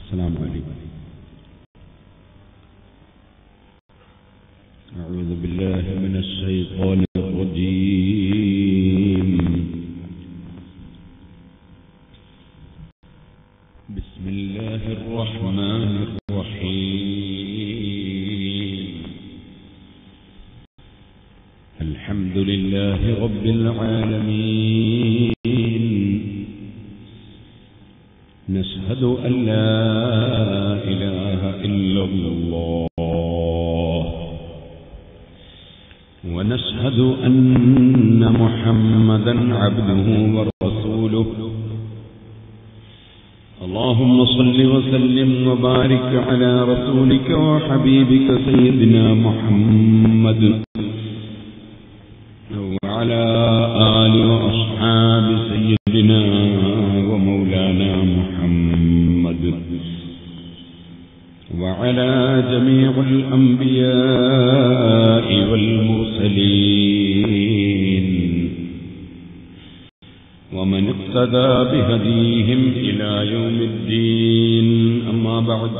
السلام عليكم أعوذ بالله من الشيطان الرجيم بسم الله الرحمن الرحيم الحمد لله رب العالمين نشهد أن لا إله إلا الله ونشهد أن محمدا عبده ورسوله اللهم صل وسلم وبارك على رسولك وحبيبك سيدنا محمد وعلى آل وأصحاب سيدنا ومولانا محمد وعلى جميع الأنبياء والمرسلين ومن اقتدى بهديهم إلى يوم الدين أما بعد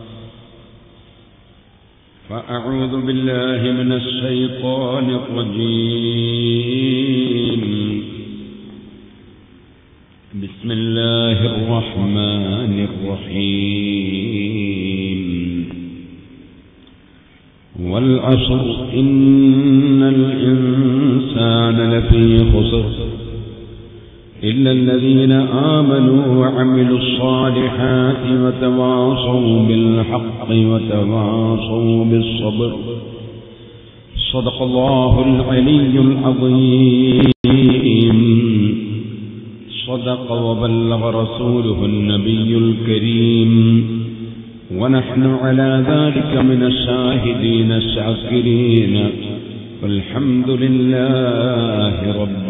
فأعوذ بالله من الشيطان الرجيم بسم الله الرحمن الرحيم والعصر إن الإنسان لفي خسر إلا الذين آمنوا وعملوا الصالحات وتواصوا بالحق وتواصوا بالصبر صدق الله العلي العظيم صدق وبلغ رسوله النبي الكريم ونحن على ذلك من الشاهدين الشاكرين والحمد لله رب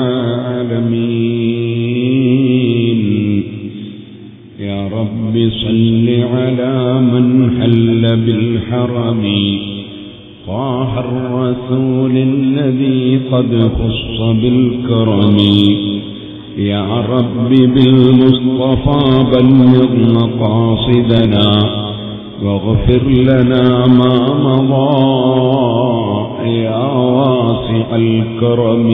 العالمين يا رب صل على من حل بالحرم طه الرسول الذي قد خص بالكرم يا رب بالمصطفى بلغ مقاصدنا واغفر لنا ما مضى يا واسع الكرم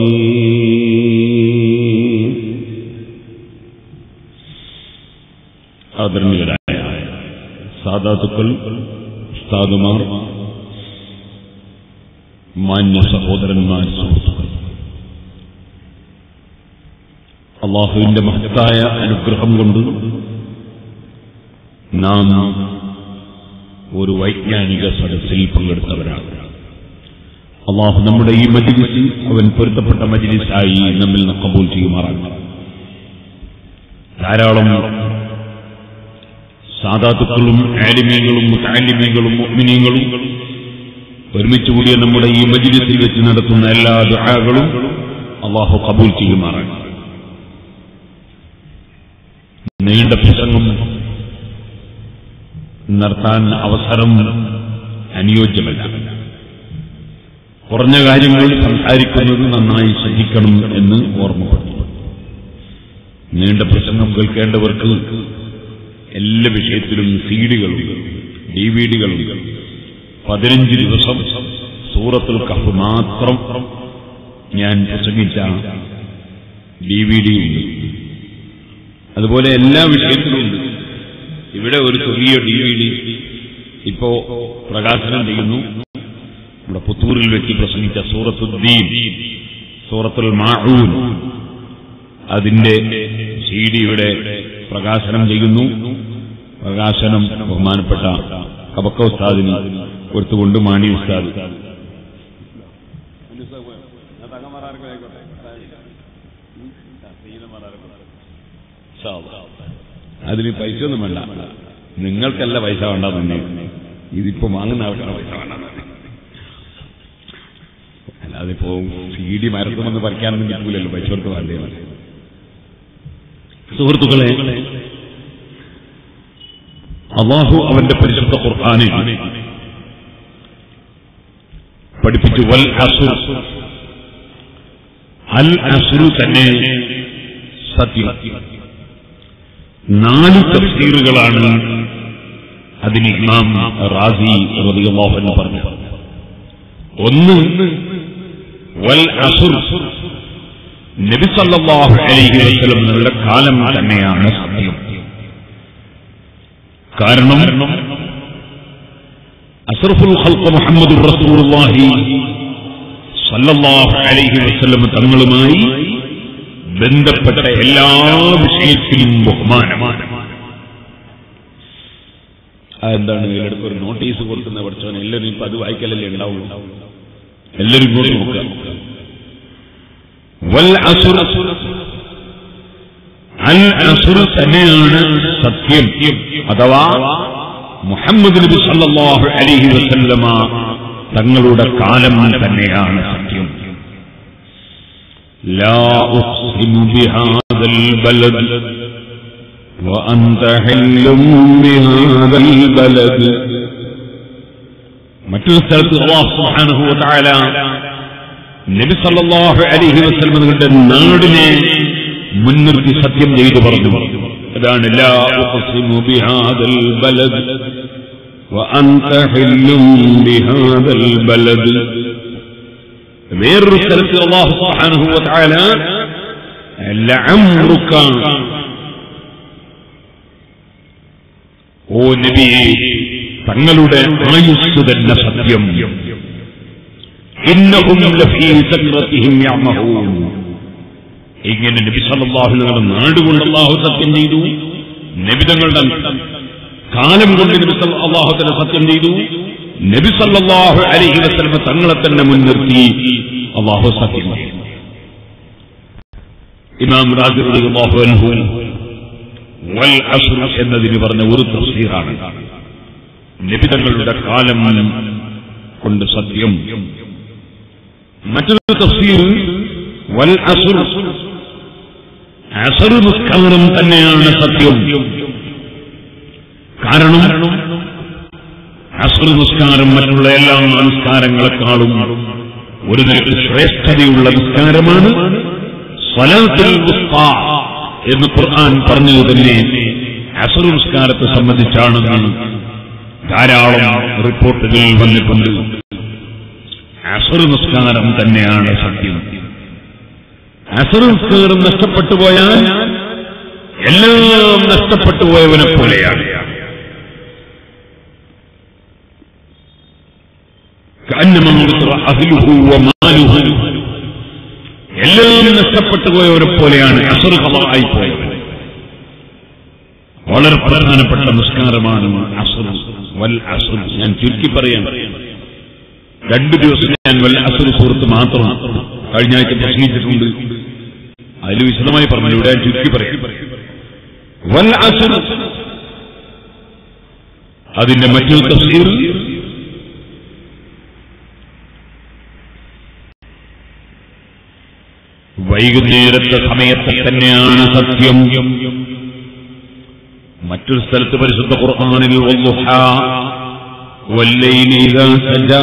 ആദരണീയരായ സാധാതുക്കൾ ഉസ്താദുമാർ മാന്യ സഹോദരന്മാർ സുഹൃത്തുക്കൾ അള്ളാഹുവിന്റെ മഹത്തായ അനുഗ്രഹം കൊണ്ട് നാം ഒരു വൈജ്ഞാനിക സദസ്സിൽ പങ്കെടുത്തവരാണ് അള്ളാഹു നമ്മുടെ ഈ മജിലിസിൽ അവൻ പൊരുത്തപ്പെട്ട മജിലിസായി നമ്മിൽ നിന്ന് കബൂൽ ചെയ്യുമാറാണ് ധാരാളം സാധാത്തുക്കളും ആലിമീങ്ങളും മുത്താലിമീങ്ങളും മുഅ്മിനീങ്ങളും ഒരുമിച്ച് കൂടിയ നമ്മുടെ ഈ മജിലിസിൽ വെച്ച് നടത്തുന്ന എല്ലാ ദുആകളും അള്ളാഹു കബൂൽ ചെയ്യുമാറാണ് നീണ്ട പ്രസംഗം നടത്താൻ അവസരം അനുയോജ്യമല്ല കുറഞ്ഞ കാര്യങ്ങൾ സംസാരിക്കുന്നത് നന്നായി ശ്രദ്ധിക്കണം എന്ന് ഓർമ്മപ്പെടുന്നു നീണ്ട പ്രസംഗം കേൾക്കേണ്ടവർക്ക് എല്ലാ വിഷയത്തിലും സീഡികളും ഡി വി ഡികളും പതിനഞ്ച് ദിവസം സൂറത്തുൽ കഫ് മാത്രം ഞാൻ പ്രസംഗിച്ച ഡി വി ഡി ഉണ്ട് അതുപോലെ എല്ലാ വിഷയത്തിലും ഉണ്ട് ഇവിടെ ഒരു ചെറിയ ഡി വി ഡി ഇപ്പോ പ്രകാശനം ചെയ്യുന്നു നമ്മുടെ പുത്തൂരിൽ വെച്ച് പ്രസംഗിച്ച സൂറത്തുദ്ദീൻ സൂറത്തുൽ മാഊൻ അതിന്റെ സി ഡി ഇവിടെ പ്രകാശനം ചെയ്യുന്നു പ്രകാശനം ബഹുമാനപ്പെട്ട കബക്ക ഉസ്താദിന് കൊടുത്തുകൊണ്ട് മാണി ഉസ്താദ് അതിന് പൈസ ഒന്നും വേണ്ട നിങ്ങൾക്കല്ല പൈസ വേണ്ട തന്നെ ഇതിപ്പോ വാങ്ങുന്ന ആൾക്കാണ് പൈസ വേണ്ട അല്ലാതെ ഇപ്പോ സി ഡി മരത്തുമെന്ന് പറിക്കാനൊന്നും കിട്ടൂലല്ലോ പൈസ കൊടുത്ത് വേണ്ടേ സുഹൃത്തുക്കളെ അള്ളാഹു അവന്റെ പരിശുദ്ധ ഖുർആാനിൽ പഠിപ്പിച്ചു വൽ അസുർ അൽ അസുറു തന്നെ സത്യം നാല് തഫ്സീറുകളാണ് അതിന് ഇമാം റാസി റളിയല്ലാഹു അൻഹു പറഞ്ഞു ഒന്ന് വൽ അസുർ നബി സല്ലല്ലാഹു അലൈഹി വസല്ലം നിങ്ങളുടെ കാലം തന്നെയാണ് സത്യം കാരണം അസ്റഫുൽ ഖൽഖ് മുഹമ്മദ് റസൂലുള്ളാഹി സല്ലല്ലാഹു അലൈഹി വസല്ലം തങ്ങളുമായി ബന്ധപ്പെട്ട എല്ലാ വിഷയത്തിലും ബഹുമാനമാണ് എന്താണ് ഇതിലെടുത്ത് ഒരു നോട്ടീസ് കൊടുക്കുന്ന പഠിച്ചവൻ എല്ലാവരും ഇപ്പൊ അത് വായിക്കലല്ലേ ഉണ്ടാവുള്ളൂ എല്ലാവരും ഇങ്ങോട്ട് നോക്കുക വൽ അസുർ അൽ അസുർ തന്നെയാണ് സത്യം അഥവാ മുഹമ്മദ് നബി സല്ലല്ലാഹു അലൈഹി വസല്ലമ തങ്ങളുടെ കാലം തന്നെയാണ് സത്യം لا أقسم بهذا البلد وأنت حل بهذا البلد മറ്റൊരു സ്ഥലത്ത് അള്ളാഹു സുബ്ഹാനഹു വ തആല നബി സല്ലല്ലാഹു അലൈഹി വസല്ലം നിങ്ങളുടെ നാടിനെ മുൻനിർത്തി സത്യം ചെയ്തു പറഞ്ഞു അതാണ് ലാ ഉഖ്സിമു ബിഹാദൽ ബലദ് വഅൻത ഹില്ലും ബിഹാദൽ ബലദ് വേറൊരു സ്ഥലത്ത് അള്ളാഹു സുബ്ഹാനഹു വ തആല ലഅംറുക ഓ നബിയെ തങ്ങളുടെ ആയുസ് തന്നെ സത്യം ഇന്നഹും ലഫീ സക്രത്തിഹിം യഅമഹൂൻ ഇങ്ങനെ നബി സല്ലല്ലാഹു അലൈഹി വസല്ലം നാടുകൊണ്ട് അല്ലാഹു സത്യം ചെയ്തു നബി തങ്ങളുടെ കാലം കൊണ്ട് നബി സല്ല- അല്ലാഹു തന്നെ സത്യം ചെയ്തു നബി സല്ലല്ലാഹു അലൈഹി വസല്ലം തങ്ങളെ തന്നെ മുൻനിർത്തി അല്ലാഹു സത്യം ചെയ്തു ഇമാം റാജി റളിയല്ലാഹു അൻഹു വൽ അസ്ർ എന്നതിന് പറഞ്ഞ ഒരു തഫ്സീറാണ് നിബിതങ്ങളുടെ കാലം കൊണ്ട് സത്യം മറ്റൊരു തഫ്സീർ വൽ അസുർ അസർ നിസ്കാരം തന്നെയാണ് സത്യം കാരണം അസർ നിസ്കാരം മറ്റുള്ള എല്ലാ നിസ്കാരങ്ങളെക്കാളും ഒരു നിലക്ക് ശ്രേഷ്ഠതയുള്ള നിസ്കാരമാണ് സ്വലാത്തുൽ വുസ്താ എന്ന് ഖുർആൻ പറഞ്ഞത് തന്നെ അസർ നിസ്കാരത്തെ സംബന്ധിച്ചാണെന്ന് ധാരാളം റിപ്പോർട്ടുകൾ വന്നിട്ടുണ്ട് അസർ നിസ്കാരം തന്നെയാണ് സത്യം അസർ നിസ്കാരം നഷ്ടപ്പെട്ടു പോയാൽ എല്ലാം നഷ്ടപ്പെട്ടു പോയവനെ പോലെയാണ് كأنما انقطع أهله وماله എല്ലാം നഷ്ടപ്പെട്ടു പോയവരെ പോലെയാണ് അസർ കളായി പോയവൻ വളരെ പ്രധാനപ്പെട്ട നിസ്കാരമാണ് അസുർ വൽ അസുർ ഞാൻ ചുരുക്കി പറയാൻ രണ്ടു ദിവസം ഞാൻ വൽ അസുർ സുഹൃത്ത് മാത്രം കഴിഞ്ഞ ആഴ്ച പ്രസംഗിച്ചിട്ടുണ്ട് അതിൽ വിശദമായി പറഞ്ഞു ഇവിടെ ഞാൻ ചുരുക്കി പറയും വൽ അസുർ അതിന്റെ മറ്റൊരു തഫ്സീർ വൈകുന്നേരത്തെ സമയത്ത് തന്നെയാണ് സത്യം മറ്റൊരു സ്ഥലത്ത് പരിശുദ്ധ ഖുർആനിൽ വല്ലുഹ വല്ലൈലി ഇദാ സജാ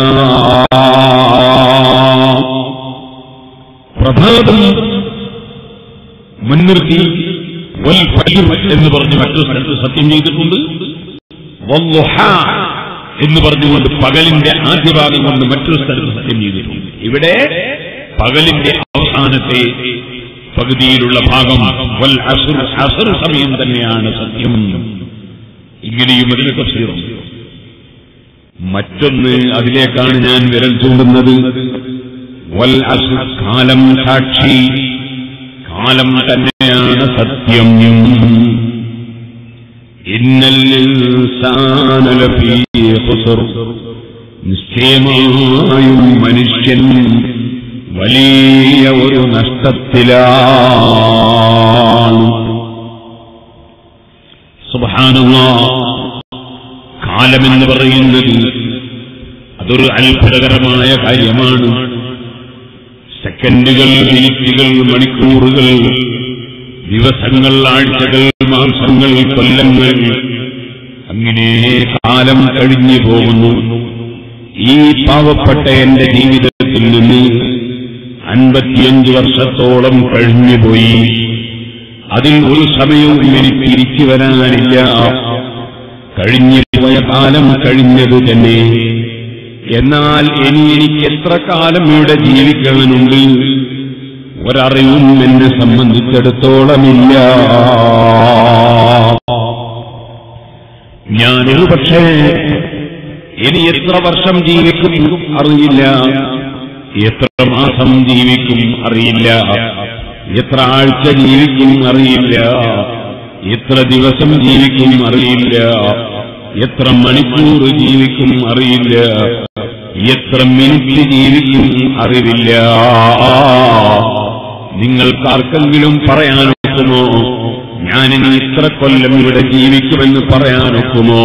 പ്രഭാതം മുൻനിർത്തി വൽ ഫജ്ർ എന്ന് പറഞ്ഞ് മറ്റൊരു സ്ഥലത്ത് സത്യം ചെയ്തിട്ടുണ്ട് വല്ലുഹ എന്ന് പറഞ്ഞുകൊണ്ട് പകലിന്റെ ആദ്യ ഭാഗം കൊണ്ട് മറ്റൊരു സ്ഥലത്ത് സത്യം ചെയ്തിട്ടുണ്ട് ഇവിടെ പകലിന്റെ അവസാനത്തെ പകുതിയിലുള്ള ഭാഗം വൽ അസുർ അസുർ സമയം തന്നെയാണ് സത്യം ഇങ്ങനെയും അതിന് തഫ്സീറും മറ്റൊന്ന് അതിലേക്കാണ് ഞാൻ വിരൽ ചൂണ്ടുന്നത് വൽ അസുർ കാലം സാക്ഷി കാലം തന്നെയാണ് സത്യം ഇന്നൽ ഇൻസാന ലഫീ ഖുസ്ർ നിശ്ചയമായും മനുഷ്യൻ വലിയ ഒരു നഷ്ടത്തിലാണ് സുബാനുള്ള കാലമെന്ന് പറയുന്നത് അതൊരു അത്ഭുതകരമായ കാര്യമാണ് സെക്കൻഡുകൾ മിനിറ്റുകൾ മണിക്കൂറുകൾ ദിവസങ്ങൾ ആഴ്ചകൾ മാസങ്ങൾ കൊല്ലങ്ങൾ അങ്ങനെ കാലം കഴിഞ്ഞു പോകുന്നു ഈ പാവപ്പെട്ട എന്റെ ജീവിതത്തിൽ നിന്ന് അൻപത്തിയഞ്ച് വർഷത്തോളം കഴിഞ്ഞുപോയി അതിൽ ഒരു സമയവും എനിക്ക് തിരിച്ചു വരാനില്ല കഴിഞ്ഞ പോയ കാലം കഴിഞ്ഞത് തന്നെ എന്നാൽ ഇനി എനിക്ക് എത്ര കാലം ഇവിടെ ജീവിക്കണമെന്നുണ്ട് ഒരറിവും എന്നെ സംബന്ധിച്ചിടത്തോളമില്ല ഞാനൊരു പക്ഷേ ഇനി എത്ര വർഷം ജീവിക്കും അറിയില്ല എത്ര മാസം ജീവിക്കും അറിയില്ല എത്ര ആഴ്ച ജീവിക്കും അറിയില്ല എത്ര ദിവസം ജീവിക്കും അറിയില്ല എത്ര മണിക്കൂർ ജീവിക്കും അറിയില്ല എത്ര മിനിറ്റ് ജീവിക്കും അറിവില്ല നിങ്ങൾക്കാർക്കെങ്കിലും പറയാനൊക്കുമോ ഞാനിനി ഇത്ര കൊല്ലം ഇവിടെ ജീവിക്കുമെന്ന് പറയാനൊക്കുമോ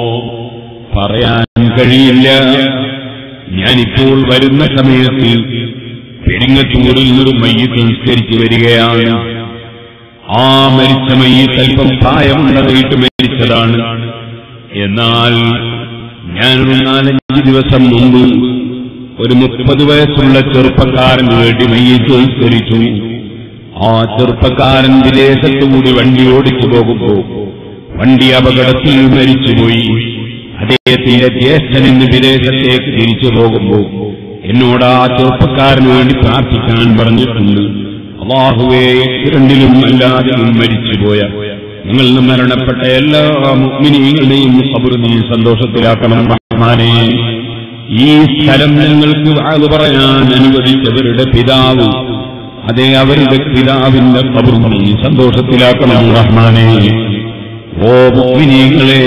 പറയാൻ കഴിയില്ല ഞാനിപ്പോൾ വരുന്ന സമയത്ത് പെരിങ്ങത്തൂരിൽ നിന്നൊരു മയ്യത്ത് സംസ്കരിച്ചു വരികയാണ് ആ മരിച്ച മയ്യത്ത് അല്പം പ്രായമുള്ളതായിട്ട് മരിച്ചതാണ് എന്നാൽ ഞാനൊരു നാലഞ്ച് ദിവസം മുമ്പ് ഒരു മുപ്പത് വയസ്സുള്ള ചെറുപ്പക്കാരന് വേണ്ടി മയ്യത്ത് സംസ്കരിച്ചു ആ ചെറുപ്പക്കാരൻ വിദേശത്തുകൂടി വണ്ടി ഓടിച്ചു പോകുമ്പോൾ വണ്ടി അപകടത്തിൽ മരിച്ചുപോയി അദ്ദേഹത്തിന്റെ ജ്യേഷ്ഠൻ ഇന്ന് വിദേശത്തേക്ക് തിരിച്ചു പോകുമ്പോൾ എന്നോട് ആ ചെറുപ്പക്കാരന് വേണ്ടി പ്രാർത്ഥിക്കാൻ പറഞ്ഞിട്ടുണ്ട് അള്ളാഹുവേ രണ്ടിലും അല്ലാതെയും മരിച്ചുപോയ നിങ്ങൾ മരണപ്പെട്ട എല്ലാ മുഗ്മിനീങ്ങളുടെയും കബറ് നീ സന്തോഷത്തിലാക്കണം റഹ്മാനെ ഈ സ്ഥലം ഞങ്ങൾക്ക് വാത് പറയാൻ അനുവദിച്ചവരുടെ പിതാവ് അതെ അവരുടെ പിതാവിന്റെ കബർ നീ സന്തോഷത്തിലാക്കണം റഹ്മാനെ ഓ മുഗ്മിനീങ്ങളെ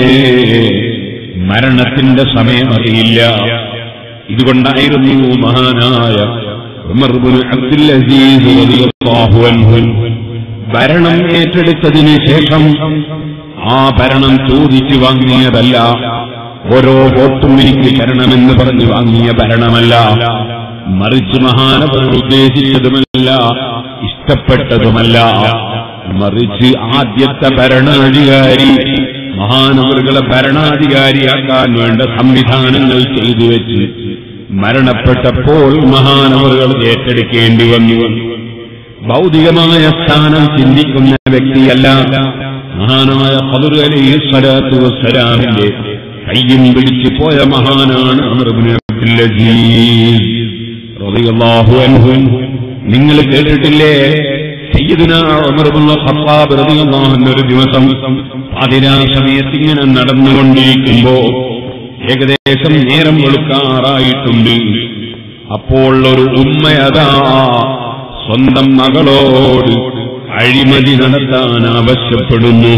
മരണത്തിന്റെ സമയം അറിയില്ല ഇതുകൊണ്ടായിരുന്നു മഹാനായ ഉമർ ഇബ്നു അബ്ദുൽ അസീസ് റളിയല്ലാഹു അൻഹു ഭരണം ഏറ്റെടുത്തതിന് ശേഷം ആ ഭരണം ചോദിച്ചു വാങ്ങിയതല്ല ഓരോ വോട്ടും എനിക്ക് തരണമെന്ന് പറഞ്ഞ് വാങ്ങിയ ഭരണമല്ല മറിച്ച് മഹാനവർ ഉദ്ദേശിച്ചതുമല്ല ഇഷ്ടപ്പെട്ടതുമല്ല മറിച്ച് ആദ്യത്തെ ഭരണാധികാരി മഹാനവറുകളെ ഭരണാധികാരിയാക്കാൻ വേണ്ട സംവിധാനങ്ങൾ ചെയ്തു വെച്ച് മരണപ്പെട്ടപ്പോൾ മഹാനവറുകൾ ഏറ്റെടുക്കേണ്ടി വന്നു ഭൗതികമായ സ്ഥാനം ചിന്തിക്കുന്ന വ്യക്തിയല്ല മഹാനായ ഖദർ അലൈഹി സ്വലാത്തു വസ്സലാമിന്റെ കയ്യും പിടിച്ചു പോയ മഹാനാണ് അമർ ഇബ്നു അബ്ദുൽ അസീസ് റളിയല്ലാഹു അൻഹു നിങ്ങൾ കേട്ടിട്ടില്ലേ സയ്യിദുന ഉമർ ഇബ്നു ഖത്താബ് റളിയല്ലാഹു അൻഹു ഒരു ദിവസം പാതിരാ സമയത്ത് ഇങ്ങനെ നടന്നുകൊണ്ടിരിക്കുമ്പോ ഏകദേശം നേരം വെളുക്കാറായിട്ടുണ്ട് അപ്പോൾ ഒരു ഉമ്മയതാ സ്വന്തം മകളോട് അഴിമതി നടത്താൻ ആവശ്യപ്പെടുന്നു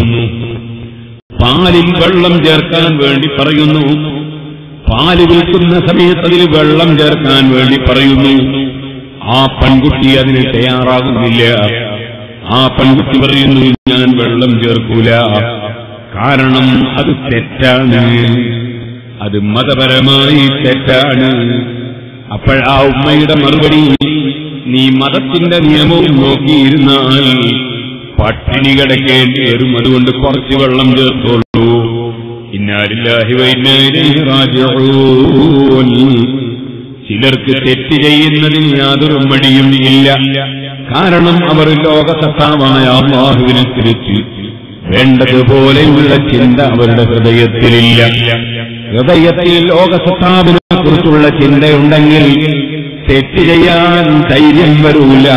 പാലിൽ വെള്ളം ചേർക്കാൻ വേണ്ടി പറയുന്നു പാല് വിൽക്കുന്ന സമയത്ത് അതിൽ വെള്ളം ചേർക്കാൻ വേണ്ടി പറയുന്നു ആ പെൺകുട്ടി അതിന് തയ്യാറാകുന്നില്ല ആ പെൺകുട്ടി പറയുന്നു ഞാൻ വെള്ളം ചേർക്കൂല കാരണം അത് തെറ്റാണ് അത് മതപരമായി തെറ്റാണ് അപ്പോഴാ ഉമ്മയുടെ മറുപടി നീ മതത്തിന്റെ നിയമവും നോക്കിയിരുന്നാൽ പട്ടിണി കിടക്കേണ്ടി വരും അതുകൊണ്ട് കുറച്ച് വെള്ളം ചേർത്തോളൂ ഇന്നാലില്ലാഹി വൈന്നായിരൈഹി റാജിഊൻ ചിലർക്ക് തെറ്റ് ചെയ്യുന്നതിന് യാതൊരു മടിയും ഇല്ല കാരണം അവർ ലോകസത്താവായ അള്ളാഹുവിനനുസരിച്ച് വേണ്ടതുപോലെയുള്ള ചിന്ത അവരുടെ ഹൃദയത്തിലില്ല ഹൃദയത്തിൽ ലോകസത്താവിനെ കുറിച്ചുള്ള ചിന്തയുണ്ടെങ്കിൽ തെറ്റ് ചെയ്യാൻ ധൈര്യം വരൂല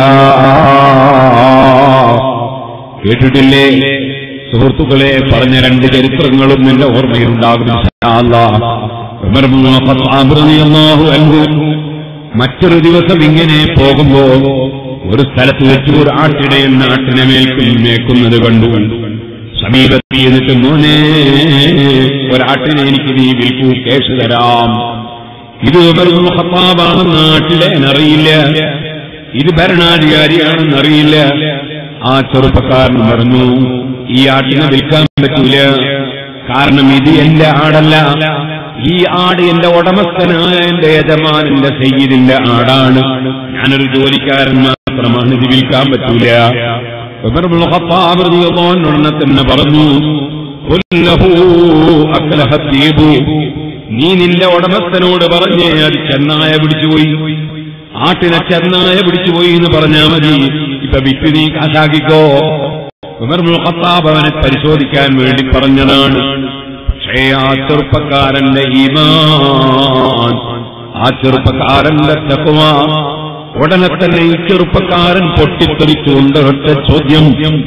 കേട്ടിട്ടില്ലേ സുഹൃത്തുക്കളെ പറഞ്ഞ രണ്ട് ചരിത്രങ്ങളും എന്റെ ഓർമ്മയിലുണ്ടാകും ഇൻഷാ അല്ലാഹ്. ഉമർ ഇബ്നു ഖത്താബ് റളിയല്ലാഹു അൻഹു മറ്റൊരു ദിവസം ഇങ്ങനെ പോകുമ്പോ ഒരു സ്ഥലത്ത് വെച്ച് ഒരു ആട്ടിടയൻ നാട്ടിനെ മേൽക്കും മേക്കുന്നത് കണ്ടു സമീപത്ത് എന്നിട്ട് മോനെ ഒരാട്ടിനെ എനിക്ക് നീ വിൽക്കൂ കേസ് തരാം ഇത് ഉമർ ഇബ്നു ഖത്താബാണെന്ന് നാട്ടിലെ അറിയില്ല ഇത് ഭരണാധികാരിയാണെന്ന് അറിയില്ല ആ ചെറുപ്പക്കാരൻ പറഞ്ഞു ഈ ആട്ടിനെ വിൽക്കാൻ പറ്റൂല കാരണം ഇത് എന്റെ ആടല്ല ഈ ആട് എന്റെ ഉടമസ്ഥനായ എന്റെ യജമാനന്റെ സയ്യിദിന്റെ ആടാണ് ഞാനൊരു ജോലിക്കാരൻ മാത്രമാണ് ഇത് വിൽക്കാൻ പറ്റൂല ഉമർ ഇബ്നുൽ ഖത്താബ് റളിയല്ലാഹു അൻഹു ഉടനെ തന്നെ പറഞ്ഞു "ഖുല്ലഹു അക്ലഹ തീബു." നീ നിന്റെ ഉടമസ്ഥനോട് പറഞ്ഞേ അത് ചെന്നായ പിടിച്ചുപോയി ആട്ടിനെ ചെന്നായ പിടിച്ചുപോയി എന്ന് പറഞ്ഞാ മതി ഇപ്പൊ വിറ്റ് നീ കാശാക്കിക്കോ ഉമർ ഇബ്നുൽ ഖത്താബ് അവനെ പരിശോധിക്കാൻ വേണ്ടി പറഞ്ഞതാണ് പക്ഷേ ആ ചെറുപ്പക്കാരന്റെ ഈമാൻ ആ ചെറുപ്പക്കാരന്റെ തക്കുവ ഉടനെ തന്നെ ഈ ചെറുപ്പക്കാരൻ പൊട്ടിത്തെറിച്ചുകൊണ്ട് ഒറ്റ ചോദ്യം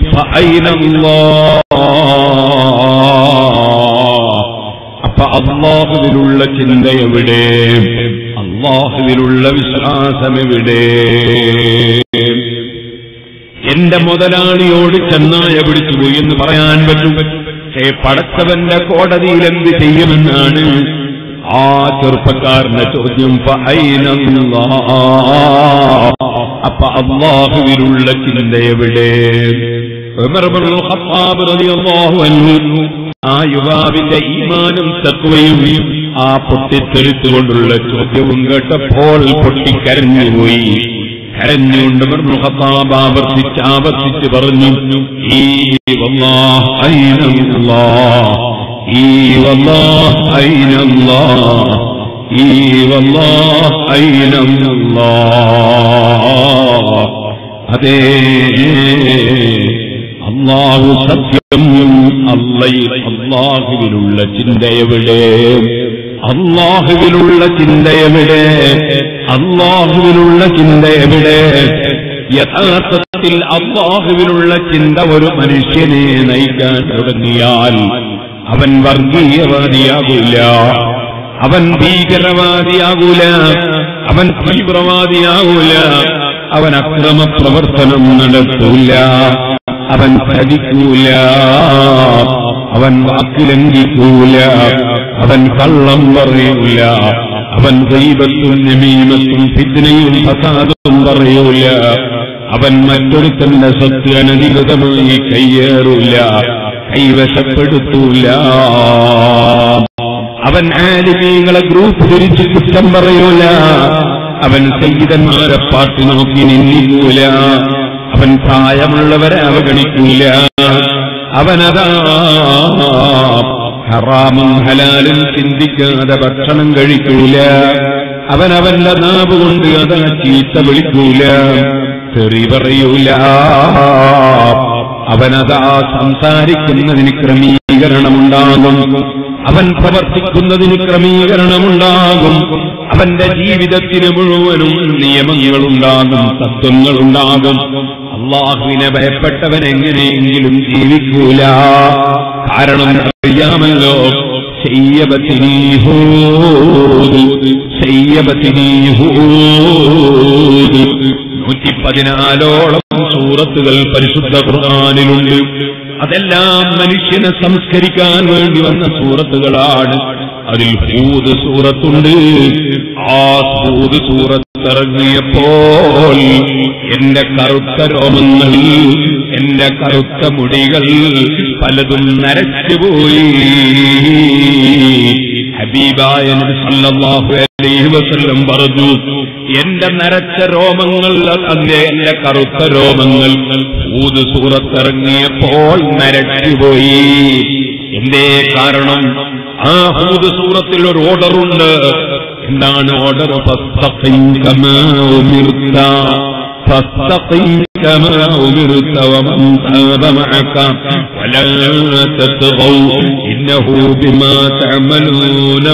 അപ്പൊ അള്ളാഹുവിലുള്ള ചിന്ത എവിടെ അള്ളാഹുവിലുള്ള വിശ്വാസം എവിടെ എന്റെ മുതലാളിയോട് ചെന്നായ പിടിച്ചുപോയി എന്ന് പറയാൻ പറ്റും പക്ഷേ പടച്ചവന്റെ കോടതിയിൽ എന്ത് ചെയ്യുമെന്നാണ് ആ ചെറുപ്പക്കാരന്റെ ചോദ്യം അപ്പൊ അള്ളാഹുവിലുള്ള ചിന്ത എവിടെ ആ യുവാവിന്റെ ഈമാനും തത്വയും ആ പൊട്ടിത്തെറിച്ചുകൊണ്ടുള്ള ചോദ്യവും കേട്ടപ്പോൾ പൊട്ടിക്കരഞ്ഞുപോയി കരഞ്ഞുകൊണ്ട് ഖത്താബ് ആവർത്തിച്ച് ആവർത്തിച്ച് പറഞ്ഞു ഈ വല്ലാഹ് ഐനല്ലാഹ് ഈ വല്ലാഹ് ഐനല്ലാഹ് ഈ വല്ലാഹ് ഐനല്ലാഹ് അതേ അള്ളാഹു സത്യം അല്ലയിൽ അള്ളാഹുവിലുള്ള ചിന്തയെവിടെ അള്ളാഹുവിലുള്ള ചിന്തയെവിടെ അള്ളാഹുവിലുള്ള ചിന്ത എവിടെ യഥാർത്ഥത്തിൽ അള്ളാഹുവിലുള്ള ചിന്ത ഒരു മനുഷ്യനെ നയിക്കാൻ തുടങ്ങിയാൽ അവൻ വർഗീയവാദിയാകൂല അവൻ ഭീകരവാദിയാകൂല അവൻ തീവ്രവാദിയാകൂല അവൻ അക്രമ പ്രവർത്തനം നടത്തൂല അവൻ ചതിക്കൂല അവൻ വാക്കിലംഘിക്കൂല അവൻ കള്ളം പറയൂല അവൻ ദൈവത്തും നമീമത്തും ഫിദ്നയും ഫസാദും പറയൂല അവൻ മറ്റൊരുത്തന്റെ സ്വത്ത് അനധികൃതമായി കയ്യേറൂല കൈവശപ്പെടുത്തൂല അവൻ ആലിമീങ്ങളെ ഗ്രൂപ്പ് തിരിച്ച് കുറ്റം പറയൂല അവൻ സയ്യിദന്മാരെ പാട്ട് നോക്കി നിന്നിക്കൂല അവൻ പ്രായമുള്ളവരെ അവഗണിക്കൂല അവനതാ ഹറാമും ഹലാലും ചിന്തിക്കാതെ ഭക്ഷണം കഴിക്കൂല അവൻ അവന്റെ നാവ് കൊണ്ട് അതാ ചീത്ത വിളിക്കൂല തെറി പറയൂല അവനതാ സംസാരിക്കുന്നതിന് ക്രമീകരണമുണ്ടാകും അവൻ പ്രവർത്തിക്കുന്നതിന് ക്രമീകരണമുണ്ടാകും അവന്റെ ജീവിതത്തിന് മുഴുവനും നിയമങ്ങളുണ്ടാകും തത്വങ്ങളുണ്ടാകും അള്ളാഹുവിനെ ഭയപ്പെട്ടവൻ എങ്ങനെയെങ്കിലും ജീവിക്കൂല കാരണം അറിയാമല്ലോ നൂറ്റി പതിനാലോളം സൂറത്തുകൾ പരിശുദ്ധ ഖുർആാനിലുണ്ട് അതെല്ലാം മനുഷ്യനെ സംസ്കരിക്കാൻ വേണ്ടി വന്ന സൂറത്തുകളാണ് അതിൽ ഹൂദ് സൂറത്തുണ്ട് ആ ഹൂദ് സൂറത്തിറങ്ങിയപ്പോൾ എന്റെ കറുത്ത രോമങ്ങൾ എന്റെ കറുത്ത മുടികൾ പലതും നരച്ചുപോയി ഹബീബായ നബി സല്ലല്ലാഹു അലൈഹി വസല്ലം പറഞ്ഞു എന്റെ നരച്ച രോമങ്ങൾ അതെ എന്റെ കറുത്ത രോമങ്ങൾ ഊത് സൂറത്തിറങ്ങിയപ്പോൾ നരച്ചുപോയി എന്തേ കാരണം ആ ഹൂദ് സൂറത്തിൽ ഒരു ഓർഡറുണ്ട് എന്താണ് ഓർഡർ فاستقم كما أمرت ومن تاب معك ولا تطغوا إنه بما تعملون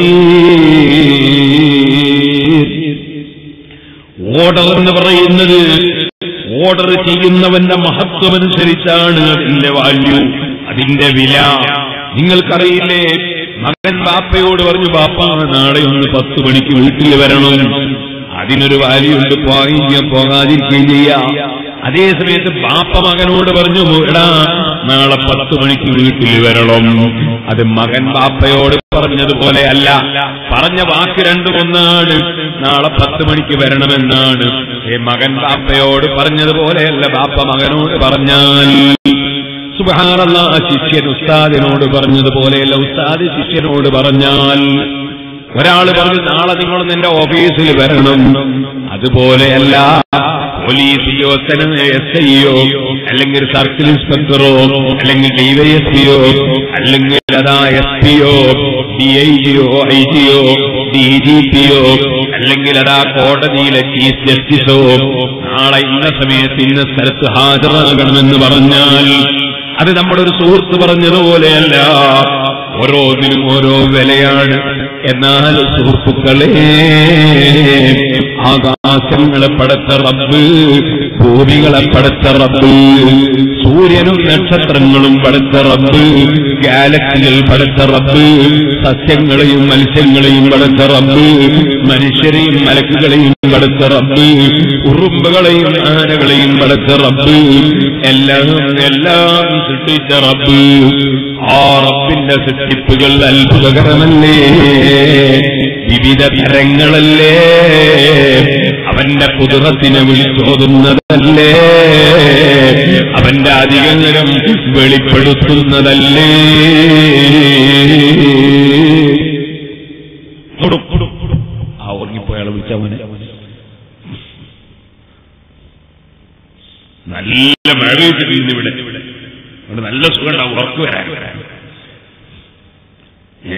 بصير ഓർഡർ എന്ന് പറയുന്നത് ഓർഡർ ചെയ്യുന്നവന്റെ മഹത്വമനുസരിച്ചാണ് അതിന്റെ വാല്യൂ അതിന്റെ വില നിങ്ങൾക്കറിയില്ലേ മകൻ ബാപ്പയോട് പറഞ്ഞു ബാപ്പ നാളെ ഒന്ന് പത്ത് മണിക്ക് വീട്ടിൽ വരണം അതിനൊരു വാല്യുണ്ട് പോയി പോകാതിരിക്കുകയും ചെയ്യാം അതേ സമയത്ത് ബാപ്പ മകനോട് പറഞ്ഞു എടാ നാളെ പത്ത് മണിക്ക് വീട്ടിൽ വരണം അത് മകൻ ബാപ്പയോട് പറഞ്ഞതുപോലെ അല്ല പറഞ്ഞ വാക്ക് രണ്ടും ഒന്നാണ് നാളെ പത്ത് മണിക്ക് വരണമെന്നാണ് ഏ മകൻ ബാപ്പയോട് പറഞ്ഞതുപോലെയല്ല ബാപ്പ മകനോട് പറഞ്ഞാൽ സുബാനല്ല ശിഷ്യൻ ഉസ്താദിനോട് പറഞ്ഞതുപോലെയല്ല ഉസ്താദ് ശിഷ്യനോട് പറഞ്ഞാൽ ഒരാൾ പറഞ്ഞു നാളെ നിങ്ങൾ നിന്റെ ഓഫീസിൽ വരണം അതുപോലെയല്ല പോലീസ് ഉദ്യോഗസ്ഥന് എസ് ഐയോ അല്ലെങ്കിൽ സർക്കിൾ ഇൻസ്പെക്ടറോ അല്ലെങ്കിൽ ഡിവൈഎസ്പിയോ അല്ലെങ്കിൽ അതാ എസ് പിയോ ഡി ഐ ജിയോ ഐ ജിയോ ഡി ജി പിയോ അല്ലെങ്കിൽ അതാ കോടതിയിലെ ചീഫ് ജസ്റ്റിസോ നാളെ ഇന്ന സമയത്ത് ഇന്ന സ്ഥലത്ത് ഹാജരാകണമെന്ന് പറഞ്ഞാൽ അത് നമ്മുടെ ഒരു സുഹൃത്ത് പറഞ്ഞതുപോലെയല്ല ഓരോന്നിനും ഓരോ വിലയാണ് എന്നാൽ സുഹൃത്തുക്കളെ ആകാശങ്ങളെ പടച്ച റബ്ബ് ഭൂമികളെ പടച്ച റബ്ബ് സൂര്യനും നക്ഷത്രങ്ങളും പടച്ച റബ്ബ് ഗാലക്സികൾ പടച്ച റബ്ബ് സസ്യങ്ങളെയും മത്സ്യങ്ങളെയും പടച്ച റബ്ബ് മനുഷ്യരെയും മലക്കുകളെയും പടച്ച റബ്ബ് ഉറുമ്പുകളെയും ആനകളെയും പടച്ച റബ്ബ് എല്ലാം എല്ലാം സൃഷ്ടിച്ച റബ്ബ് ആ റബ്ബിന്റെ സൃഷ്ടിപ്പുകൾ അത്ഭുതകരമല്ലേ വിവിധ തരങ്ങളല്ലേ അവന്റെ കുതിരത്തിനെ വിളിച്ചോതുന്നതല്ലേ അവന്റെ അധികനരം വെളിപ്പെടുത്തുന്നതല്ലേ കൊടു, കൊടു, കൊടു. ആ ഉറങ്ങിപ്പോയാളെ വിളിച്ചവനെ നല്ല മഴ പെയ്തിട്ടുണ്ട് ഇവിടെ ഇവിടെ നല്ല സുഖം ഉണ്ടാവും ഉറക്കു വരാൻ ഏ?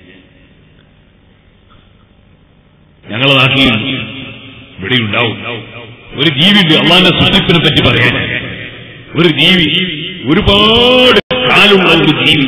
ഞങ്ങളെ നാട്ടിൽ ഇവിടെ ഉണ്ടാവും ഒരു ജീവിയുണ്ട് അള്ളാന്റെ സൃഷ്ടിപ്പിനെ പറ്റി പറയാൻ ഒരു ജീവി ഒരുപാട് കാലുള്ള ഒരു ജീവി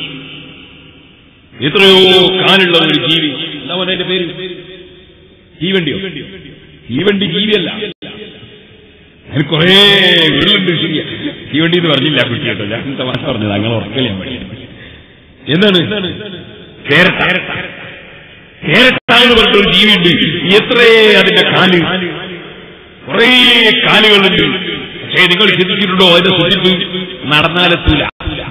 എത്രയോ കാലുള്ള ഒരു ജീവി എന്താ അതിന്റെ പേര് തീവണ്ടിയോ തീവണ്ടി ജീവിയല്ല അതിന് കുറേ വീടുണ്ട് ശരിയാ തീവണ്ടി എന്ന് പറഞ്ഞില്ല കുട്ടി കേട്ടോ ഞാൻ തമാശ പറഞ്ഞത് അങ്ങനെ ഉറക്കലാൻ വേണ്ടി എന്താണ് കേരട്ട കേരട്ടാന്ന് പറഞ്ഞൊരു ജീവിയുണ്ട് എത്രേ അതിന്റെ കാല് കുറേ കാലുകളുണ്ട് പക്ഷേ നിങ്ങൾ ചിന്തിച്ചിട്ടുണ്ടോ അതിന്റെ സുഖിപ്പ് നടന്നാലെത്തൂല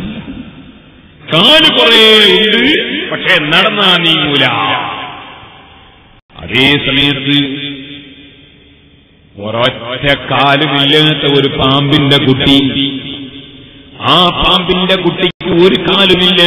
കാല് കുറേ ഉണ്ട് പക്ഷേ നടന്നാ നീങ്ങൂല അതേ സമയത്ത് ഒരൊറ്റ കാലുമില്ലാത്ത ഒരു പാമ്പിന്റെ കുട്ടി ആ പാമ്പിന്റെ കുട്ടിക്ക് ഒരു കാലുമില്ല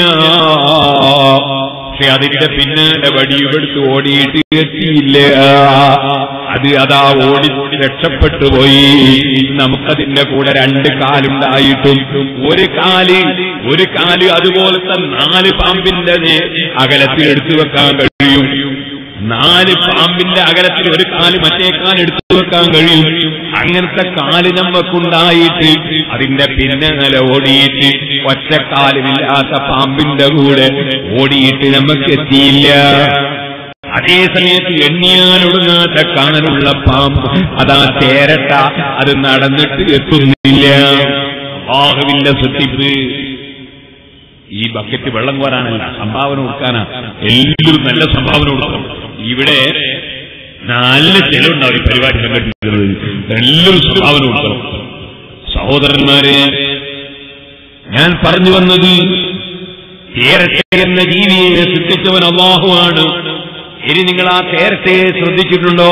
പക്ഷെ അതിന്റെ പിന്നാലെ വടിയുമെടുത്ത് ഓടിയിട്ട് എത്തിയില്ല അത് അതാ ഓടി രക്ഷപ്പെട്ടു പോയി നമുക്കതിന്റെ കൂടെ രണ്ട് കാലുണ്ടായിട്ടും ഒരു കാല് ഒരു കാല് അതുപോലത്തെ നാല് പാമ്പിന്റെ നേ- അകലത്തിൽ എടുത്തു വെക്കാൻ കഴിയും നാല് പാമ്പിന്റെ അകലത്തിൽ ഒരു കാല് മറ്റേ കാല് എടുത്തു വെക്കാൻ കഴിയും അങ്ങനത്തെ കാല് നമ്മക്കുണ്ടായിട്ട് അതിന്റെ പിന്നാലെ ഓടിയിട്ട് ഒറ്റക്കാലുമില്ലാത്ത പാമ്പിന്റെ കൂടെ ഓടിയിട്ട് നമുക്ക് എത്തിയില്ല അതേ സമയത്ത് എണ്ണിയാലൊടുങ്ങാത്ത കാനുള്ള പാമ്പ് അതാ തേരട്ട അത് നടന്നിട്ട് എത്തുന്നില്ല അള്ളാഹുവിന്റെ സൃഷ്ടിപ്പ് ഈ ബക്കറ്റ് വെള്ളം കോരാനല്ല സംഭാവന കൊടുക്കാനാ എല്ലാവരും നല്ല സംഭാവന കൊടുക്കണം ഇവിടെ നല്ല ചെലവുണ്ടാവും ഈ പരിപാടി സംഘടിപ്പിക്കുന്നത് എല്ലാവരും സംഭാവന കൊടുക്കണം സഹോദരന്മാരെ ഞാൻ പറഞ്ഞു വന്നത് തേരട്ടെ എന്ന ജീവിയെ സൃഷ്ടിച്ചവൻ അള്ളാഹുവാണ് ഇനി നിങ്ങൾ ആ തേരത്തെ ശ്രദ്ധിച്ചിട്ടുണ്ടോ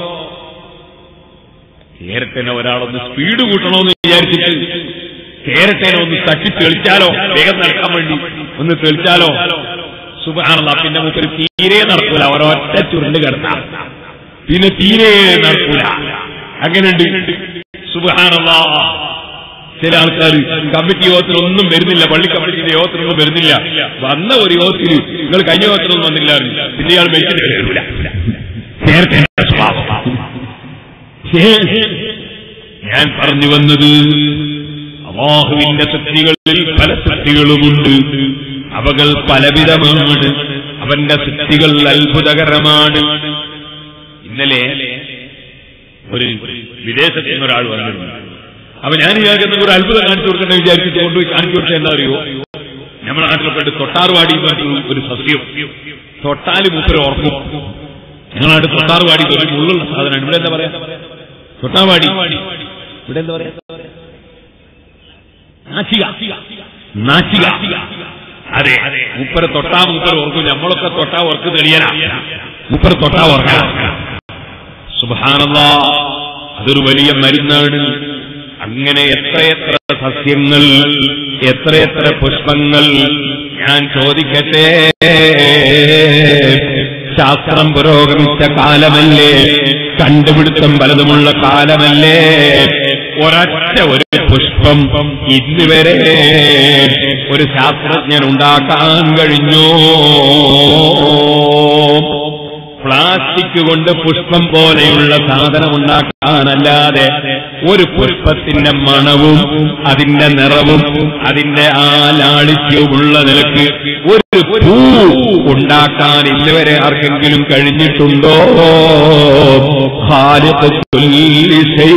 തേരട്ടനെ ഒരാളൊന്ന് സ്പീഡ് കൂട്ടണമെന്ന് വിചാരിച്ചിട്ട് തേരട്ടനെ ഒന്ന് തട്ടി തെളിച്ചാലോ വേഗം നടക്കാൻ വേണ്ടി ഒന്ന് തെളിച്ചാലോ സുബാണല്ല പിന്നെ മുപ്പര് തീരെ നടക്കൂല ഒരൊറ്റ ചുരുണ്ട് കിടത്താം പിന്നെ തീരെ നടക്കൂല അങ്ങനെയുണ്ട് സുബാണല്ല ചില ആൾക്കാർ കമ്മിറ്റി യോഗത്തിനൊന്നും വരുന്നില്ല പള്ളി കമ്മിറ്റിയുടെ യോഗത്തിനൊന്നും വരുന്നില്ല വന്ന ഒരു യോഗത്തിൽ നിങ്ങൾ കഴിഞ്ഞ യോഗത്തിനൊന്നും വന്നില്ല പിന്നെ ഇയാൾ മരിച്ചിട്ട് വരില്ല നേരത്തെ സ്വഭാവം ഞാൻ പറഞ്ഞു വന്നത് അള്ളാഹുവിന്റെ സൃഷ്ടികളിൽ പല സൃഷ്ടികളുമുണ്ട് അവകൾ പലവിധമാണ് അവന്റെ സൃഷ്ടികൾ അത്ഭുതകരമാണ് ഇന്നലെ ഒരു വിദേശത്ത് നിന്ന് ഒരാൾ വന്നിരുന്നു അപ്പൊ ഞാൻ വിചാരിക്കുന്ന ഒരു അത്ഭുതം കാണിച്ചു കൊടുക്കണ വിചാരിച്ചിട്ട് കൊണ്ടുപോയി കാണിച്ചു കൊടുത്താൽ എന്താ അറിയോ നമ്മുടെ നാട്ടിലൊക്കെ തൊട്ടാർവാടി എന്ന് പറഞ്ഞ ഒരു സസ്യം തൊട്ടാല് മൂപ്പര് ഓർക്കും ഞങ്ങളായിട്ട് തൊട്ടാർവാടി ഒരു മുള്ളുള്ള സാധനമാണ് ഇവിടെ എന്താ പറയാ തൊട്ടാവാടി ഇവിടെ എന്താ പറയാ നാശിക നാശിക അതെ മുപ്പര തൊട്ടാ മുപ്പര ഓർക്കും നമ്മളൊക്കെ തൊട്ടാ ഓർക്ക് തെളിയനാ മുപ്പര തൊട്ടാ ഓർക്കാം സുബാനല്ലാ അതൊരു വലിയ മരുന്നാണ് അങ്ങനെ എത്രയെത്ര സസ്യങ്ങൾ എത്രയെത്ര പുഷ്പങ്ങൾ ഞാൻ ചോദിക്കട്ടെ ശാസ്ത്രം പുരോഗമിച്ച കാലമല്ലേ കണ്ടുപിടുത്തം പലതുമുള്ള കാലമല്ലേ ഒരൊറ്റ ഒരു പുഷ്പം ഇന്ന് വരെ ഒരു ശാസ്ത്രജ്ഞൻ ഉണ്ടാക്കാൻ കഴിഞ്ഞു പ്ലാസ്റ്റിക് കൊണ്ട് പുഷ്പം പോലെയുള്ള സാധനം ഉണ്ടാക്കാനല്ലാതെ ഒരു പുഷ്പത്തിന്റെ മണവും അതിന്റെ നിറവും അതിന്റെ ആ ലാളിത്യവുമുള്ള നിലക്ക് ഒരു പൂ ഉണ്ടാക്കാൻ ഇതുവരെ ആർക്കെങ്കിലും കഴിഞ്ഞിട്ടുണ്ടോ ഖാലിഖ് കുല്ലി ശൈ.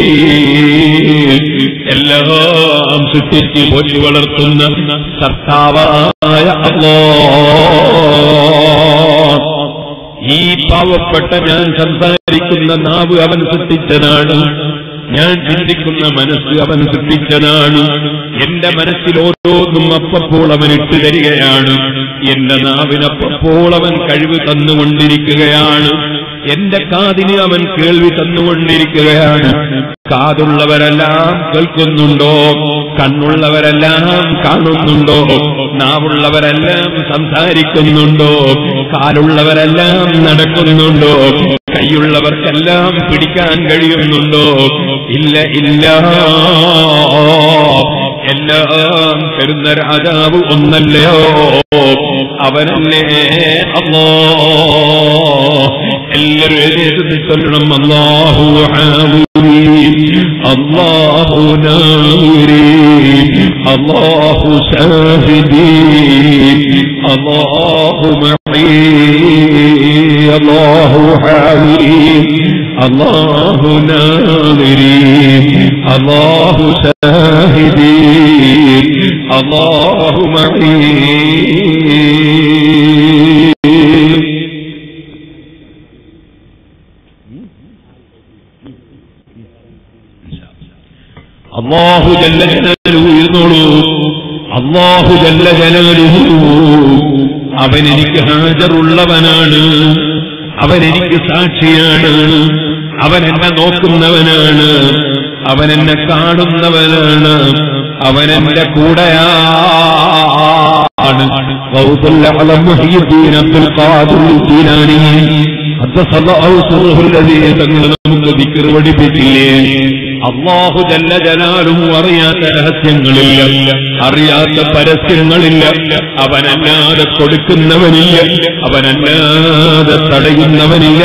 എല്ലാം സൃഷ്ടിച്ച് പോറ്റി വളർത്തുന്ന കർത്താവായ അല്ലാഹ് ഈ പാവപ്പെട്ട ഞാൻ സംസാരിക്കുന്ന നാവ് അവൻ സൃഷ്ടിച്ചതാണ് ഞാൻ ചിന്തിക്കുന്ന മനസ്സ് അവൻ സൃഷ്ടിച്ചതാണ് എന്റെ മനസ്സിൽ ഓരോന്നും അപ്പപ്പോൾ അവൻ ഇട്ടു തരികയാണ് എന്റെ നാവിനപ്പപ്പോൾ അവൻ കഴിവ് തന്നുകൊണ്ടിരിക്കുകയാണ് എന്റെ കാതിന് അവൻ കേൾവി തന്നുകൊണ്ടിരിക്കുകയാണ് കാതുള്ളവരെല്ലാം കേൾക്കുന്നുണ്ടോ കണ്ണുള്ളവരെല്ലാം കാണുന്നുണ്ടോ നാവുള്ളവരെല്ലാം സംസാരിക്കുന്നുണ്ടോ കാലുള്ളവരെല്ലാം നടക്കുന്നുണ്ടോ കൈയുള്ളവർക്കെല്ലാം പിടിക്കാൻ കഴിയുന്നുണ്ടോ ഇല്ല ഇല്ല എല്ലാം തരുന്ന രാജാവ് ഒന്നല്ലയോ അവനല്ലേ അല്ലോ എല്ലാവരും എഴുതി ചൊല്ലണം അള്ളാഹു അള്ളാഹു അള്ളാഹു ഷാഹിദി അള്ളാഹു അള്ളാഹു ഹാവിരി അള്ളാഹു നാവിരി അള്ളാഹു ഷാഹിദി അള്ളാഹു മഹീ അള്ളാഹു ജല്ല ജലാലുഹു ഇരുന്നോളൂ അള്ളാഹു ജല്ല ജലാലുഹു അവൻ എനിക്ക് ഹാജറുള്ളവനാണ് അവൻ എനിക്ക് സാക്ഷിയാണ് അവൻ എന്നെ നോക്കുന്നവനാണ് അവൻ എന്നെ കാണുന്നവനാണ് അവൻ എന്റെ കൂടെയാണ് ഗൗതുൽ അലം മുഹീദ്ദീൻ അബ്ദുൽ ഖാദിർ ജീലാനി അദ്ദസല്ലാഹു സിർഹു അല്ലദീ തങ്ങൾ നമുക്ക് ദിക്ർ പഠിപ്പിച്ചില്ലേ അള്ളാഹു ജല്ല ജലാലും അറിയാത്ത രഹസ്യങ്ങളില്ല അറിയാത്ത പരസ്യങ്ങളില്ല അവനല്ലാതെ കൊടുക്കുന്നവനില്ല അവനല്ലാതെ തടയുന്നവനില്ല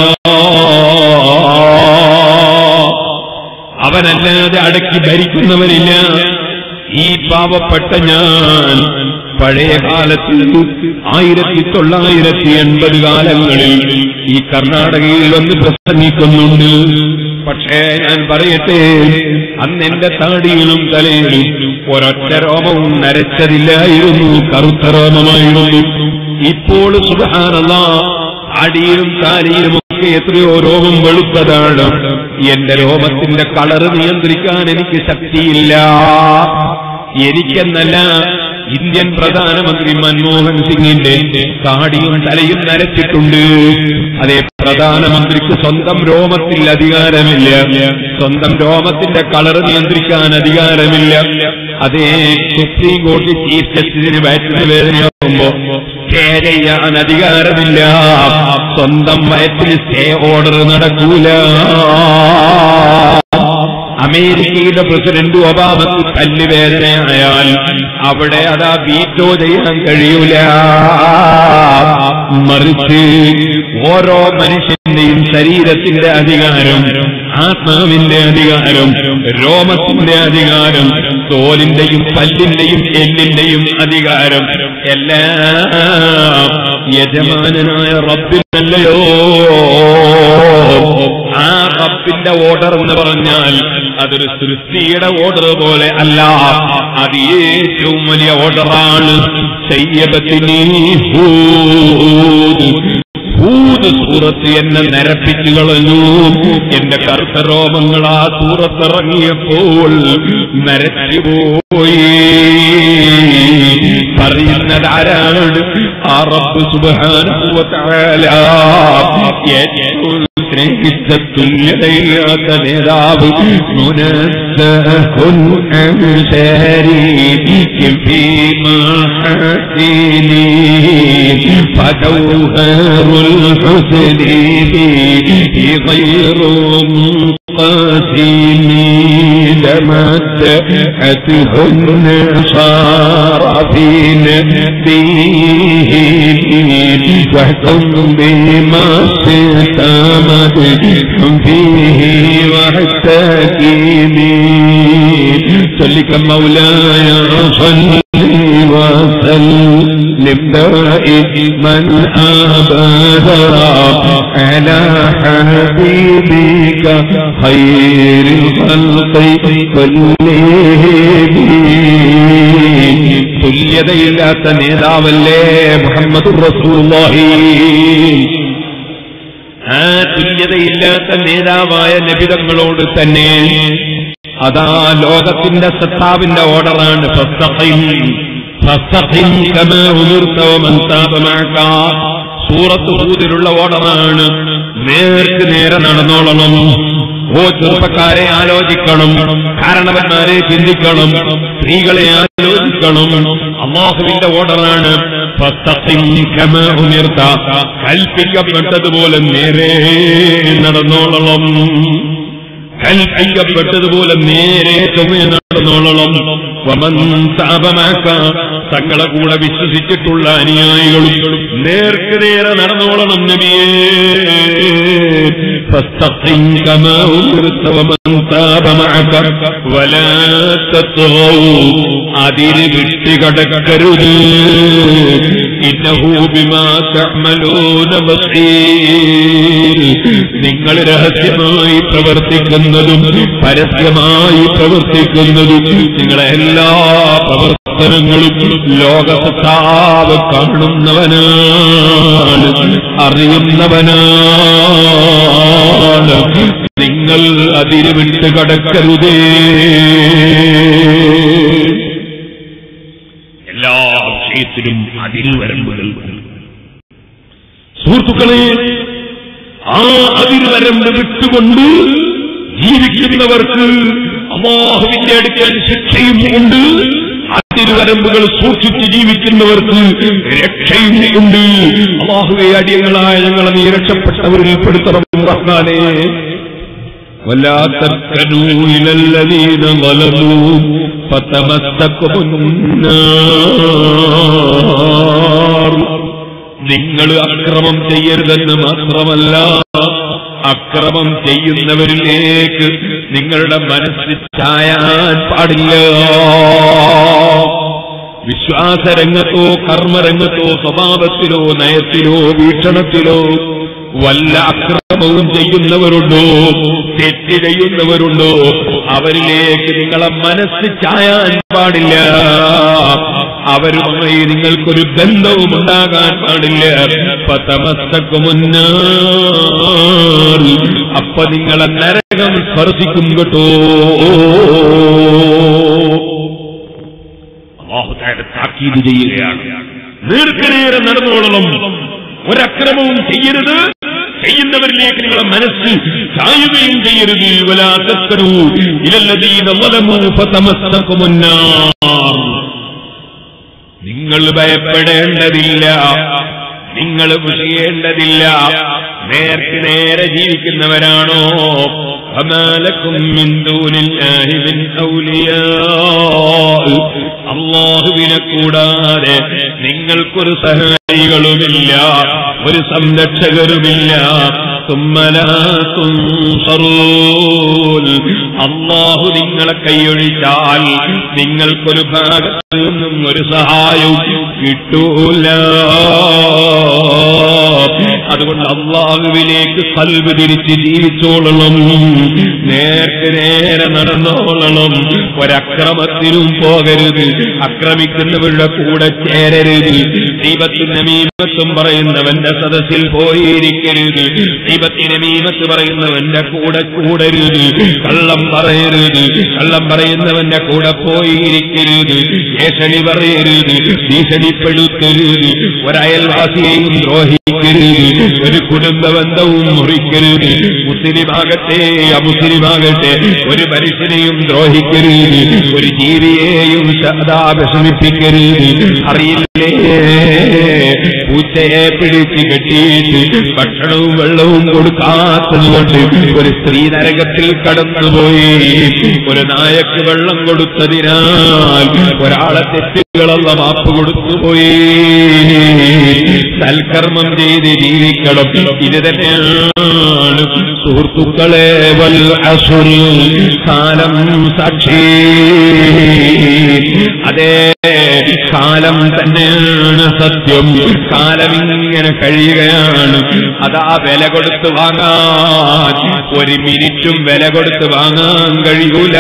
അവനല്ലാതെ അടക്കി ഭരിക്കുന്നവനില്ല ഈ പാവപ്പെട്ട ഞാൻ പഴയ കാലത്ത് ആയിരത്തി തൊള്ളായിരത്തി എൺപത് കാലങ്ങളിൽ ഈ കർണാടകയിൽ വന്ന് പ്രസംഗിക്കുന്നുണ്ട് പക്ഷേ ഞാൻ പറയട്ടെ അന്ന് എന്റെ താടിയിലും തലയിലും ഒരൊറ്റ രോമവും നരച്ചതില്ലായിരുന്നു കറുത്ത രോമമായിരുന്നു ഇപ്പോൾ സുധാരണ അടിയിലും താടിയിലും ഒക്കെ എത്രയോ രോമം വെളുത്തതാണ് എന്റെ രോമത്തിന്റെ കളറ് നിയന്ത്രിക്കാൻ എനിക്ക് ശക്തിയില്ല എനിക്കെന്നല്ല ഇന്ത്യൻ പ്രധാനമന്ത്രി മൻമോഹൻ സിംഗിന്റെ താടിയും തലയും നരച്ചിട്ടുണ്ട് അതേ പ്രധാനമന്ത്രിക്ക് സ്വന്തം രോമത്തിൽ അധികാരമില്ല സ്വന്തം രോമത്തിന്റെ കളർ നിയന്ത്രിക്കാൻ അധികാരമില്ല അതേ സുപ്രീം കോടതി ചീഫ് ജസ്റ്റിസിന് വയറ്റിന് വേദനയാകുമ്പോ സ്റ്റേ ചെയ്യാൻ അധികാരമില്ല സ്വന്തം വയറ്റിൽ സ്റ്റേ ഓർഡർ നടക്കൂല അമേരിക്കയുടെ പ്രസിഡന്റ് ഒബാമക്ക് പല്ലുവേദനയായാൽ അവിടെ അതാ വീറ്റോ ചെയ്യാൻ കഴിയൂല മറിച്ച് ഓരോ മനുഷ്യന്റെയും ശരീരത്തിന്റെ അധികാരം ആത്മാവിന്റെ അധികാരം രോമത്തിന്റെ അധികാരം തോലിന്റെയും പല്ലിന്റെയും എല്ലിന്റെയും അധികാരം എല്ലാം യജമാനായ റബ്ബിനല്ലയോ ആ റബ്ബിന്റെ ഓർഡർ എന്ന് പറഞ്ഞാൽ അതൊരു സൃഷ്ടിയുടെ ഓർഡർ പോലെ അല്ല അത് ഏറ്റവും വലിയ ഓർഡറാണ് സയ്യബത്തിനീ ഹൂദ് ഭൂത് സൂറത്ത് എന്നെ നരപ്പിച്ചു കളഞ്ഞു എന്റെ കർത്തരോമങ്ങൾ ആ സൂറത്തിറങ്ങിയപ്പോൾ നരച്ചുപോയി പറയുന്നത് ആരാണ് ആ റബ്ബ് സുബാനുവല ഏറ്റവും സ്നേഹിച്ച തുല്യതയില്ലാത്ത നേതാവ് മുനസ്സഹുൻ അൻസാരി في محاسنه فجوهر الحسن فيه غير منقسم لمدحتهن صار في نبيه واحكم بما شئت مدحا فيه واحتكمي صلك مولاي صل وسلم دائما ابدا على حبيبك خير الخلق كلهم തുല്യതയില്ലാത്ത നേതാവല്ലേ മുഹമ്മദ് റസൂലുള്ളാഹി ആ തുല്യതയില്ലാത്ത നേതാവായ നബിതങ്ങളോട് തന്നെ അതാ ലോകത്തിന്റെ സത്താവിന്റെ ഓർഡറാണ് ഫസ്തഖിം. ഫസ്തഖിം കമാ ഉമിർത വമൻ താബ മഅക. സൂറത്ത് ഹൂദിലുള്ള ഓർഡറാണ് നേർക്ക് നേരെ നടന്നോളണം ഓ ചെറുപ്പക്കാരെ ആലോചിക്കണം കാരണവന്മാരെ ചിന്തിക്കണം സ്ത്രീകളെ ആലോചിക്കണം അള്ളാഹുവിന്റെ ഓർഡറാണ് ഫസ്തഖിം കമാ ഉമിർത. കൽപ്പിക്കപ്പെട്ടതുപോലെ നേരെ നടന്നോളണം കൽപ്പിക്കപ്പെട്ടതുപോലെ നേരെ ചൊവ്വ നടന്നോളണം വമൻ താപമാക്ക തങ്ങളെ കൂടെ വിശ്വസിച്ചിട്ടുള്ള അനുയായികളും നേർക്ക് നേരെ നടന്നോളണം നബിയേ فاستقم كما أمرت ومن تاب معك ولا تطغوا അതിര് വിട്ടുകടക്കരുത് ഇന്നഹു ബിമാ തഅമലൂന ബസീർ നിങ്ങൾ രഹസ്യമായി പ്രവർത്തിക്കുന്നതും പരസ്യമായി പ്രവർത്തിക്കുന്നതും നിങ്ങളെ എല്ലാ പ്രവർത്തനങ്ങളും ലോകസത്താവ് കാണുന്നവനാണ് അറിയുന്നവനാണ് നിങ്ങൾ അതിര് വിട്ട് കടക്കരുതേ എല്ലാ വിഷയത്തിലും അതിരുവരമ്പുകൾ സുഹൃത്തുക്കളെ ആ അതിർവരമ്പ് വിട്ടുകൊണ്ട് ജീവിക്കുന്നവർക്ക് അള്ളാഹുവിന്റെ അടുക്കൽ ശിക്ഷയും ഉണ്ട് അതിർവരമ്പുകൾ സൂക്ഷിച്ച് ജീവിക്കുന്നവർക്ക് രക്ഷയും ഉണ്ട് അള്ളാഹുവെ അടിയങ്ങളായ ഞങ്ങളെ നീ രക്ഷപ്പെട്ടവരിൽ പെടുത്തണം റഹ്മാനെ ولا تركنوا إلى الذين ظلموا فتمسكهم النار നിങ്ങൾ അക്രമം ചെയ്യരുതെന്ന് മാത്രമല്ല അക്രമം ചെയ്യുന്നവരിലേക്ക് നിങ്ങളുടെ മനസ്സ് ചായാൻ പാടില്ല വിശ്വാസരംഗത്തോ കർമ്മരംഗത്തോ സ്വഭാവത്തിലോ നയത്തിലോ വീക്ഷണത്തിലോ വല്ല അക്രമവും ചെയ്യുന്നവരുണ്ടോ തെറ്റ് ചെയ്യുന്നവരുണ്ടോ അവരിലേക്ക് നിങ്ങളെ മനസ്സ് ചായാൻ പാടില്ല അവരുമായി നിങ്ങൾക്കൊരു ബന്ധവും ഉണ്ടാകാൻ പാടില്ല പതമസ്തക്ക് മുന്നാറി അപ്പൊ നിങ്ങളെ നരകം സ്പർശിക്കും കേട്ടോ അള്ളാഹുദായുടെ താക്കീത് ചെയ്യുകയാണ് നേർക്കുനേരെ നടന്നോളണം ഒരക്രമവും ചെയ്യരുത് ചെയ്യുന്നവരിലേക്ക് നിങ്ങളെ മനസ്സ് ചായുകയും ചെയ്യരുത് വലാത്തക്കരൂ ഇലല്ലതീന വലമൂ ഫതമസ്തകുമുന്നാർ നിങ്ങൾ ഭയപ്പെടേണ്ടതില്ല നിങ്ങൾ മുഷിയേണ്ടതില്ല നേർക്ക് നേരെ ജീവിക്കുന്നവരാണോ ഫമാലക്കും മിൻ ദൂനില്ലാഹി മിൻ ഔലിയാ അള്ളാഹുവിനെ കൂടാതെ നിങ്ങൾക്കൊരു സഹായികളുമില്ല ഒരു സംരക്ഷകരുമില്ല തുമ്മലാത്തും അള്ളാഹു നിങ്ങളെ കൈയൊഴിച്ചാൽ നിങ്ങൾക്കൊരു ഭാഗത്തു നിന്നും ഒരു സഹായവും കിട്ടൂല അതുകൊണ്ട് അള്ളാഹുവിലേക്ക് കൽവ് തിരിച്ച് ജീവിച്ചോളണം നേർക്ക് നേരെ നടന്നോളണം ഒരക്രമത്തിനും പോകരുത് അക്രമിക്കുന്നവരുടെ കൂടെ ചേരരുത് ദീപത്തിന്റെ മീമത്തും പറയുന്നവന്റെ സദസ്സിൽ പോയിരിക്കരുത് ദീപത്തിന്റെ മീമത്ത് പറയുന്നവന്റെ കൂടെ കൂടരുത് കള്ളം പറയരുത് കള്ളം പറയുന്നവന്റെ കൂടെ പോയിരിക്കരുത് ഭീഷണി പറയരുത് ഭീഷണിപ്പെടുത്തരുത് ഒരയൽവാസിയെയും ദ്രോഹിക്കരുത് ഒരു കുടുംബ ബന്ധവും മുറിക്കരുത് മുസ്ലിമാകട്ടെ അമുസ്ലിമാകട്ടെ ഒരു മനുഷ്യനെയും ദ്രോഹിക്കരുത് ഒരു ജീവിയെയും സദാ വിഷമിപ്പിക്കരുത് അറിയില്ലേ പൂച്ചയെ പിടിച്ച് കെട്ടിയിട്ട് ഭക്ഷണവും വെള്ളവും കൊടുക്കാത്തതുകൊണ്ട് ഒരു സ്ത്രീ നരകത്തിൽ കടന്നുപോയി ഒരു നായക്ക് വെള്ളം കൊടുത്തതിനാൽ ഒരാളെ തെറ്റ് തെറ്റുകളല്ല മാപ്പ് കൊടുത്തുപോയി സൽക്കർമ്മം ചെയ്ത് ജീവിക്കണം ഇത് തന്നെയാണ് സുഹൃത്തുക്കളെ വൽ അസുൽ കാലം സാക്ഷി അതേ കാലം തന്നെയാണ് സത്യം കാലം ഇങ്ങനെ കഴിയുകയാണ് അതാ വില കൊടുത്ത് വാങ്ങാൻ ഒരു മിനിറ്റും വില കൊടുത്ത് വാങ്ങാൻ കഴിയൂല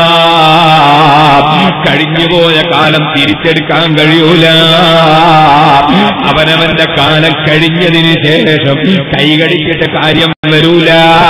കഴിഞ്ഞുപോയ കാലം തിരിച്ചെടുക്കാൻ കഴിയൂല അവനവന്റെ കാലം കഴിഞ്ഞതിന് ശേഷം കൈകടിച്ചിട്ട് കാര്യം വരൂല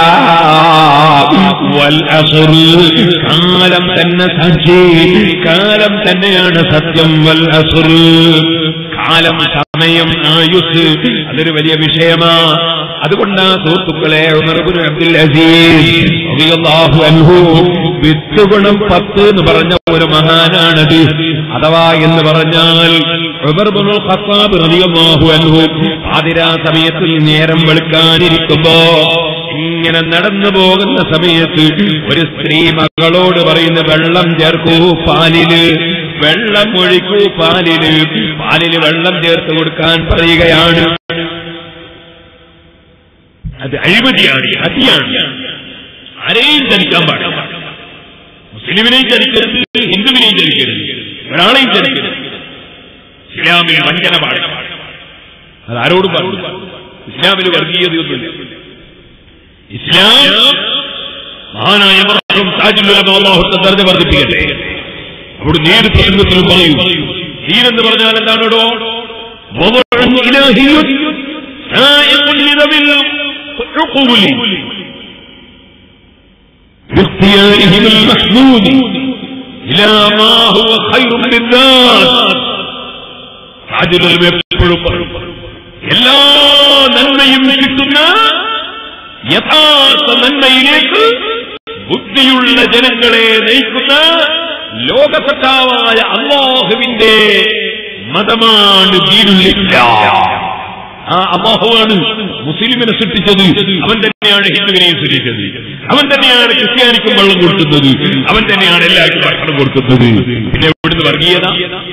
വൽ അസുർ കാലം തന്നെ സാക്ഷി കാലം തന്നെയാണ് സത്യം വൽ അസുർ കാലം സമയം ആയുസ് അതൊരു വലിയ വിഷയമാ അതുകൊണ്ടാ സുഹൃത്തുക്കളെ ഉമർബുൽ അബ്ദുൽ അസീസ് റളിയല്ലാഹു അൻഹു വിത്തുഗുണം പത്ത് എന്ന് പറഞ്ഞ ഒരു മഹാനാണത് അഥവാ എന്ന് പറഞ്ഞാൽ ഉമർബുൽ ഖത്താബ് റളിയല്ലാഹു അൻഹു പാതിരാ സമയത്തിൽ നേരം വെളുക്കാനിരിക്കുമ്പോ ഇങ്ങനെ നടന്നു പോകുന്ന സമയത്ത് ഒരു സ്ത്രീ മകളോട് പറയുന്ന വെള്ളം ചേർക്കൂ പാലില് വെള്ളം ഒഴിക്കൂ പാലില് പാലില് വെള്ളം ചേർത്ത് കൊടുക്കാൻ പറയുകയാണ് അത് അഴിമതിയാണ് അതിയാണ് ആരെയും ചലിക്കാൻ പാടില്ല മുസ്ലിമിനെയും ചലിക്കരുത് ഹിന്ദുവിനെയും ചലിക്കരുത് ഒരാളെയും ചലിക്കരുത് ഇസ്ലാമിൽ വഞ്ചന പാടില്ല അത് ആരോടും പാടില്ല ഇസ്ലാമിൽ വർഗീയതയൊന്നുമില്ല ഇസ്ലാം മഹാനായ മർഹൂം താജുൽ ഉലമ അല്ലാഹു ദർജ വർദ്ധിപ്പിക്കട്ടെ അവിടെ നേര് പ്രസംഗത്തിലും പറയൂ ദീനെന്ന് പറഞ്ഞാൽ എന്താണോ باختيارهم المحمود إلى ما هو خير للناس താജുൽ എപ്പോഴും പറയും എല്ലാ നന്മയും കിട്ടുന്ന യഥാർത്ഥ നന്മയിലേക്ക് ബുദ്ധിയുള്ള ജനങ്ങളെ നയിക്കുന്ന ലോകസത്താവായ അള്ളാഹുവിന്റെ മതമാണ് ദീനുല്ലില്ല ആ അള്ളാഹുവാണ് മുസ്ലിമിനെ സൃഷ്ടിച്ചത് അവൻ തന്നെയാണ് ഹിന്ദുവിനെയും സൃഷ്ടിച്ചത് അവൻ തന്നെയാണ് ക്രിസ്ത്യാനിക്കും വെള്ളം കൊടുക്കുന്നത് അവൻ തന്നെയാണ് എല്ലാവർക്കും ഭക്ഷണം കൊടുക്കുന്നത് പിന്നെ എവിടുന്ന് വർഗീയത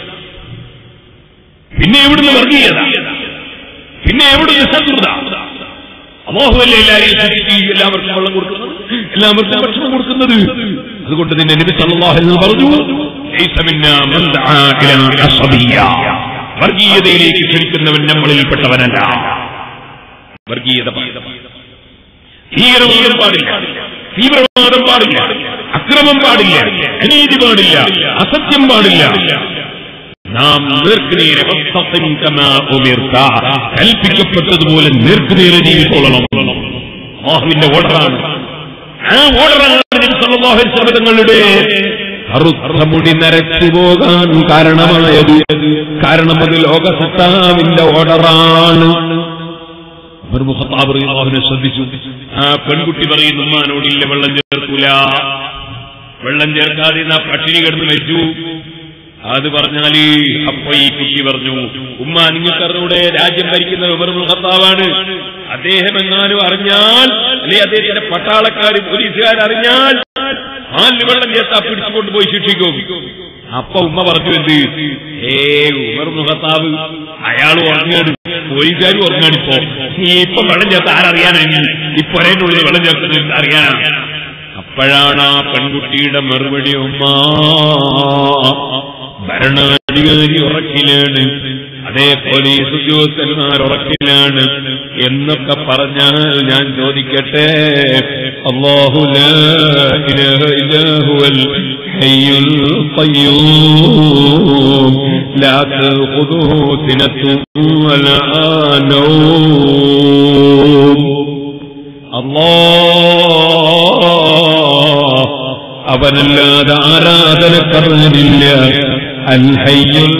പിന്നെ എവിടുന്ന് വർഗീയത പിന്നെ എവിടുന്ന് ശത്രുത അമോഹമല്ലേ എല്ലാവരെയും സൃഷ്ടിച്ച് എല്ലാവർക്കും വെള്ളം കൊടുക്കുന്നത് എല്ലാവർക്കും ഭക്ഷണം കൊടുക്കുന്നത് അതുകൊണ്ട് തന്നെ നബി സല്ലല്ലാഹു അലൈഹി വസല്ലം പറഞ്ഞു "ലൈസ മിന്നാ മൻ ദആ ഇലാ അസബിയ്യ." വർഗീയതയിലേക്ക് ക്ഷണിക്കുന്നവൻ നമ്മളിൽപ്പെട്ടവനല്ല വർഗീയത പാടില്ല. ഭീകരവാദം പാടില്ല തീവ്രവാദം പാടില്ല അക്രമം പാടില്ല അനീതി പാടില്ല അസത്യം പാടില്ല നാം നേർക്കുനേരെ വസ്തത്തിൻ കമാ ഉമിർത. കൽപ്പിക്കപ്പെട്ടതുപോലെ നേർക്കുനേരെ ജീവിച്ചോളണം അള്ളാഹുവിന്റെ ഓർഡറാണ് ആ ഓർഡറാണ് നബി സല്ലല്ലാഹു അലൈഹി വസല്ലം തങ്ങളുടെ കറുത്ത മുടി നരച്ചു പോകാൻ കാരണമായത് കാരണം അത് ലോകസത്താവിന്റെ ഓർഡറാണ് ഉമർ മുഖത്താബ് റളിയല്ലാഹുവിനെ ശ്രദ്ധിച്ചു ആ പെൺകുട്ടി പറയുന്നു ഉമ്മാനോടില്ല വെള്ളം ചേർക്കൂല വെള്ളം ചേർക്കാതെ നാ പട്ടിണി കിടന്ന് മരിച്ചു അത് പറഞ്ഞാല് അപ്പൊ ഈ കുട്ടി പറഞ്ഞു ഉമ്മ നിങ്ങൾക്കറിഞ്ഞൂടെ രാജ്യം ഭരിക്കുന്ന ഉമർ മുഖത്താവാണ് അദ്ദേഹം എങ്ങാനും അറിഞ്ഞാൽ അല്ലെ അദ്ദേഹത്തിന്റെ പട്ടാളക്കാർ പോലീസുകാർ അറിഞ്ഞാൽ നാല് വെള്ളം ചേർത്താ പിടിച്ചുകൊണ്ട് പോയി ശിക്ഷിക്കും അപ്പൊ ഉമ്മ പറഞ്ഞു എന്ത് ഏ ഉമർ മുഖത്താവ് അയാൾ ഉറങ്ങാണ് പോലീസുകാർ ഉറങ്ങാണ് ഇപ്പൊ ഇപ്പൊ വെള്ളം ചേർത്ത് ആരറിയാനാണ് ഇപ്പൊ ഒരേനുള്ളിൽ വെള്ളം ചേർക്കുന്നത് അറിയാനാണ് അപ്പോഴാണ് ആ പെൺകുട്ടിയുടെ മറുപടി ഉമ്മ ഭരണാധികാരി ഉറക്കിലാണ് അതേ പോലീസ് ഉദ്യോഗസ്ഥന്മാർ ഉറക്കിലാണ് എന്നൊക്കെ പറഞ്ഞാൽ ഞാൻ ചോദിക്കട്ടെ അള്ളാഹു ലാ ഇലാഹ ഇല്ലാ ഹുവൽ ഹയ്യുൽ ഖയ്യൂം ലാ തഖുദുഹു സിനത്തുൻ വലാ നൗം അല്ലാഹ് അവനല്ലാതെ ആരാധനക്കറിഞ്ഞില്ല അൽ ഹയ്യുൽ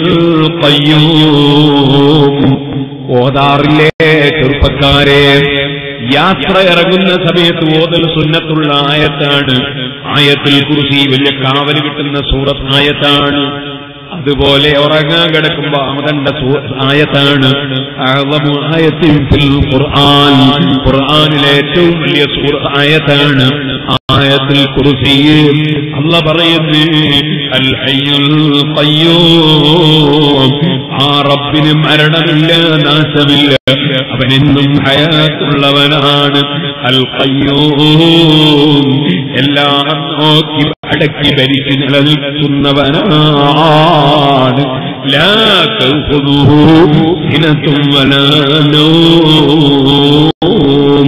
ഖയ്യൂം ഓതാറില്ലേ ചെറുപ്പക്കാരെ യാത്ര ഇറങ്ങുന്ന സമയത്ത് ഓതൽ സുന്നത്തുള്ള ആയത്താണ് ആയത്തിൽ കുറിച്ച് വലിയ കാവല് കിട്ടുന്ന സൂറത്ത് ആയത്താണ് അതുപോലെ ഉറങ്ങാൻ കിടക്കുമ്പോ അവതന്റെ ആയത്താണ് അഅ്ളമു ആയത്തിൻ ഫിൽ ഖുർആൻ ഖുർആനിലെ ഏറ്റവും വലിയ സൂറ ആയത്താണ് ആയത്തിൽ കുർസി അല്ല പറയുന്നു അൽ ഹയ്യുൽ ഖയ്യൂം ആ റബ്ബിന് മരണമില്ല നാശമില്ല അവനെന്നും ഹയാത്തുള്ളവനാണ് അൽ ഖയ്യൂം എല്ലാം നോക്കി അടക്കി ഭരിച്ച് നിലനിൽക്കുന്നവനാണ് ലാ തൗഖുദുഹു സിനത്തും വലാ നൗം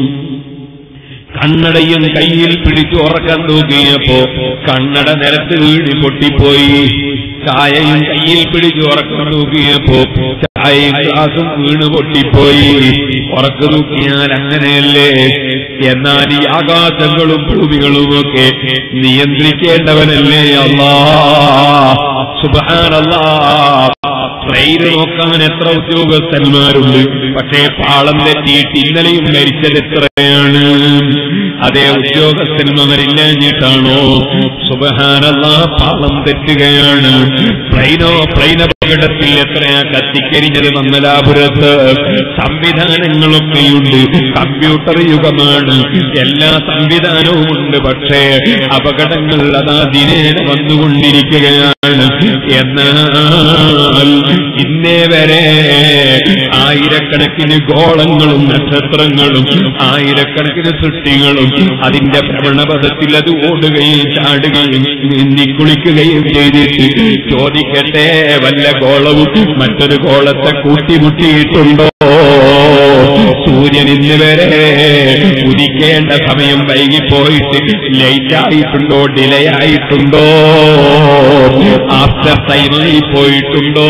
കണ്ണടയും കയ്യിൽ പിടിച്ചു ഉറക്കാൻ നോക്കിയപ്പോ കണ്ണട നിരത്ത് വീടി പൊട്ടിപ്പോയി ചായയും കയ്യിൽ പിടിച്ചു ഉറക്കം നോക്കിയപ്പോ ചായയും ഗ്ലാസും വീണ് പൊട്ടിപ്പോയി ഉറക്കു നോക്കിയാൽ അങ്ങനെയല്ലേ എന്നാൽ ഈ ആകാശങ്ങളും ഭൂമികളുമൊക്കെ നിയന്ത്രിക്കേണ്ടവനല്ലേ അല്ലാ സുബാനല്ലാ ട്രെയിൻ നോക്കാൻ എത്ര ഉദ്യോഗസ്ഥന്മാരുണ്ട് പക്ഷേ പാളം തെറ്റിയിട്ട് ഇന്നലെയും മരിച്ചത് എത്രയാണ് അതേ ഉദ്യോഗസ്ഥന്മാരില്ലാഞ്ഞിട്ടാണോ സുബഹാനല്ല പാളം തെറ്റുകയാണ് പ്ലെയിനോ പ്ലെയിൻ അപകടത്തിൽ എത്രയാ കത്തിക്കരിഞ്ഞത് മംഗലാപുരത്ത് സംവിധാനങ്ങളൊക്കെയുണ്ട് കമ്പ്യൂട്ടർ യുഗമാണ് എല്ലാ സംവിധാനവും ഉണ്ട് പക്ഷേ അപകടങ്ങൾ അതാ ദിനേന വന്നുകൊണ്ടിരിക്കുകയാണ് എന്നാൽ ഇന്നേ വരെ ആയിരക്കണക്കിന് ഗോളങ്ങളും നക്ഷത്രങ്ങളും ആയിരക്കണക്കിന് സൃഷ്ടികളും അതിന്റെ ഭ്രമണപഥത്തിൽ അത് ഓടുകയും ചാടുകയും നീന്തിക്കുളിക്കുകയും ചെയ്തിട്ട് ചോദിക്കട്ടെ വല്ല ഗോളവും മറ്റൊരു ഗോളത്തെ കൂട്ടിമുട്ടിയിട്ടുണ്ടോ സൂര്യൻ ഇന്ന് വരെ ഉദിക്കേണ്ട സമയം വൈകിപ്പോയിട്ട് ലേറ്റ് ആയിട്ടുണ്ടോ ഡിലേ ആയിട്ടുണ്ടോ ആഫ്റ്റർ ടൈമായി പോയിട്ടുണ്ടോ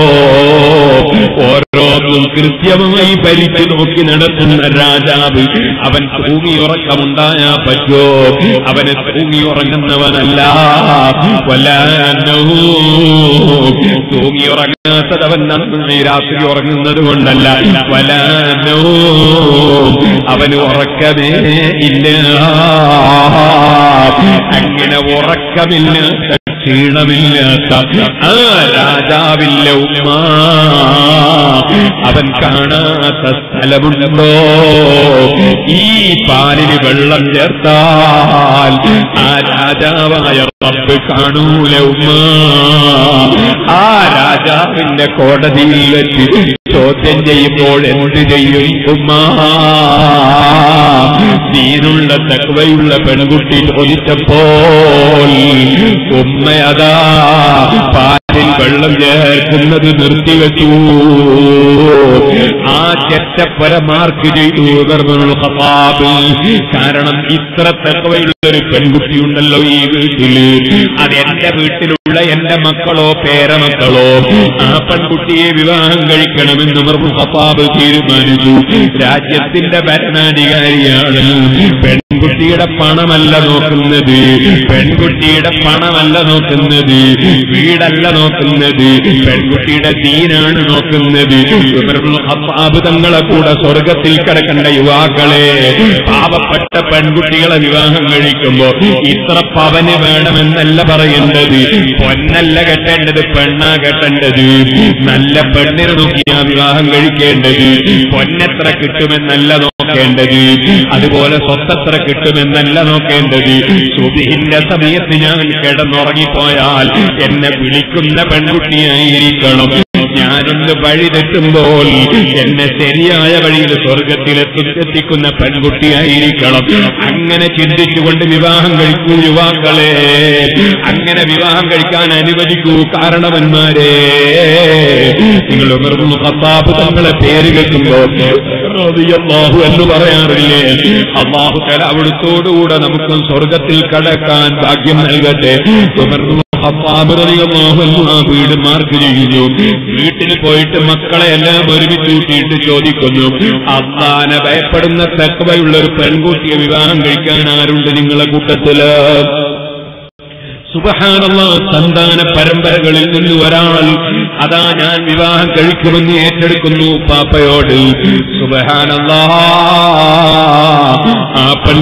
ഓരോന്നും കൃത്യമായി ഭരിച്ചു നോക്കി നടത്തുന്ന രാജാവ് അവൻ തൂങ്ങിയുറക്കമുണ്ടായാ പറ്റോ അവന് തൂങ്ങിയുറങ്ങുന്നവനല്ല വല്ലാനോ തൂങ്ങിയുറങ്ങാത്തത് അവൻ നന്നായി രാത്രി ഉറങ്ങുന്നത് കൊണ്ടല്ല വലാനോ അവന് ഉറക്കമേ ഇല്ല അങ്ങനെ ഉറക്കമില്ലാത്ത ക്ഷീണമില്ലാത്ത ആ രാജാവില്ല ഉമ്മ അവൻ കാണാത്ത സ്ഥലമുണ്ടോ ഈ പാലിന് വെള്ളം ചേർത്താൽ ആ രാജാവായ റബ്ബ് കാണൂല ഉമ്മ ആ രാജാവിന്റെ കോടതിയിൽ വെച്ച് ചോദ്യം ചെയ്യുമ്പോൾ എന്ത് ചെയ്യും ഉമ്മ നീനുള്ള തക്കവയുള്ള പെൺകുട്ടി ചോദിച്ചപ്പോൾ ഉമ്മയതാ പാലിൽ വെള്ളം ചേർക്കുന്നത് നിർത്തിവെച്ചു ആ ചെറ്റപ്പര മാർക്ക് ചെയ്തു ഉമറുൽ ഖത്താബ് കാരണം ഇത്ര തക്കവയുള്ള ഒരു പെൺകുട്ടിയുണ്ടല്ലോ ഈ വീട്ടില് അത് എന്റെ വീട്ടിലുള്ള എന്റെ മക്കളോ പേരമക്കളോ ആ പെൺകുട്ടിയെ വിവാഹം കഴിക്കണമെന്ന് ഉമറുൽ ഖത്താബ് തീരുമാനിച്ചു രാജ്യത്തിന്റെ ഭരണാധികാരിയാണ് പെൺകുട്ടിയുടെ പണമല്ല നോക്കുന്നത് പെൺകുട്ടിയുടെ പണമല്ല നോക്കുന്നത് വീടല്ല നോക്കുന്നത് പെൺകുട്ടിയുടെ ദീനാണ് നോക്കുന്നത് ഉമറുൽ ഖത്താബ് തങ്ങളെ കൂടെ സ്വർഗത്തിൽ കിടക്കേണ്ട യുവാക്കളെ പാവപ്പെട്ട പെൺകുട്ടികളെ വിവാഹം കഴിക്കുമ്പോ ഇത്ര പവന് വേണമെന്നല്ല പറയേണ്ടത് പൊന്നല്ല കെട്ടേണ്ടത് പെണ്ണാ കെട്ടേണ്ടത് നല്ല പെണ്ണിനെ നോക്കിയാ വിവാഹം കഴിക്കേണ്ടത് പൊന്നെത്ര കിട്ടുമെന്നല്ല നോക്കേണ്ടത് അതുപോലെ സ്വത്തെത്ര കിട്ടുമെന്നല്ല നോക്കേണ്ടത് സുബിഹിന്റെ സമയത്ത് ഞാൻ കിടന്നുറങ്ങിപ്പോയാൽ എന്നെ വിളിക്കുന്ന പെൺകുട്ടിയായിരിക്കണം ഞാനൊന്ന് വഴി തെറ്റുമ്പോൾ എന്നെ ശരിയായ വഴിയിൽ സ്വർഗത്തിലെത്തി എത്തിക്കുന്ന പെൺകുട്ടിയായിരിക്കണം അങ്ങനെ ചിന്തിച്ചുകൊണ്ട് വിവാഹം കഴിക്കൂ യുവാക്കളെ അങ്ങനെ വിവാഹം കഴിക്കാൻ അനുവദിക്കൂ കാരണവന്മാരെ നിങ്ങൾ ഉമർന്നു ഖത്താബ് തങ്ങളെ പേര് കേൾക്കുമ്പോ റളിയല്ലാഹു എന്ന് പറയാറില്ലേ അള്ളാഹു തല അവിടുത്തോടുകൂടെ നമുക്ക് സ്വർഗത്തിൽ കടക്കാൻ ഭാഗ്യം നൽകട്ടെ ഉമർന്നു ഖത്താബ് റളിയല്ലാഹു അൻഹു ആ വീട് മാർക്ക് ചെയ്യുന്നു വീട്ടിൽ പോയിട്ട് മക്കളെ എല്ലാം ഒരുമിച്ച് കൂട്ടിയിട്ട് ചോദിക്കുന്നു അള്ളാനെ ഭയപ്പെടുന്ന തക്കവയുള്ള ഒരു പെൺകുട്ടിയെ വിവാഹം കഴിക്കാൻ ആരുണ്ട് നിങ്ങളെ കൂട്ടത്തില് സുബഹാനല്ല സന്താന പരമ്പരകളിൽ നിന്ന് ഒരാൾ അതാ ഞാൻ വിവാഹം കഴിക്കുമെന്ന് ഏറ്റെടുക്കുന്നു പാപ്പയോട് സുബഹാനല്ല ആ പെൺകുട്ടി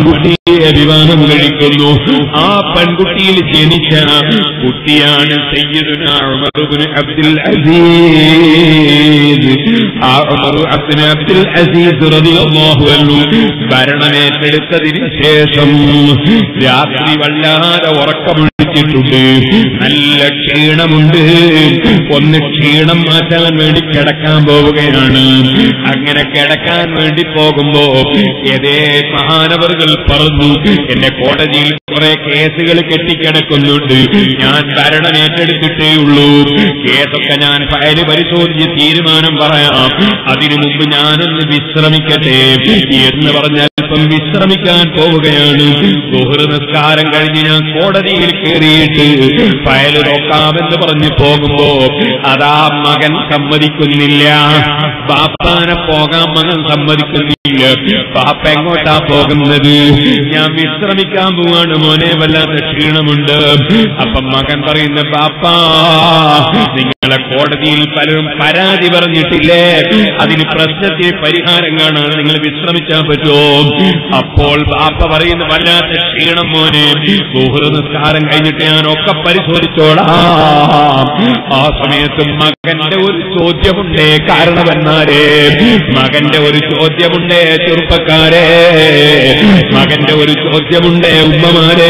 പെൺകുട്ടിയെ വിവാഹം കഴിക്കുന്നു ആ പെൺകുട്ടിയിൽ ജനിച്ച കുട്ടിയാണ് സയ്യിദുന ഉമർ ഇബ്നു അബ്ദുൽ അസീസ് ആ ഉമർ ഇബ്നു അബ്ദുൽ അസീസ് റളിയല്ലാഹു അൻഹു ഭരണമേറ്റെടുത്തതിന് ശേഷം രാത്രി വല്ലാതെ ഉറക്കമൊഴിച്ചിട്ടുണ്ട് നല്ല ക്ഷീണമുണ്ട് ഒന്ന് ക്ഷീണം മാറ്റാൻ വേണ്ടി കിടക്കാൻ പോവുകയാണ് അങ്ങനെ കിടക്കാൻ വേണ്ടി പോകുമ്പോ ഏതേ മഹാനവറുകൾ പറഞ്ഞു എന്റെ കോടതിയിൽ കുറെ കേസുകൾ കെട്ടിക്കിടക്കുന്നുണ്ട് ഞാൻ ഭരണം ഏറ്റെടുത്തിട്ടേ ഉള്ളൂ കേസൊക്കെ ഞാൻ ഫയല് പരിശോധിച്ച് തീരുമാനം പറയാം അതിനു മുമ്പ് ഞാനൊന്ന് വിശ്രമിക്കട്ടെ എന്ന് പറഞ്ഞാൽ അല്പം വിശ്രമിക്കാൻ പോവുകയാണ് സുഹൃ നിസ്കാരം കഴിഞ്ഞ് ഞാൻ കോടതിയിൽ കയറിയിട്ട് ഫയൽ നോക്കാമെന്ന് പറഞ്ഞ് പോകുമ്പോ അതാ മകൻ സമ്മതിക്കുന്നില്ല ബാപ്പാനെ പോകാൻ മകൻ സമ്മതിക്കുന്നില്ല ബാപ്പ എങ്ങോട്ടാ പോകുന്നത് ഞാൻ വിശ്രമിക്കാൻ പോവാണ് മോനെ വല്ലാത്ത ക്ഷീണമുണ്ട് അപ്പം മകൻ പറയുന്ന ബാപ്പാ നിങ്ങളെ കോടതിയിൽ പലരും പരാതി പറഞ്ഞിട്ടില്ലേ അതിന് പ്രശ്നത്തിന് പരിഹാരം കാണാൻ നിങ്ങൾ വിശ്രമിച്ചാൻ പറ്റുമോ അപ്പോൾ ബാപ്പ പറയുന്ന വല്ലാത്ത ക്ഷീണം മോനെ സുഹൃ നിസ്കാരം കഴിഞ്ഞിട്ട് ഞാൻ ഒക്കെ പരിശോധിച്ചോളാം ആ സമയത്ത് മകന്റെ ഒരു ചോദ്യമുണ്ടേ കാരണവന്മാരെ മകന്റെ ഒരു ചോദ്യമുണ്ടേ ചെറുപ്പക്കാരെ മകന്റെ ഒരു ചോദ്യമുണ്ടേ ഉമ്മമാരെ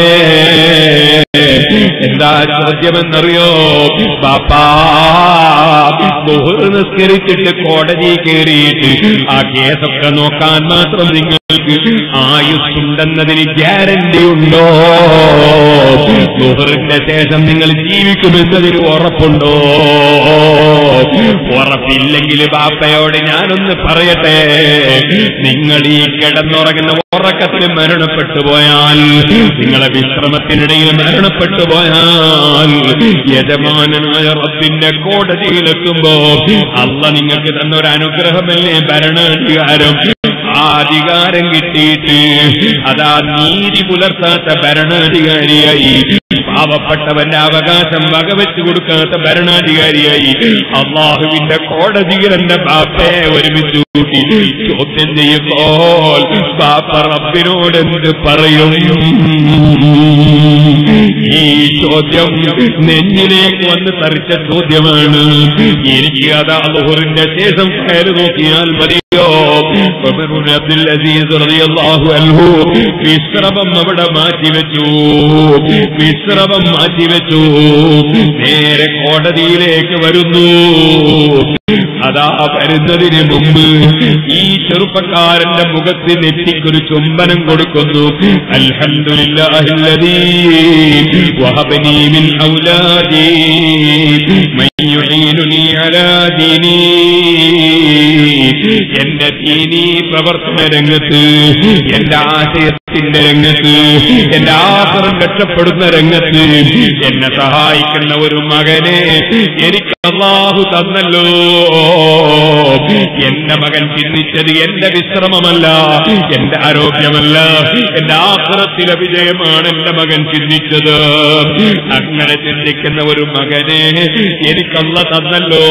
എന്താ ചോദ്യമെന്നറിയോ ബാപ്പാ ബുഹറ് നിസ്കരിച്ചിട്ട് കോടതി കയറിയിട്ട് ആ കേസൊക്കെ നോക്കാൻ മാത്രം നിങ്ങൾക്ക് ആയുസ്സുണ്ടെന്നതിന് ഗ്യാരണ്ടി ഉണ്ടോ ബുഹറിന്റെ ശേഷം നിങ്ങൾ ജീവിക്കുമെന്നതിന് ഉറപ്പുണ്ടോ ഉറപ്പില്ലെങ്കിൽ ബാപ്പയോട് ഞാനൊന്ന് പറയട്ടെ നിങ്ങൾ ഈ കിടന്നുറങ്ങുന്ന ഉറക്കത്തിൽ മരണപ്പെട്ടു പോയാൽ നിങ്ങളെ വിശ്രമത്തിനിടയിൽ മരണപ്പെട്ടു പോയാൽ യജമാനനായ റബ്ബിന്റെ കോടതിയിലെത്തുമ്പോ അല്ല നിങ്ങൾക്ക് തന്നൊരു അനുഗ്രഹമല്ലേ ഭരണാധികാരം ആ അധികാരം കിട്ടിയിട്ട് അതാ നീതി പുലർത്താത്ത ഭരണാധികാരിയായി പാവപ്പെട്ടവന്റെ അവകാശം വകവെച്ചു കൊടുക്കാത്ത ഭരണാധികാരിയായി അള്ളാഹുവിന്റെ കോടതിയിൽ എന്റെ ബാപ്പയെ ഒരുമിച്ച് കൂട്ടി ചോദ്യം ചെയ്യുമ്പോൾ ബാപ്പ റബ്ബിനോട് എന്ത് പറയും ഈ ചോദ്യം നെഞ്ഞിലേക്ക് വന്ന് തറിച്ച ചോദ്യമാണ് എനിക്ക് അതാ ലോഹറിന്റെ ശേഷം കയറി നോക്കിയാൽ മതിയോ ഉമറുബ്നു അബ്ദുൽ അസീസ് റളിയല്ലാഹു അൻഹു വിശ്രമം അവിടെ മാറ്റിവെച്ചു വിശ്രമം മാറ്റിവെച്ചു നേരെ കോടതിയിലേക്ക് വരുന്നു അതാ വരുന്നതിന് മുമ്പ് ഈ ചെറുപ്പക്കാരന്റെ മുഖത്ത് നെറ്റിക്കൊരു ചുംബനം കൊടുക്കുന്നു അൽഹംദുലില്ലാഹില്ലദീ വഹബനി മിൻ ഔലാദി മൻ യുഈനുനി അലാ ദീനി എന്റെ ദീനീ പ്രവർത്തന രംഗത്ത് എന്റെ ആശയത്തിന്റെ രംഗത്ത് എന്റെ ആഹ്റം രക്ഷപ്പെടുന്ന രംഗത്ത് എന്നെ സഹായിക്കുന്ന ഒരു മകനെ എനിക്ക് അള്ളാഹു തന്നല്ലോ എന്റെ മകൻ ചിന്തിച്ചത് എന്റെ വിശ്രമമല്ല എന്റെ ആരോഗ്യമല്ല എന്റെ ആഹ്റത്തിലെ വിജയമാണ് എന്റെ മകൻ ചിന്തിച്ചത് അങ്ങനെ ചിന്തിക്കുന്ന ഒരു മകനെ എനിക്കല്ല തന്നല്ലോ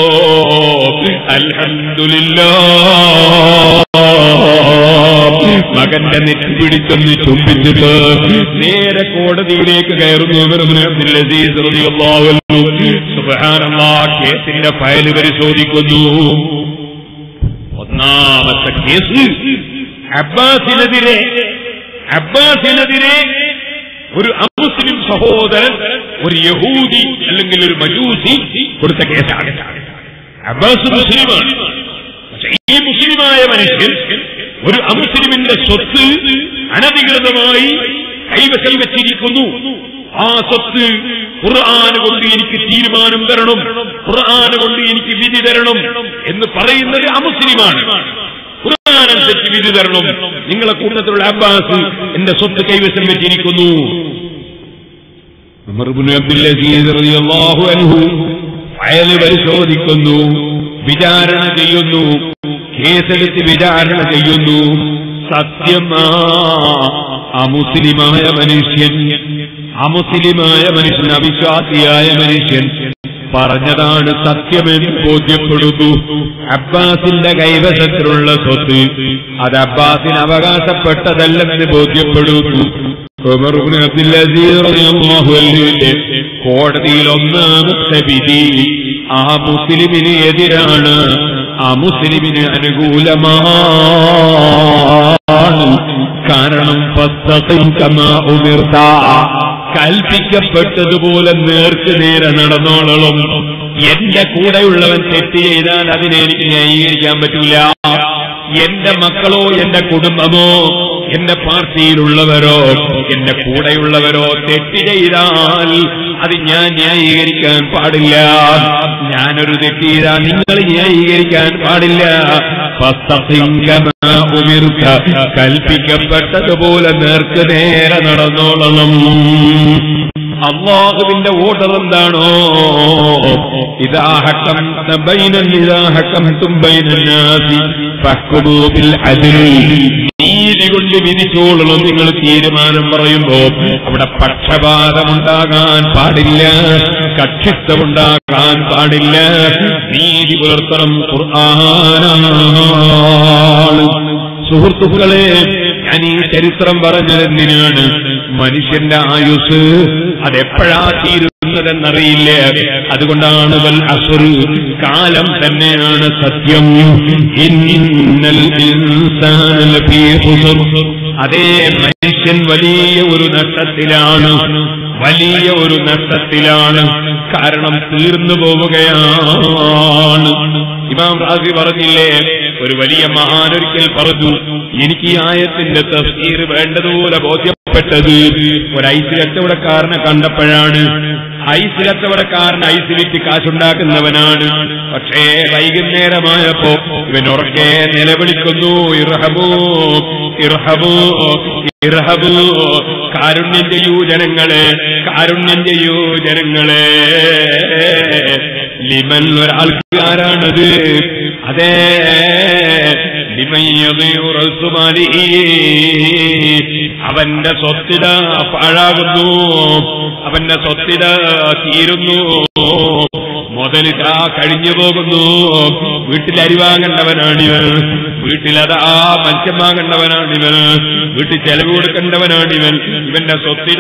അൽഹംദുലില്ലാ മകന്റെ നെറ്റി പിടിച്ചൊന്ന് ചുംബിച്ചിട്ട് നേരെ കോടതിയിലേക്ക് കയറുന്നു ഇബ്നു അബ്ദുൽ അസീസ് റളിയല്ലാഹു അൻഹു സുബ്ഹാനല്ലാഹ് കേസിന്റെ ഫയൽ പരിശോധിക്കുന്നു ഒന്നാമത്തെ കേസ് അബ്ബാസിനെതിരെ അബ്ബാസിനെതിരെ ഒരു അമുസ്ലിം സഹോദരൻ ഒരു യഹൂദി അല്ലെങ്കിൽ ഒരു മജൂസി കൊടുത്ത കേസാണ് അബ്ബാസ് മുസ്ലിമാണ് പക്ഷേ ഈ മുസ്ലിമായ മനുഷ്യൻ ഒരു അമുസ്ലിമിന്റെ സ്വത്ത് അനധികൃതമായി കൈവശം വെച്ചിരിക്കുന്നു ആ സ്വത്ത് ഖുർആൻ കൊണ്ട് എനിക്ക് തീരുമാനം തരണം ഖുർആൻ കൊണ്ട് എനിക്ക് വിധി തരണം എന്ന് പറയുന്നത് അമുസ്ലിമാണ് ഖുർആൻ അനുസരിച്ച് വിധി തരണം നിങ്ങളെ കൂട്ടത്തിലുള്ള അബ്ബാസ് എന്റെ സ്വത്ത് കൈവശം വെച്ചിരിക്കുന്നു ഉമർ ഇബ്നു അബ്ദുൽ അസീസ് റളിയല്ലാഹു അൻഹു ഫയൽ പരിശോധിക്കുന്നു വിചാരണ ചെയ്യുന്നു കേസെടുത്ത് വിചാരണ ചെയ്യുന്നു സത്യമാ അമുസ്ലിമായ മനുഷ്യൻ അമുസ്ലിമായ മനുഷ്യൻ അവിശ്വാസിയായ മനുഷ്യൻ പറഞ്ഞതാണ് സത്യമെന്ന് ബോധ്യപ്പെടുന്നു അബ്ബാസിന്റെ കൈവശത്തിലുള്ള സ്വത്ത് അത് അബ്ബാസിന് അവകാശപ്പെട്ടതല്ലെന്ന് ബോധ്യപ്പെടുന്നു ഉമർ ഇബ്നു അബ്ദുൽ അസീസ് റളിയല്ലാഹു അൻഹുവിന്റെ കോടതിയിൽ ഒന്നാമത്തെ വിധി ആ മുസ്ലിമിന് എതിരാണ് ആ മുസ്ലിമിന് അനുകൂലമാണ് കാരണം ഫസ്തഖിം കമാ ഉമിർത കൽപ്പിക്കപ്പെട്ടതുപോലെ നേർക്ക് നേരെ നടന്നോളണം എന്റെ കൂടെയുള്ളവൻ തെറ്റ് ചെയ്താൽ അതിനെ എനിക്ക് ന്യായീകരിക്കാൻ പറ്റൂല എന്റെ മക്കളോ എന്റെ കുടുംബമോ എന്റെ പാർട്ടിയിലുള്ളവരോ എന്റെ കൂടെയുള്ളവരോ തെറ്റ് ചെയ്താൽ അത് ഞാൻ ന്യായീകരിക്കാൻ പാടില്ല ഞാനൊരു തെറ്റ് ചെയ്താൽ നിങ്ങൾ ന്യായീകരിക്കാൻ പാടില്ല ഫസ്തഖിം കമാ ഉമിർത. കൽപ്പിക്കപ്പെട്ടതുപോലെ നേർക്ക് നേരെ നടന്നോളണം അള്ളാഹുവിന്റെ ഓർഡർ എന്താണോ ഇതാ ഹക്കം ബൈനൻ ഇതാ ഹക്കം ബൈനന്നാസി ഫഹ്കുമൂ ബിൽ അദ്ൽ നീതി കൊണ്ട് വിധിച്ചോളണം നിങ്ങൾ തീരുമാനം പറയുമ്പോ അവിടെ പക്ഷപാതമുണ്ടാകാൻ പാടില്ല കക്ഷിത്വമുണ്ടാകാൻ പാടില്ല നീതി പുലർത്തണം ഖുർആനാണ് സുഹൃത്തുക്കളെ ഞാൻ ഈ ചരിത്രം പറഞ്ഞതെന്തിനാണ് മനുഷ്യന്റെ ആയുസ് അതെപ്പോഴാ തീരുന്നതെന്നറിയില്ല അതുകൊണ്ടാണ് വൽ അസുർ കാലം തന്നെയാണ് സത്യം ഇന്നൽ ഇൻസാന ലഫീ ഖുസ്ർ. അതേ മനുഷ്യൻ വലിയ ഒരു നഷ്ടത്തിലാണ് വലിയ ഒരു നഷ്ടത്തിലാണ് കാരണം തീർന്നു പോവുകയാണ് ഇമാം റാസി പറഞ്ഞില്ലേ ഒരു വലിയ മഹാനൊരിക്കൽ പറഞ്ഞു എനിക്ക് ഈ ആയത്തിന്റെ തഫ്സീർ വേണ്ടതുപോലെ ബോധ്യപ്പെട്ടത് ഒരു ഐസ് കച്ചവടക്കാരനെ കണ്ടപ്പോഴാണ് ഐസ് കച്ചവടക്കാരൻ ഐസ് വിറ്റ് കാശുണ്ടാക്കുന്നവനാണ് പക്ഷേ വൈകുന്നേരമായപ്പോ ഇവൻ ഉറക്കെ നിലവിളിക്കുന്നു ഇർഹബൂ ഇർഹബൂ ഇർഹബൂ കാരുണ്യം ചെയ്യൂ ജനങ്ങളെ കാരുണ്യം ചെയ്യൂ ജനങ്ങളെ ലിമൻ ഒരാൾക്ക് ആരാണത് അതേ ലിമൻ യദിഉ റസുമാലിഹി. അവന്റെ സ്വത്തിട പാഴാകുന്നു അവന്റെ സ്വത്തിട തീരുന്നു മുതലിതാ കഴിഞ്ഞു പോകുന്നു വീട്ടിൽ അരി വാങ്ങേണ്ടവനാണിവൻ വീട്ടിലതാ മത്സ്യം വാങ്ങേണ്ടവനാണിവൻ വീട്ടിൽ ചെലവ് കൊടുക്കേണ്ടവനാണിവൻ ഇവന്റെ സ്വത്തിട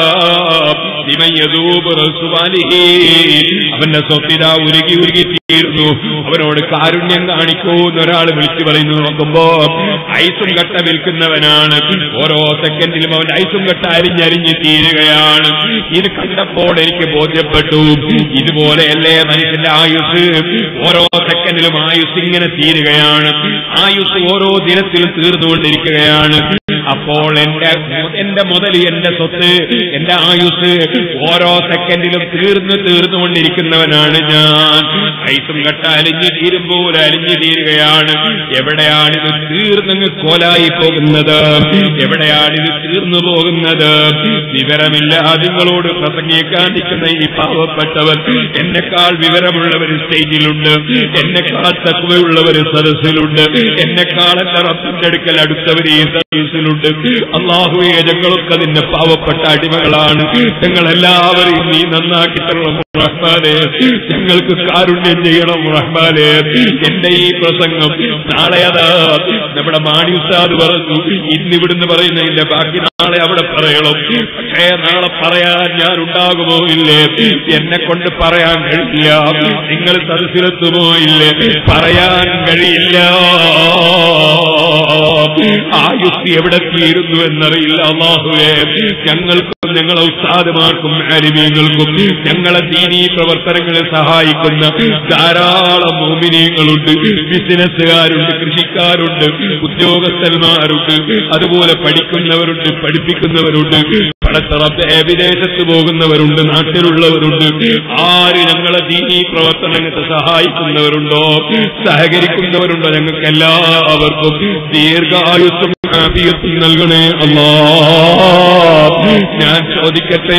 അവന്റെ സ്വത്തിട ഉരുകി ഉരുകി തീരുന്നു അവനോട് കാരുണ്യം കാണിക്കൂ എന്നൊരാൾ വിളിച്ചു പറയുന്നു നോക്കുമ്പോ ഐസും കട്ട വിൽക്കുന്നവനാണ് ഓരോ സെക്കൻഡിലും അവന്റെ ഐസും കട്ട അരിഞ്ഞരിഞ്ഞ് തീരുകയാണ് ഇത് കണ്ടപ്പോൾ എനിക്ക് ബോധ്യപ്പെട്ടു ഇതുപോലെയല്ലേ മനുഷ്യന്റെ ആയുസ് ഓരോ സെക്കൻഡിലും ആയുസ് ഇങ്ങനെ തീരുകയാണ് ആയുസ് ഓരോ ദിനത്തിലും തീർന്നുകൊണ്ടിരിക്കുകയാണ് അപ്പോൾ എന്റെ എന്റെ മുതൽ എന്റെ സ്വത്ത് എന്റെ ആയുസ് ഓരോ സെക്കൻഡിലും തീർന്ന് തീർന്നുകൊണ്ടിരിക്കുന്നവനാണ് ഞാൻ ഐസും കട്ട അലിഞ്ഞു തീരുമ്പോൾ അലിഞ്ഞു തീരുകയാണ് എവിടെയാണിത് തീർന്നങ്ങ് കോലായി പോകുന്നത് എവിടെയാണിത് തീർന്നു പോകുന്നത് വിവരമില്ല നിങ്ങളോട് പ്രസംഗിക്കാൻ നിൽക്കുന്ന ഈ പാവപ്പെട്ടവർ എന്നെക്കാൾ വിവരമുള്ളവർ സ്റ്റേജിലുണ്ട് എന്നെക്കാൾ തത്വമുള്ളവർ സദസ്സിലുണ്ട് എന്നെക്കാൾ എന്റെ റബ്ബിന്റെ അടുക്കൽ അടുത്തവർ ഈ സദസ്സിലുണ്ട് അള്ളാഹുവെ ഞങ്ങളൊക്കെ അതിന്റെ പാവപ്പെട്ട അടിമകളാണ് ഞങ്ങളെല്ലാവരെയും നീ നന്നാക്കി തരണം റഹ്മാനെ ഞങ്ങൾക്ക് കാരുണ്യം ചെയ്യണം റഹ്മാനെ എന്റെ ഈ പ്രസംഗം നാളെ അതാ നമ്മുടെ മാണി ഉസ്താദ് പറഞ്ഞു ഇന്നിവിടുന്ന് പറയുന്നതിന്റെ ബാക്കി നാളെ അവിടെ പറയണം പക്ഷേ നാളെ പറയാൻ ഞാൻ ഉണ്ടാകുമോ ഇല്ലേ എന്നെ കൊണ്ട് പറയാൻ കഴിയില്ല നിങ്ങൾ സദസ്സിലെത്തുമോ ഇല്ലേ പറയാൻ കഴിയില്ല ആയുസ് എവിടെ തീരുന്നു എന്നറിയില്ല അള്ളാഹുവേ ഞങ്ങൾക്കും ഞങ്ങളെ ഉസ്താദുമാർക്കും ആലിമീങ്ങൾക്കും ഞങ്ങളെ ദീനീ പ്രവർത്തനങ്ങളെ സഹായിക്കുന്ന ധാരാളം മോമിനീങ്ങളുണ്ട് ബിസിനസ്സുകാരുണ്ട് കൃഷിക്കാരുണ്ട് ഉദ്യോഗസ്ഥന്മാരുണ്ട് അതുപോലെ പഠിക്കുന്നവരുണ്ട് പഠിപ്പിക്കുന്നവരുണ്ട് പടത്തറപ്പെ വിദേശത്ത് പോകുന്നവരുണ്ട് നാട്ടിലുള്ളവരുണ്ട് ആര് ഞങ്ങളെ ദീനീ പ്രവർത്തനങ്ങൾക്ക് സഹായിക്കുന്നവരുണ്ടോ സഹകരിക്കുന്നവരുണ്ടോ ഞങ്ങൾക്ക് എല്ലാവർക്കും ദീർഘായുസ്സും ആഫിയത്തും നൽകണേ അല്ലാ ഞാൻ ചോദിക്കട്ടെ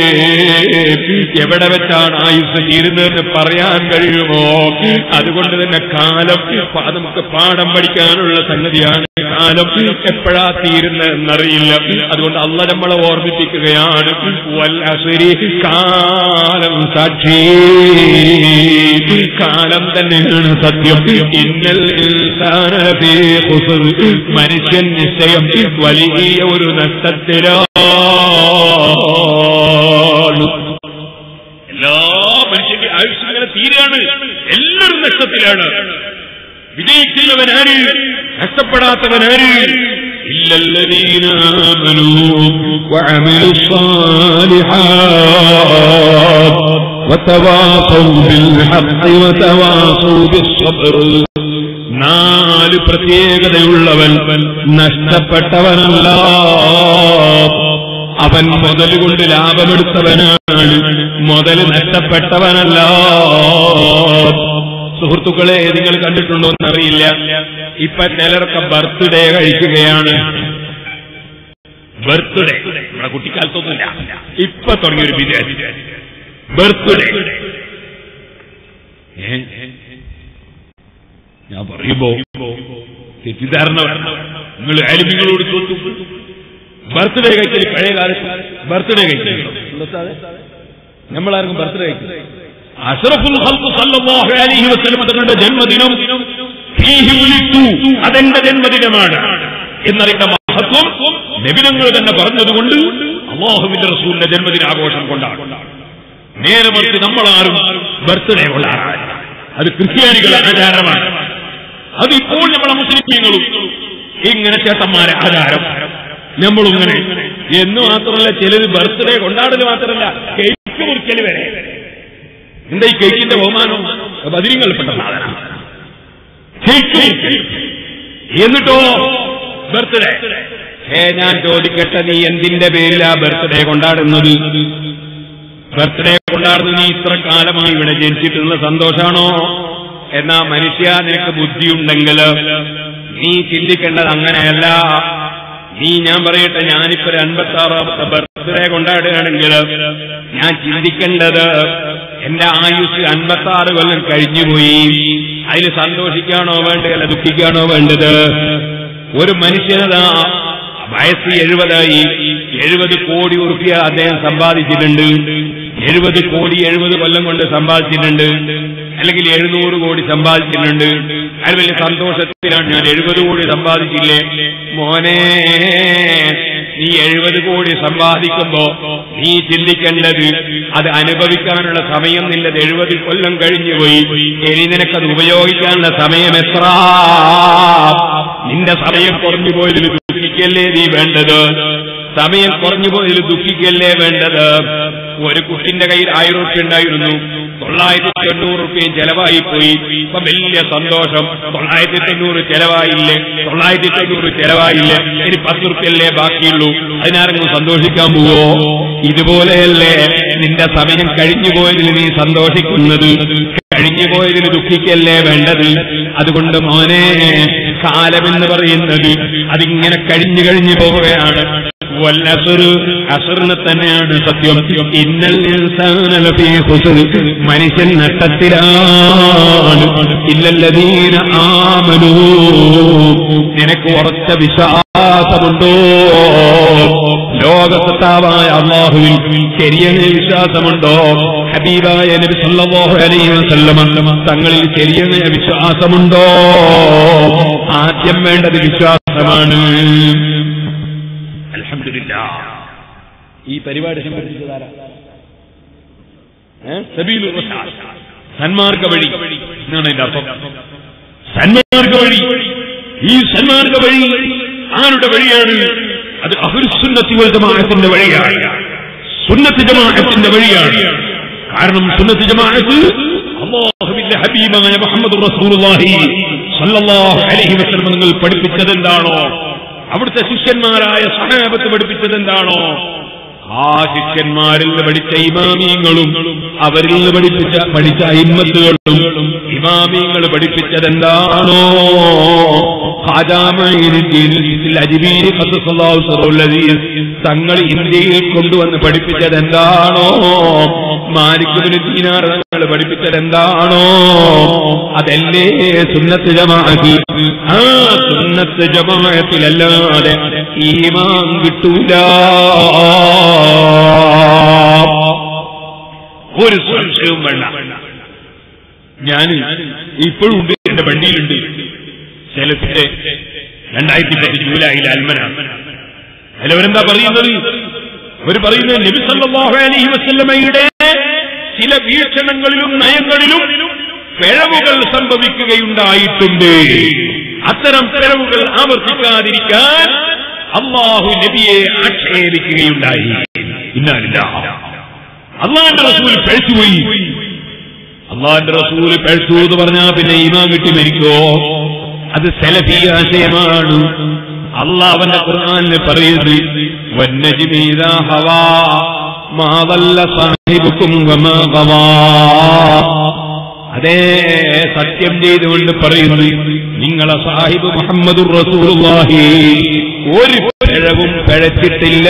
എവിടെ വെച്ചാണ് ആയുസ് തീരുന്നതെന്ന് പറയാൻ കഴിയുമോ അതുകൊണ്ട് തന്നെ കാലം പ- നമുക്ക് പാഠം പഠിക്കാനുള്ള സംഗതിയാണ് കാലം എപ്പോഴാ തീരുന്നതെന്നറിയില്ല അതുകൊണ്ട് അല്ല നമ്മളെ ഓർമ്മിപ്പിക്കും ഓർമ്മിപ്പിക്കുകയാണ് വൽ അസ്രി കാലം സാക്ഷി കാലം തന്നെയാണ് സത്യം ഇന്നൽ ഇൻസാന ഫീ ഖുസ്ർ. മനുഷ്യൻ നിശ്ചയം വലിയ ഒരു നഷ്ടത്തിലാണ് എല്ലാ മനുഷ്യന്റെ ആയുസ് ഇങ്ങനെ തീരാണ് എല്ലാവരും നഷ്ടത്തിലാണ് വിജയിക്കുന്നവനാര് നഷ്ടപ്പെടാത്തവനാര് ഇല്ലല്ലദീന ആമനൂ വഅമിലു الصالحات وتواصوا بالحق وتواصوا بالصبر നാല് പ്രത്യേകതയുള്ളവൻ നഷ്ടപ്പെട്ടവനല്ല അവൻ മുതൽ കൊണ്ട് ലാഭമെടുത്തവനാണ് മുതൽ നഷ്ടപ്പെട്ടവനല്ല സുഹൃത്തുക്കളെ നിങ്ങൾ കണ്ടിട്ടുണ്ടോ എന്നറിയില്ല ഇപ്പൊ ചിലരൊക്കെ ബർത്ത്ഡേ കഴിക്കുകയാണ് ബർത്ത്ഡേ നമ്മുടെ കുട്ടിക്കാലത്തൊന്നുമില്ല ഇപ്പൊ തുടങ്ങിയ ഒരു ബിരിയാണി ബർത്ത്ഡേ ഞാൻ പറയുമ്പോ തെറ്റിദ്ധാരണ വേണ്ട. നിങ്ങൾ ആലിമിങ്ങളോട് ചോദിച്ചു ബർത്ത്ഡേ കഴിക്കൽ പഴയ കാലത്ത് ബർത്ത്ഡേ കഴിക്കൽ നമ്മളാർക്കും ബർത്ത്ഡേ കഴിക്കില്ല അഷറഫുൽ ഖൽഖ് സല്ലല്ലാഹു അലൈഹി വസല്ലം തങ്ങളുടെ ജന്മദിനം ഫീഹി ഉലിത്തു അതെന്റെ ജന്മദിനമാണ് എന്നറിയുന്ന മഹത്വം നബിനങ്ങൾ തന്നെ പറഞ്ഞതുകൊണ്ട് അള്ളാഹുവിന്റെ റസൂലിന്റെ ജന്മദിനാഘോഷം കൊണ്ടാണ് നേരെ മറിച്ച് നമ്മളാരും ബർത്ത്ഡേ കൊണ്ടാടാറില്ല അത് ക്രിസ്ത്യാനികളുടെ ആചാരമാണ് അതിപ്പോൾ നമ്മളെ മുസ്ലിങ്ങളും ഇങ്ങനെ ചേട്ടന്മാരെ ആചാരം നമ്മളും ഇങ്ങനെ എന്ന് മാത്രമല്ല ചിലര് ബർത്ത്ഡേ കൊണ്ടാടല് മാത്രമല്ല കേക്ക് മുറിക്കല് വരെ എന്താ ഈ കേക്കിന്റെ ബഹുമാനം ബദിരിങ്ങൾപ്പെട്ട സാധനം കേക്ക് മുറിക്കൽ. എന്നിട്ടോ ബർത്ത്ഡേ ഏ ഞാൻ ചോദിക്കട്ടെ നീ എന്തിന്റെ പേരിലാ ബർത്ത്ഡേ കൊണ്ടാടുന്നത് ബർത്ത്ഡേ കൊണ്ടാടുന്നത് നീ ഇത്ര കാലമായി ഇവിടെ ജനിച്ചിട്ടുള്ള സന്തോഷാണോ എന്നാ മനുഷ്യ നിനക്ക് ബുദ്ധിയുണ്ടെങ്കിൽ നീ ചിന്തിക്കേണ്ടത് അങ്ങനെയല്ല നീ ഞാൻ പറയട്ടെ ഞാനിപ്പോ ഒരു അൻപത്തി ആറാമത്തെ ബർത്ത്ഡേ കൊണ്ടാടുകയാണെങ്കിൽ ഞാൻ ചിന്തിക്കേണ്ടത് എന്റെ ആയുസ് അൻപത്തി ആറ് കൊല്ലം കഴിഞ്ഞുപോയി അതിൽ സന്തോഷിക്കാണോ വേണ്ടത് അല്ല ദുഃഖിക്കാണോ വേണ്ടത് ഒരു മനുഷ്യനതാ വയസ്സ് എഴുപതായി എഴുപത് കോടി ഉറുപ്പ്യ അദ്ദേഹം സമ്പാദിച്ചിട്ടുണ്ട് എഴുപത് കോടി എഴുപത് കൊല്ലം കൊണ്ട് സമ്പാദിച്ചിട്ടുണ്ട് അല്ലെങ്കിൽ എഴുന്നൂറ് കോടി സമ്പാദിച്ചിട്ടുണ്ട് അത് വലിയ സന്തോഷത്തിലാണ് ഞാൻ എഴുപത് കോടി സമ്പാദിച്ചില്ലേ മോനെ നീ എഴുപത് കോടി സമ്പാദിക്കുമ്പോ നീ ചിന്തിക്കേണ്ടത് അത് അനുഭവിക്കാനുള്ള സമയം നിന്നത് എഴുപത് കൊല്ലം കഴിഞ്ഞുപോയി ഇനി നിനക്കത് ഉപയോഗിക്കാനുള്ള സമയം എത്ര നിന്റെ സമയം കുറഞ്ഞു പോയതിൽ ദുഃഖിക്കല്ലേ നീ വേണ്ടത് സമയം കുറഞ്ഞു പോയതിൽ ദുഃഖിക്കല്ലേ വേണ്ടത് ഒരു കുട്ടിന്റെ കയ്യിൽ ആയിരം റുപ്യ ഉണ്ടായിരുന്നു തൊള്ളായിരത്തി തൊണ്ണൂറ് റുപ്യയും ചെലവായി പോയി ഇപ്പൊ വലിയ സന്തോഷം തൊള്ളായിരത്തി തൊണ്ണൂറ് ചെലവായില്ലേ തൊള്ളായിരത്തി തൊണ്ണൂറ് ചെലവായില്ലേ ഇനി പത്ത് റുപ്യല്ലേ ബാക്കിയുള്ളൂ അതിനാരെങ്കിലും സന്തോഷിക്കാൻ പോവോ ഇതുപോലെയല്ലേ നിന്റെ സമയം കഴിഞ്ഞു പോയതിൽ നീ സന്തോഷിക്കുന്നത് കഴിഞ്ഞു പോയതിൽ ദുഃഖിക്കല്ലേ വേണ്ടത് അതുകൊണ്ട് മോനെ കാലമെന്ന് പറയുന്നത് അതിങ്ങനെ കഴിഞ്ഞു കഴിഞ്ഞു പോവുകയാണ് വല്ലസുറ് അസുറിന് തന്നെയാണ് സത്യം ഇന്നൽ ഇൻസാന ലഫീ ഖുസ്ർ മനുഷ്യൻ നഷ്ടത്തിലാണ് ഇല്ലല്ലദീന ആമനൂ നിനക്ക് ഉറച്ച വിശ്വാസമുണ്ടോ ലോകസത്താവായ അള്ളാഹുവിൽ ശരിയായ വിശ്വാസമുണ്ടോ ഹബീബായ നബി സല്ലല്ലാഹു അലൈഹി വസല്ലമ തങ്ങളിൽ ശരിയായ വിശ്വാസമുണ്ടോ ആദ്യം വേണ്ടത് വിശ്വാസമാണ് അൽഹംദുലില്ലാ ഈ പരിപാടി സംഘടിപ്പിച്ചതാരാ ഏ? സബീലുർ റഷാദ്. സന്മാർഗ വഴി എന്നാണ് അതിന്റെ അർത്ഥം സന്മാർഗ വഴി ഈ സന്മാർഗ വഴി ആരുടെ വഴിയാണ് അത് അഹുസുന്നത്തി വൽ ജമാഅത്തിന്റെ വഴിയാണ് സുന്നത്ത് ജമാഅത്തിന്റെ വഴിയാണ് കാരണം സുന്നത്ത് ജമാഅത്ത് അള്ളാഹുവിന്റെ ഹബീബായ മുഹമ്മദ് റസൂലുള്ളാഹി സല്ലല്ലാഹു അലൈഹി വസല്ലം നിങ്ങൾ പഠിപ്പിച്ചത് എന്താണോ അവിടുത്തെ ശിഷ്യന്മാരായ സഹാബത്ത് പഠിപ്പിച്ചത് എന്താണോ ആ ശിഷ്യന്മാരിൽ നിന്ന് പഠിച്ച ഇമാമിയങ്ങളും അവരിൽ നിന്ന് പഠിപ്പിച്ച പഠിച്ച അയിമത്തുകളും ഇമാമിങ്ങൾ പഠിപ്പിച്ചതെന്താണോ അജ്മീരി ഖദ്ദസല്ലാഹു സിറഹുൽ അസീസ് തങ്ങൾ ഇന്ത്യയിൽ കൊണ്ടുവന്ന് പഠിപ്പിച്ചതെന്താണോ മാലിക്കുബിന് ദീനാർ തങ്ങൾ പഠിപ്പിച്ചതെന്താണോ അതല്ലേ സുന്നത്ത് ജമാഅത്തി ആ സുന്നത്ത് ജമാഅത്തിലല്ലാതെ ഈമാൻ കിട്ടൂല ഒരു സംശയവും വേണ്ട ഞാൻ ഇപ്പോഴും ഉണ്ട് എന്റെ വണ്ടിയിലുണ്ട് സെലഫിന്റെ രണ്ടായിരത്തി പത്ത് ജൂലൈയിൽ അൽമന അതിലവരെന്താ പറയുന്നത് അവർ പറയുന്നത് നബി സല്ലല്ലാഹു അലൈഹി വസല്ലമയുടെ ചില വീക്ഷണങ്ങളിലും നയങ്ങളിലും പിഴവുകൾ സംഭവിക്കുകയുണ്ടായിട്ടുണ്ട് അത്തരം പിഴവുകൾ ആവർത്തിക്കാതിരിക്കാൻ അള്ളാഹു നബിയെ ആക്ഷേപിക്കുകയുണ്ടായി ഇന്നാലില്ല അള്ളാന്റെ റസൂൽ പഴിച്ചുപോയി അള്ളാന്റെ റസൂല് പഴുത്തു എന്ന് പറഞ്ഞാൽ പിന്നെ ഈമാൻ കിട്ടി മരിക്കോ അത് സെലഫി ആശയമാണ് അള്ളാഹ് അവന്റെ ഖുർആനിൽ പറയുന്നത് വന്നജിമീതാ ഹവാ മാതല്ല സാഹിബുക്കും വമാ ഗവാ അതേ സത്യം ചെയ്തുകൊണ്ട് പറയുന്നു നിങ്ങളെ സാഹിബ് മുഹമ്മദുർ റസൂലുള്ളാഹി ഒരു പിഴവും പിഴച്ചിട്ടില്ല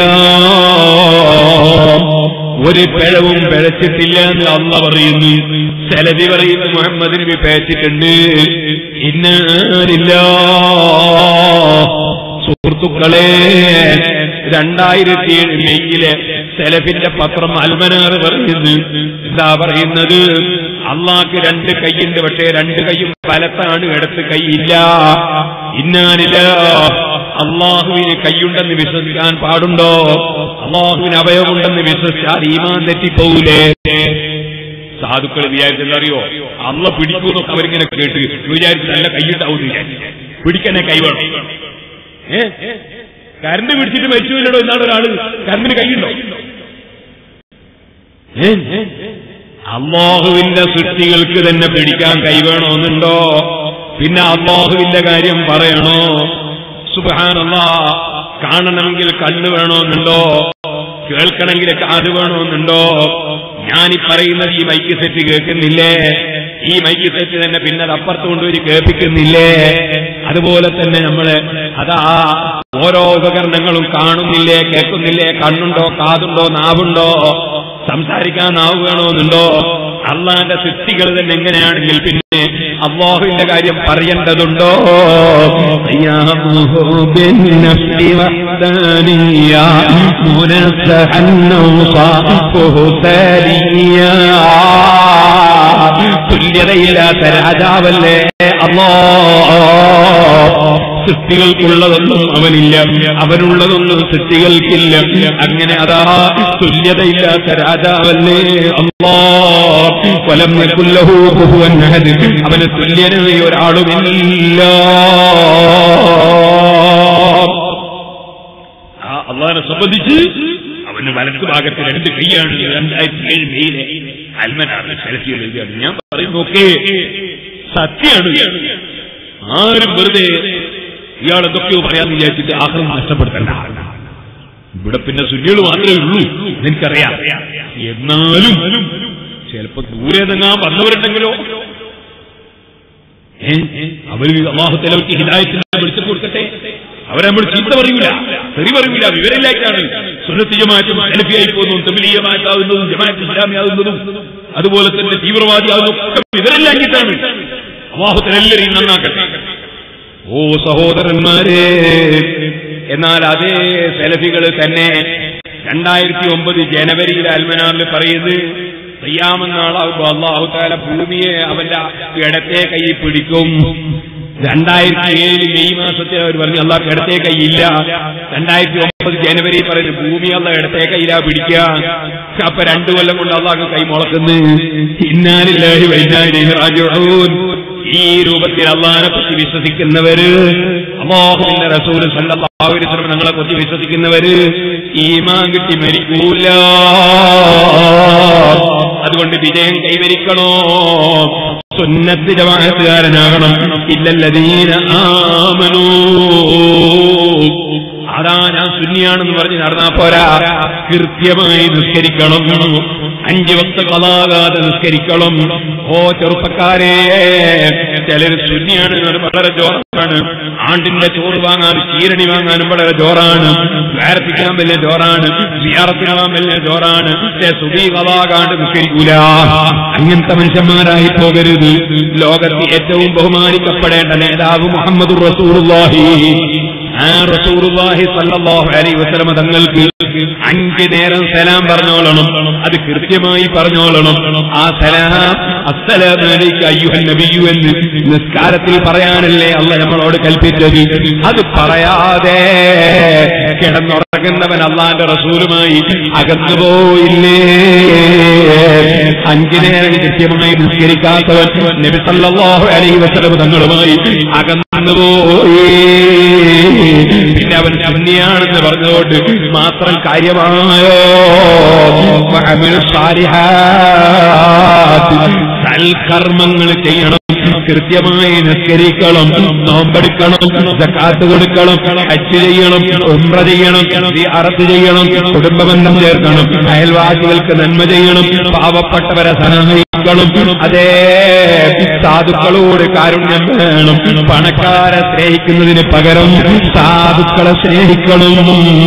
ഒരു പിഴവും പിഴച്ചിട്ടില്ല എന്ന് അള്ള പറയുന്നു സെലവി പറയുന്നു മുഹമ്മദ് നബി പേച്ചിട്ടുണ്ട് ഇന്നില്ല സുഹൃത്തുക്കളെ രണ്ടായിരത്തി ഏഴ് മെയ്യിലെ സെലഫിന്റെ പത്രം അൽമനാർ പറയുന്നു എന്താ പറയുന്നത് അള്ളാഹ്ക്ക് രണ്ട് കൈയുണ്ട് പക്ഷേ രണ്ട് കൈയും ഫലത്താണ് ഇടത്ത് കൈയില്ല ഇന്നാനില്ല അള്ളാഹുവിന് കൈയുണ്ടെന്ന് വിശ്വസിക്കാൻ പാടുണ്ടോ അള്ളാഹുവിന് അവയവമുണ്ടെന്ന് വിശ്വസിച്ചാൽ ഈമാൻ തെറ്റിപ്പോകൂലേ സാധുക്കൾ വിചാരിച്ചെന്തറിയോ അള്ള പിടിക്കൂന്നൊക്കെ അവരിങ്ങനെ കേട്ട് വിചാരിച്ച് നല്ല കൈയുണ്ടാവും വിചാരിച്ചു പിടിക്കന്നെ കൈവേണം ഏ കരണ്ട് പിടിച്ചിട്ട് മരിച്ചുവില്ലടോ എന്നാണ് ഒരാള് കരണ്ടിന് കൈയുണ്ടോ ഏ? അള്ളാഹുവിന്റെ സൃഷ്ടികൾക്ക് തന്നെ പിടിക്കാൻ കൈവേണമെന്നുണ്ടോ പിന്നെ അള്ളാഹുവിന്റെ കാര്യം പറയണോ സുബാനല്ല കാണണമെങ്കിൽ കണ്ണ് വേണമെന്നുണ്ടോ കേൾക്കണമെങ്കിൽ കാത് വേണമെന്നുണ്ടോ ഞാനീ പറയുന്നത് ഈ മൈക്ക് സെറ്റ് കേൾക്കുന്നില്ലേ ഈ മൈക്ക് സെറ്റ് തന്നെ പിന്നെ അത് അപ്പുറത്ത് കൊണ്ടുപോയി കേൾപ്പിക്കുന്നില്ലേ അതുപോലെ തന്നെ നമ്മള് അതാ ഓരോ ഉപകരണങ്ങളും കാണുന്നില്ലേ കേൾക്കുന്നില്ലേ കണ്ണുണ്ടോ കാതുണ്ടോ നാവുണ്ടോ സംസാരിക്കാൻ നാവ് വേണമെന്നുണ്ടോ അള്ളാന്റെ സൃഷ്ടികൾ തന്നെ എങ്ങനെയാണെങ്കിൽ പിന്നെ അള്ളാഹുവിന്റെ കാര്യം പറയേണ്ടതുണ്ടോ തുല്യതയില്ലാത്ത രാജാവല്ലേ അള്ളാ സൃഷ്ടികൾക്കുള്ളതൊന്നും അവനില്ല അവനുള്ളതൊന്നും സൃഷ്ടികൾക്കില്ല അങ്ങനെ അതാ തുല്യതയില്ലാത്ത രാജാവല്ലേ അള്ളാ വലം യകുല്ലഹു കുഫുവൻ അഹദ് അവന് തുല്യനായ ഒരാളുമില്ല ആ അള്ളാഹിനെ സംബന്ധിച്ച് അവന് വലത്ത് ഭാഗത്ത് രണ്ട് കൈയാണ് രണ്ടായിരത്തി ഏഴ് മെയിലെ അൽമനാണ് സെലഫിയിൽ എഴുതിയാണ് ഞാൻ പറയുന്നു ഓക്കെ സത്യമാണ് ആരും വെറുതെ ഇയാൾ എന്തൊക്കെയോ പറയാന്ന് വിചാരിച്ചിട്ട് ആഹ്ലം നഷ്ടപ്പെടുത്തണ്ട ഇവിടെ പിന്നെ സുന്നികൾ മാത്രമേ ഉള്ളൂ എനിക്കറിയാം എന്നാലും ചിലപ്പോ ദൂരെ നിന്നാ വന്നവരുണ്ടെങ്കിലോ ഏ? അവര് അള്ളാഹുത്തലവർക്ക് ഹിദായത്തിനെ വിളിച്ചു കൊടുക്കട്ടെ അവരെ നമ്മൾ ചീത്ത പറയൂല തെറി പറയൂല വിവരമില്ലായിട്ടാണ് സുന്നത്തി ജമാഅത്തും സെലഫിയായി പോകുന്നതും തമിലീയമായിട്ടാവുന്നതും ജമാഅത്ത് ഇസ്ലാമിയാവുന്നതും അതുപോലെ തന്നെ തീവ്രവാദിയാവുന്നതും ഒക്കെ വിവരമില്ലാഞ്ഞിട്ടാണ് അള്ളാഹുത്തലെല്ലാരെയും നന്നാക്കട്ടെ ഓ സഹോദരന്മാരെ എന്നാൽ അതേ സെലഫികൾ തന്നെ രണ്ടായിരത്തി ഒമ്പത് ജനുവരിയിൽ അൽമനാറിൽ പറയുന്നത് ചെയ്യാമെന്നാളാകുമ്പോ അള്ളാഹുത്താല ഭൂമിയെ അവന്റെ ഇടത്തെ കൈ പിടിക്കും രണ്ടായിരത്തി ഏഴ് മെയ് മാസത്തിൽ അവർ പറഞ്ഞു അള്ളാഹ് ഇടത്തെ കൈ ഇല്ല രണ്ടായിരത്തി ഒമ്പത് ജനുവരി പറയുന്നു ഭൂമി അള്ള ഇടത്തെ കൈയിലാ പിടിക്കുക അപ്പൊ രണ്ടു കൊല്ലം കൊണ്ട് അള്ളാഹ് കൈ മുളക്കുന്നു ഇന്നാലില്ലാഹി വൈനാരി റാജിഊൻ ഈ രൂപത്തിൽ അള്ളാഹിനെ പറ്റി വിശ്വസിക്കുന്നവര് അള്ളാഹുവിന്റെ റസൂല് സല്ലല്ലാഹു അലൈഹി വസല്ലം ഞങ്ങളെ പറ്റി വിശ്വസിക്കുന്നവര് ഈമാൻ കിട്ടി മരിക്കൂല അതുകൊണ്ട് വിജയം കൈവരിക്കണോ സുന്നത്ത് ജമാഅത്തുകാരനാകണം ഇല്ലല്ലദീന ആമനൂ അതാ ഞാൻ സുന്നിയാണെന്ന് പറഞ്ഞ് നടന്നാ പോരാ കൃത്യമായി നിസ്കരിക്കണം അഞ്ച് വക്ത കലാകാതെ നിസ്കരിക്കണം ഓ ചെറുപ്പക്കാരെ ചിലർ സുന്നിയാണ് എന്ന് പറഞ്ഞ് വളരെ ജോറാണ് ആണ്ടിന്റെ ചോറ് വാങ്ങാൻ ചീരണി വാങ്ങാനും വളരെ ജോറാണ് വേർപ്പിക്കാൻ വലിയ ജോറാണ് വിയാറത്തിനാവാൻ വലിയ ജോറാണ് പക്ഷേ സുബി കലാകാണ്ട് നിസ്കരിക്കൂല അങ്ങനത്തെ മനുഷ്യന്മാരായി പോകരുത് ലോകത്ത് ഏറ്റവും ബഹുമാനിക്കപ്പെടേണ്ട നേതാവ് മുഹമ്മദ് റസൂറുല്ലാഹി ആ റസൂറുല്ലാഹി സല്ലല്ലാഹു അലൈഹി വസല്ലമ തങ്ങൾക്ക് അഞ്ച് നേരം സലാം പറഞ്ഞോളണം അത് കൃത്യമായി പറഞ്ഞോളണം ആ സലാം അസ്സലാമു അലൈക അയ്യുഹൻ നബിയു എന്ന് നിസ്കാരത്തിൽ പറയാനല്ലേ അല്ല നമ്മളോട് കൽപ്പിച്ചത് അത് പറയാതെ കിടന്നുറങ്ങുന്നവൻ അള്ളാന്റെ റസൂലുമായി അകന്നു പോയില്ലേ അഞ്ചു നേരം കൃത്യമായി നിസ്കരിക്കാത്തവൻ നബി സല്ലല്ലാഹു അലൈഹി വസല്ലം തങ്ങളുമായി അകന്നു പോയി പിന്നെ അവൻ ശൂന്യാണെന്ന് പറഞ്ഞുകൊണ്ട് മാത്രം കാര്യമായോ വഅമിലു സാലിഹാത്ത്. സൽക്കർമ്മങ്ങൾ ചെയ്യണം കൃത്യമായി നിസ്കരിക്കണം നോമ്പെടുക്കണം സക്കാത്ത് കൊടുക്കണം ഹജ്ജ് ചെയ്യണം ഉംറ ചെയ്യണം അറത്ത് ചെയ്യണം കുടുംബബന്ധം ചേർക്കണം അയൽവാസികൾക്ക് നന്മ ചെയ്യണം പാവപ്പെട്ടവരെ സഹായിക്കണം അതേ സാധുക്കളോട് കാരുണ്യം വേണം പണക്കാരെ സ്നേഹിക്കുന്നതിന് പകരം സാധുക്കളെ സ്നേഹിക്കണം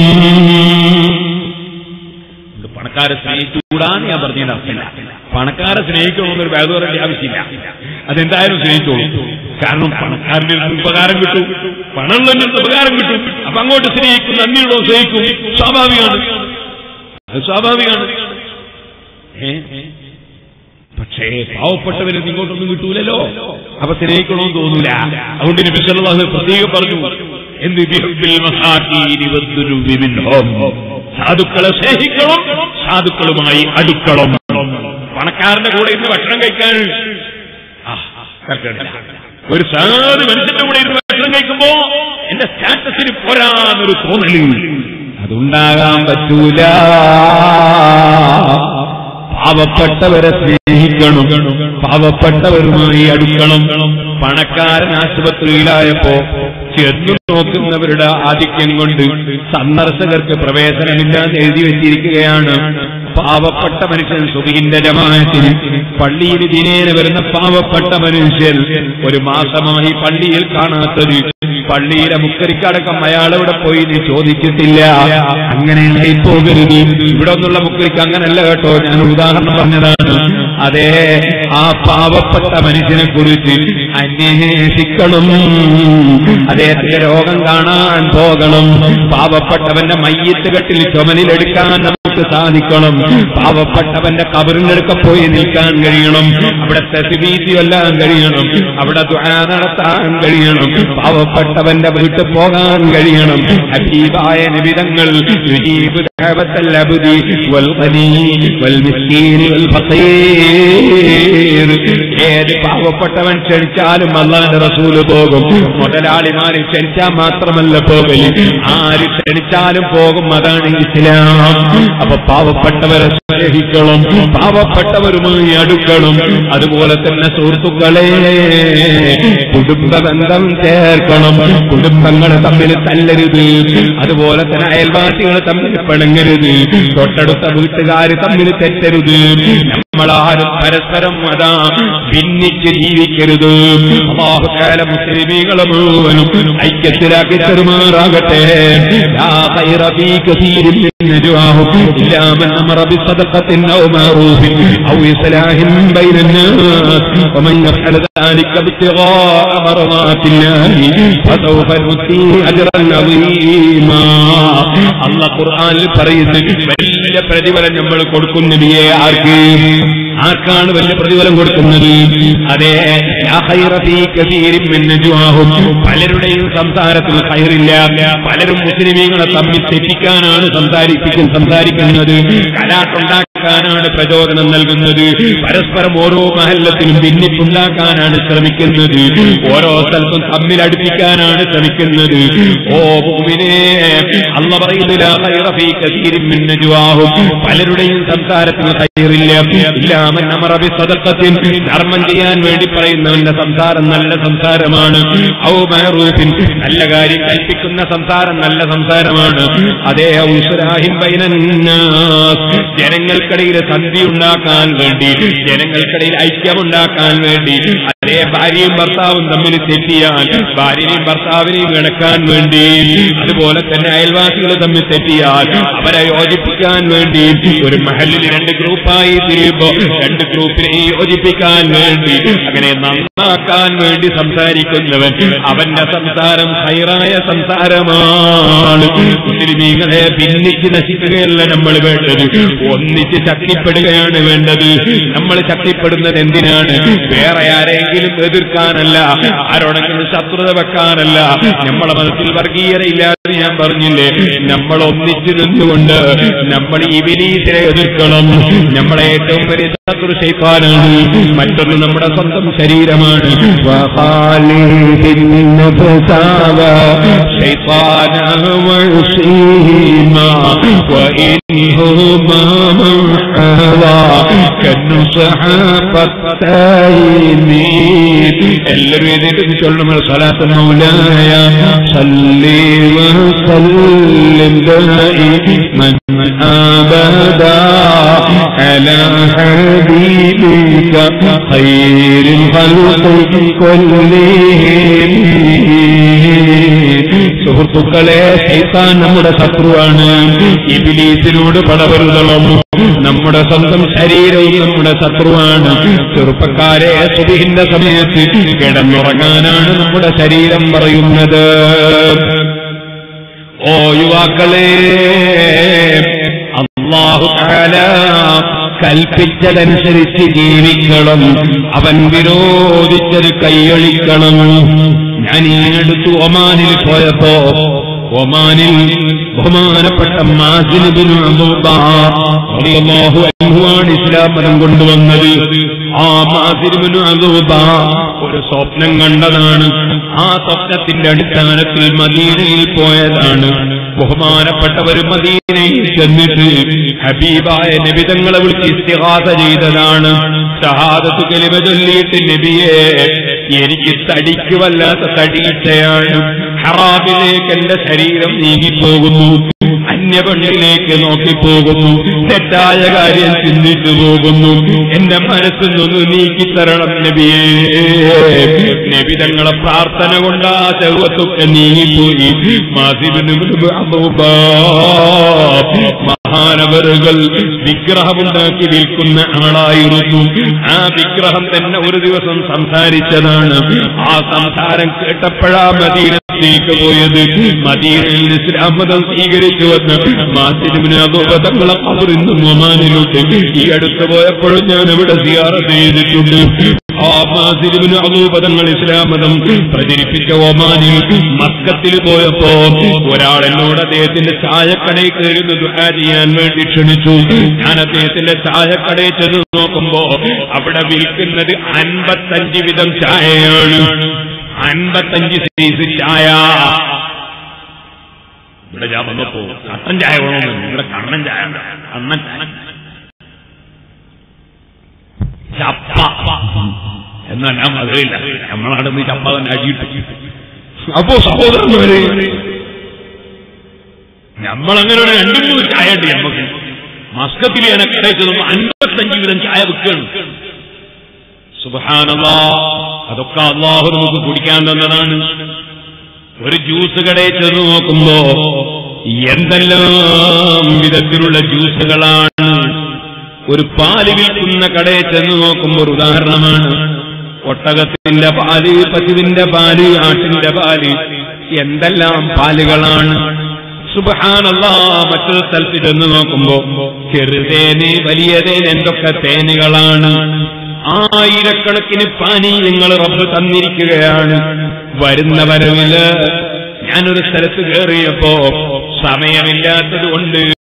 പണക്കാരെ സ്നേഹിച്ചുകൂടാന്ന് ഞാൻ പറഞ്ഞതിന്റെ അർത്ഥമില്ല പണക്കാരെ സ്നേഹിക്കണമെന്നൊരു വേദവരന്റെ ആവശ്യമില്ല അതെന്തായാലും സ്നേഹിച്ചോളൂ കാരണം പണക്കാരന്റെ അടുത്ത് ഉപകാരം കിട്ടും പണമുള്ളതിന്റെ അടുത്ത് ഉപകാരം കിട്ടും അപ്പൊ അങ്ങോട്ട് സ്നേഹിക്കും നന്ദിയുള്ളോ സ്നേഹിക്കും സ്വാഭാവികമാണ് അത് സ്വാഭാവികമാണ് ഏ? പക്ഷേ പാവപ്പെട്ടവരിൽ ഇങ്ങോട്ടൊന്നും കിട്ടൂലല്ലോ അപ്പൊ സ്നേഹിക്കണമെന്ന് തോന്നൂല അതുകൊണ്ട് ഇനി ബിസല്ലാഹ് പ്രത്യേകം പറഞ്ഞു എന്ത് ബിഹബ്ബിൽ മസാകീനി വദ്ദുരുബി മിൻഹും. സാധുക്കളെ സ്നേഹിക്കണം സാധുക്കളുമായി അടുക്കണം പണക്കാരന്റെ കൂടെ ഇന്ന് ഭക്ഷണം കഴിക്കാൻ ആ, തർക്കമില്ല. ഒരു സാധു മനുഷ്യന്റെ കൂടെ ഇരുന്ന് ഭക്ഷണം കഴിക്കുമ്പോ എന്റെ സ്റ്റാറ്റസിന് പോരാന്നൊരു തോന്നല് അതുണ്ടാകാൻ പറ്റൂല പാവപ്പെട്ടവരെ സ്നേഹിക്കണം പാവപ്പെട്ടവരുമായി അടുക്കണം പണക്കാരൻ ആശുപത്രിയിലായപ്പോ ചെന്നു നോക്കുന്നവരുടെ ആധിക്യം കൊണ്ട് സന്ദർശകർക്ക് പ്രവേശനമില്ലാതെ എഴുതി വെച്ചിരിക്കുകയാണ് പാവപ്പെട്ട മനുഷ്യൻ സുബിന്റെ ജമാഅത്തിന് പള്ളിയിൽ ദിനേന വരുന്ന പാവപ്പെട്ട മനുഷ്യൻ ഒരു മാസമായി പള്ളിയിൽ കാണാത്തത് പള്ളിയിലെ മുക്കരിക്കടക്കം അയാളവിടെ പോയി നീ ചോദിച്ചിട്ടില്ല അങ്ങനെ പോകരുത് ഇവിടെ ഒന്നുള്ള മുക്കരിക്ക് അങ്ങനല്ല കേട്ടോ ഞാൻ ഉദാഹരണം പറഞ്ഞതാണ് അതെ ആ പാവപ്പെട്ട മനുഷ്യനെ കുറിച്ച് അന്വേഷിക്കണം അദ്ദേഹത്തിന്റെ രോഗം കാണാൻ പോകണം പാവപ്പെട്ടവന്റെ മയ്യത്ത് കെട്ടിൽ ചുമലിലെടുക്കാൻ നമുക്ക് സാധിക്കണം പാവപ്പെട്ടവന്റെ കബറിനടുക്ക പോയി നിൽക്കാൻ കഴിയണം അവിടെ തെസിബീതി കൊല്ലാൻ കഴിയണം അവിടെ ദുആ നടത്താൻ കഴിയണം പാവപ്പെട്ടവന്റെ വീട്ടിൽ പോകാൻ കഴിയണം ഹബീബായ നിബിതങ്ങൾ യുജീബു ദഅവത്തൽ അബ്ദി വൽ ഖനീ വൽ മിസ്കീൻ വൽ ഫഖീർ ഏത് പാവപ്പെട്ടവൻ ക്ഷണിച്ചാലും അള്ളാന്റെ റസൂല് പോകും മുതലാളിമാര് ക്ഷണിച്ചാൽ മാത്രമല്ല പോകല് ആര് ക്ഷണിച്ചാലും പോകും അതാണ് ഇസ്ലാം അപ്പൊ പാവപ്പെട്ടവരെ സ്നേഹിക്കണം പാവപ്പെട്ടവരുമായി അടുക്കണം അതുപോലെ തന്നെ സുഹൃത്തുക്കളെ കുടുംബ ബന്ധം ചേർക്കണം കുടുംബങ്ങളെ തമ്മിൽ തല്ലരുത് അതുപോലെ തന്നെ അയൽവാസികൾ തമ്മിൽ പിണങ്ങരുത് തൊട്ടടുത്ത വീട്ടുകാർ തമ്മിൽ തെറ്റരുത് നമ്മളാരും പരസ്പരം അതാ ഭിന്നിച്ച് ജീവിക്കരുത് അള്ളാഹുകാല മുസ്ലിമീകളെ മുഴുവനും ഐക്യത്തിലാക്കി തെരുമാറാകട്ടെ ലാ ഖൈറ ഫീ കസീരിൻ മിൻ നജ്വാഹും ഇല്ലാ മൻ അമറ ബിസദഖത്തിൻ ഔ മഅറൂഫിൻ ഔ ഇസ്ലാഹിൻ ബൈന الناس ومن يفعل ذلك ابتغاء مرضات الله فسوف نؤتيه اجرا عظيما അള്ളാഹ് ഖുർആനിൽ പറയുന്നു വലിയ പ്രതിഫലം നമ്മൾ കൊടുക്കും നബിയെ ആർക്ക് ആർക്കാണ് വലിയ പ്രതിഫലം കൊടുക്കുന്നത് അതെ യാ ഖൈറ ഫീ കസീരിൻ മിൻ നജ്വാഹും പലരുടെയും സംസാരത്തിൽ ഖൈറില്ല പലരും മുസ്ലിമീങ്ങളെ തമ്മിൽ തെറ്റിക്കാനാണ് സംസാരിപ്പിക്കും സംസാരിക്കുന്നത് കലാട്ടുണ്ടാക്കാൻ ഉണ്ടാക്കാനാണ് പ്രചോദനം നൽകുന്നത് പരസ്പരം ഓരോ മഹല്ലത്തിനും ഭിന്നിപ്പുണ്ടാക്കാനാണ് ശ്രമിക്കുന്നത് ഓരോ സ്ഥലത്തും തമ്മിൽ അടുപ്പിക്കാനാണ് ശ്രമിക്കുന്നത് ഓ ഭൂമിനെ അല്ല പറയുന്നില്ല പലരുടെയും സംസാരത്തിന് കയറില്ല ഇല്ലാമൻ അമറബി സദക്കത്തിൽ ധർമ്മം ചെയ്യാൻ വേണ്ടി പറയുന്നവന്റെ സംസാരം നല്ല സംസാരമാണ് ഔ മഹറൂഫിൻ നല്ല കാര്യം കൽപ്പിക്കുന്ന സംസാരം നല്ല സംസാരമാണ് അതേ ഔസുരാഹിം ബൈനന്നാസ് ജനങ്ങൾക്കിടയിൽ സന്ധി ഉണ്ടാക്കാൻ വേണ്ടി ജനങ്ങൾക്കിടയിൽ ഐക്യമുണ്ടാക്കാൻ വേണ്ടി അതേ ഭാര്യയും ഭർത്താവും തമ്മിൽ തെറ്റിയാൽ ഭാര്യനെയും ഭർത്താവിനെയും കിടക്കാൻ വേണ്ടി അതുപോലെ തന്നെ അയൽവാസികൾ തമ്മിൽ തെറ്റിയാൽ അവരെ യോജിപ്പിക്കാൻ വേണ്ടി ഒരു മഹലിൽ രണ്ട് ഗ്രൂപ്പായി തിരിയുമ്പോ രണ്ട് ഗ്രൂപ്പിനെ യോജിപ്പിക്കാൻ വേണ്ടി അങ്ങനെ നന്നാക്കാൻ വേണ്ടി സംസാരിക്കുന്നവൻ അവന്റെ സംസാരം ഹൈറായ സംസാരമാണ് മുസ്ലിമീങ്ങളെ ഭിന്നിച്ച് നശിക്കുകയല്ല നമ്മൾ വേണ്ടത് ഒന്നിച്ച് ശക്തിപ്പെടുകയാണ് വേണ്ടത് നമ്മൾ ശക്തിപ്പെടുന്നത് എന്തിനാണ് വേറെ ആരെങ്കിലും എതിർക്കാനല്ല ആരോടെങ്കിലും ശത്രുത വെക്കാനല്ല നമ്മളെ മനസ്സിൽ വർഗീയത ഇല്ലാതെ ഞാൻ പറഞ്ഞില്ലേ നമ്മൾ ഒന്നിച്ചു നിന്നുകൊണ്ട് നമ്മൾ ഈ വിനീതിനെ എതിർക്കണം നമ്മളെ ഏറ്റവും വലിയ ശത്രു ശൈത്താനാണ് മറ്റൊന്ന് നമ്മുടെ സ്വന്തം ശരീരമാണ് وخالد النفس شيطانا وعصيما وإنهما من حوى كالنصح قتين എല്ലാവരും എഴുന്നേറ്റ് ചൊല്ലുമ്പോൾ صلاة مولاي صلي وسلم دائما أبدا على حبيبك خير الخلق كلهم സുഹൃത്തുക്കളെ ശൈത്താൻ നമ്മുടെ ശത്രുവാണ് ഇബിലീസിനോട് പടവരുതണം നമ്മുടെ സ്വന്തം ശരീരവും നമ്മുടെ ശത്രുവാണ് ചെറുപ്പക്കാരെ സുബിഹിന്റെ സമയത്ത് കിടന്നുറങ്ങാനാണ് നമ്മുടെ ശരീരം പറയുന്നത് ഓ യുവാക്കളെ അള്ളാഹു തആല കൽപ്പിച്ചതനുസരിച്ച് ജീവിക്കണം അവൻ വിരോധിച്ചത് കൈയൊഴിക്കണം ഞാൻ ഈ അടുത്ത് ഒമാനിൽ പോയപ്പോ ഒമാനിൽ ബഹുമാനപ്പെട്ട മാസിനുബിന് ആണ് ഇസ്ലാം മതം കൊണ്ടുവന്നത് ആ മാസിനുബിന് അദൂബ ഒരു സ്വപ്നം കണ്ടതാണ് ആ സ്വപ്നത്തിന്റെ അടിസ്ഥാനത്തിൽ മദീനയിൽ പോയതാണ് ബഹുമാനപ്പെട്ടവർ മദീനയിൽ ചെന്നിട്ട് ഹബീബായ നബിതങ്ങളെ വിളിച്ച് ഇസ്തിഹാസ ചെയ്തതാണ് ഷഹാദത്ത് കലിമ ചൊല്ലിയിട്ട് നബിയെ എനിക്ക് തടിക്ക് വല്ലാത്ത തടിയിട്ടയാണ് ഹറാബിലേക്ക് എന്റെ ശരീരം നീങ്ങിപ്പോകുന്നു അന്യപെണ്ണിലേക്ക് നോക്കിപ്പോകുന്നു തെറ്റായ കാര്യം ചിന്തിച്ചു പോകുന്നു എന്റെ മനസ്സിൽ നിന്ന് നീക്കിത്തരണം നബിയേ നബി തങ്ങളെ പ്രാർത്ഥന കൊണ്ട് ആ ചെറുവത്തൊക്കെ നീങ്ങിപ്പോയി മാസിബിന് മഹാനവറുകൾ വിഗ്രഹമുണ്ടാക്കി വിൽക്കുന്ന ആളായിരുന്നു ആ വിഗ്രഹം തന്നെ ഒരു ദിവസം സംസാരിച്ചതാണ് ആ സംസാരം കേട്ടപ്പോഴാ മദീനത്തേക്ക് പോയത് മദീനയിൽ ഇസ്ലാം മതം സ്വീകരിച്ചു വന്ന് മാസിനുവിന് അതോപതങ്ങളെ അവർ ഇന്നും ഒമാനിലുണ്ട് ഈ അടുത്ത് പോയപ്പോഴും ഞാൻ ഇവിടെ സിയാറത്ത് ചെയ്തിട്ടുണ്ട് ആ മാസിനുവിന് അതോപതങ്ങൾ ഇസ്ലാം മതം പ്രചരിപ്പിച്ച ഒമാനിൽ മസ്കത്തിൽ പോയപ്പോ ഒരാൾ എന്നോട് അദ്ദേഹത്തിന്റെ ചായക്കടയിൽ കയറുന്ന ദുആ ചെയ്യാൻ വേണ്ടി ക്ഷണിച്ചു ഞാൻ അദ്ദേഹത്തിന്റെ ചായക്കടയിൽ ചെന്ന് നോക്കുമ്പോ അവിടെ വിൽക്കുന്നത് അൻപത്തഞ്ച് വിധം ചായയാണ് അൻപത്തഞ്ച് സൈസ് ചായ ഇവിടെ ഞാൻ വന്നപ്പോ കട്ടൻ ചായ വേണമെന്ന് ഇവിടെ കണ്ണൻ ചായ കണ്ണൻ ചായ ചപ്പ എന്നാൽ ഞാൻ മധുരയില്ല നമ്മളവിടെ ചപ്പ തന്നെ അടിയിട്ടു അപ്പോ സഹോദരന്മാരെ നമ്മളങ്ങനെ ഒരു രണ്ടു മൂന്ന് ചായ ഉണ്ട് നമുക്ക് മസ്കത്തിൽ ഞാൻ കടയിച്ചതും അൻപത്തഞ്ച് വിധം ചായ വെക്കണം സുബാനല്ലാ അതൊക്കെ അള്ളാഹു നമുക്ക് കുടിക്കാൻ തന്നതാണ് ഒരു ജ്യൂസ് കടയിൽ ചെന്ന് നോക്കുമ്പോ എന്തെല്ലാം വിധത്തിലുള്ള ജ്യൂസുകളാണ് ഒരു പാല് വിൽക്കുന്ന കടയിൽ ചെന്ന് നോക്കുമ്പോൾ ഒരു ഉദാഹരണമാണ് ഒട്ടകത്തിന്റെ പാല് പശുവിന്റെ പാല് ആട്ടിന്റെ പാല് എന്തെല്ലാം പാലുകളാണ് സുബഹാനല്ല മറ്റൊരു സ്ഥലത്ത് ചെന്ന് നോക്കുമ്പോ ചെറുതേന് വലിയ തേൻ എന്തൊക്കെ തേനുകളാണ് ആയിരക്കണക്കിന് പാനീയങ്ങൾ റബ്ബ് തന്നിരിക്കുകയാണ് വരുന്ന വരവില് ഞാനൊരു സ്ഥലത്ത് കയറിയപ്പോ സമയമില്ലാത്തത് കൊണ്ട്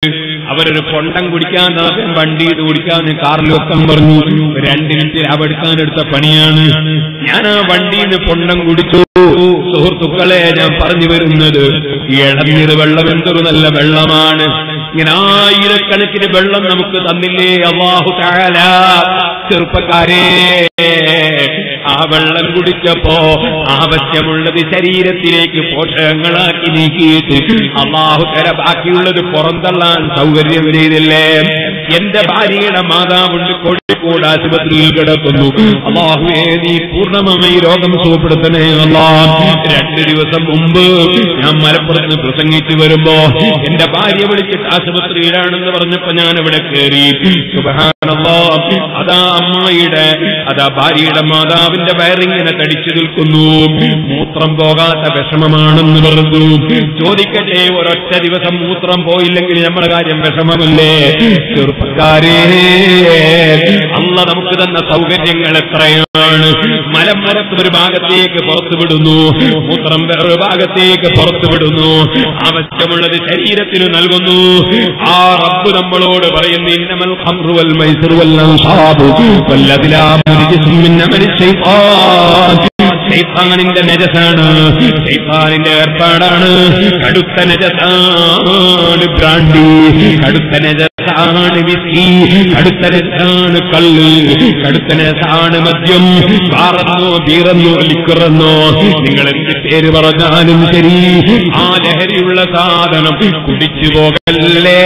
അവരൊരു കൊണ്ടം കുടിക്കാൻ തന്നപ്പോൾ വണ്ടി ഇത് കുടിക്കാൻ കാറിൽ വെക്കാൻ പറഞ്ഞു രണ്ട് മിനിറ്റ് അവടുക്കാനെടുത്ത പണിയാണ് ഞാൻ ആ വണ്ടിയിൽ നിന്ന് പൊണ്ടം കുടിച്ചു സുഹൃത്തുക്കളെ ഞാൻ പറഞ്ഞു വരുന്നത് ഈ ഇളനീർ വെള്ളം എന്തൊരു നല്ല വെള്ളമാണ് ഇങ്ങനെ ആയിരക്കണക്കിന് വെള്ളം നമുക്ക് തന്നില്ലേ അള്ളാഹു താല ചെറുപ്പക്കാരെ ആ വെള്ളം കുടിച്ചപ്പോ ആവശ്യമുള്ളത് ശരീരത്തിലേക്ക് പോഷകങ്ങളാക്കി നീക്കിയിട്ട് അള്ളാഹു തര ബാക്കിയുള്ളത് പുറന്തള്ളാൻ സൗകര്യം ചെയ്തില്ലേ എന്റെ ഭാര്യയുടെ മാതാവുണ്ട് കോഴിക്കോട് ആശുപത്രിയിൽ കിടക്കുന്നു അള്ളാഹുവേ നീ പൂർണ്ണമായി രോഗം സുഖപ്പെടുത്തണേ അള്ളാ രണ്ട് ദിവസം മുമ്പ് ഞാൻ മലപ്പുറത്ത് പ്രസംഗിച്ചു വരുമ്പോ എന്റെ ഭാര്യ വിളിച്ചിട്ട് ആശുപത്രിയിലാണെന്ന് പറഞ്ഞപ്പോ ഞാൻ ഇവിടെ കയറി സുബ്ഹാനല്ലാ അതാ അമ്മായിയുടെ അതാ ഭാര്യയുടെ മാതാവിന്റെ വയറിങ്ങനെ തടിച്ചു നിൽക്കുന്നു മൂത്രം പോകാത്ത വിഷമമാണെന്ന് പറഞ്ഞു ചോദിക്കട്ടെ ഒരൊറ്റ ദിവസം മൂത്രം പോയില്ലെങ്കിൽ നമ്മുടെ കാര്യം വിഷമമല്ലേ ചെറുപ്പക്കാരേ അല്ല നമുക്ക് തന്ന സൗകര്യങ്ങൾ എത്രയാണ് മലമ്പുറത്ത് ഒരു ഭാഗത്തേക്ക് പുറത്തുവിടുന്നു മൂത്രം വേറൊരു ഭാഗത്തേക്ക് പുറത്തുവിടുന്നു ആവശ്യമുള്ളത് ശരീരത്തിന് നൽകുന്നു ആ റബ്ബ് നമ്മളോട് പറയുന്നു ഇന്നമൽ ഖംറു വൽ മൈസിറു വൽ അൻസാബു വല്ലദിലാമു റിജ്സും മിൻ അമലി ശൈത്താൻ ശൈത്താനിന്റെ നജസാണ് ശൈത്താനിന്റെ ഏർപ്പാടാണ് കടുത്ത നജസാണ് ബ്രാണ്ടി കടുത്ത നജസാണ് വിസ്കി കടുത്ത നജസാണ് കള്ള് കടുത്ത നജസാണ് മദ്യം പാറന്നോ ബീറന്നോ ലിക്കുറന്നോ നിങ്ങൾ എന്ത് പേര് പറഞ്ഞാലും ശരി ആ ലഹരിയുള്ള സാധനം കുടിച്ചു പോകല്ലേ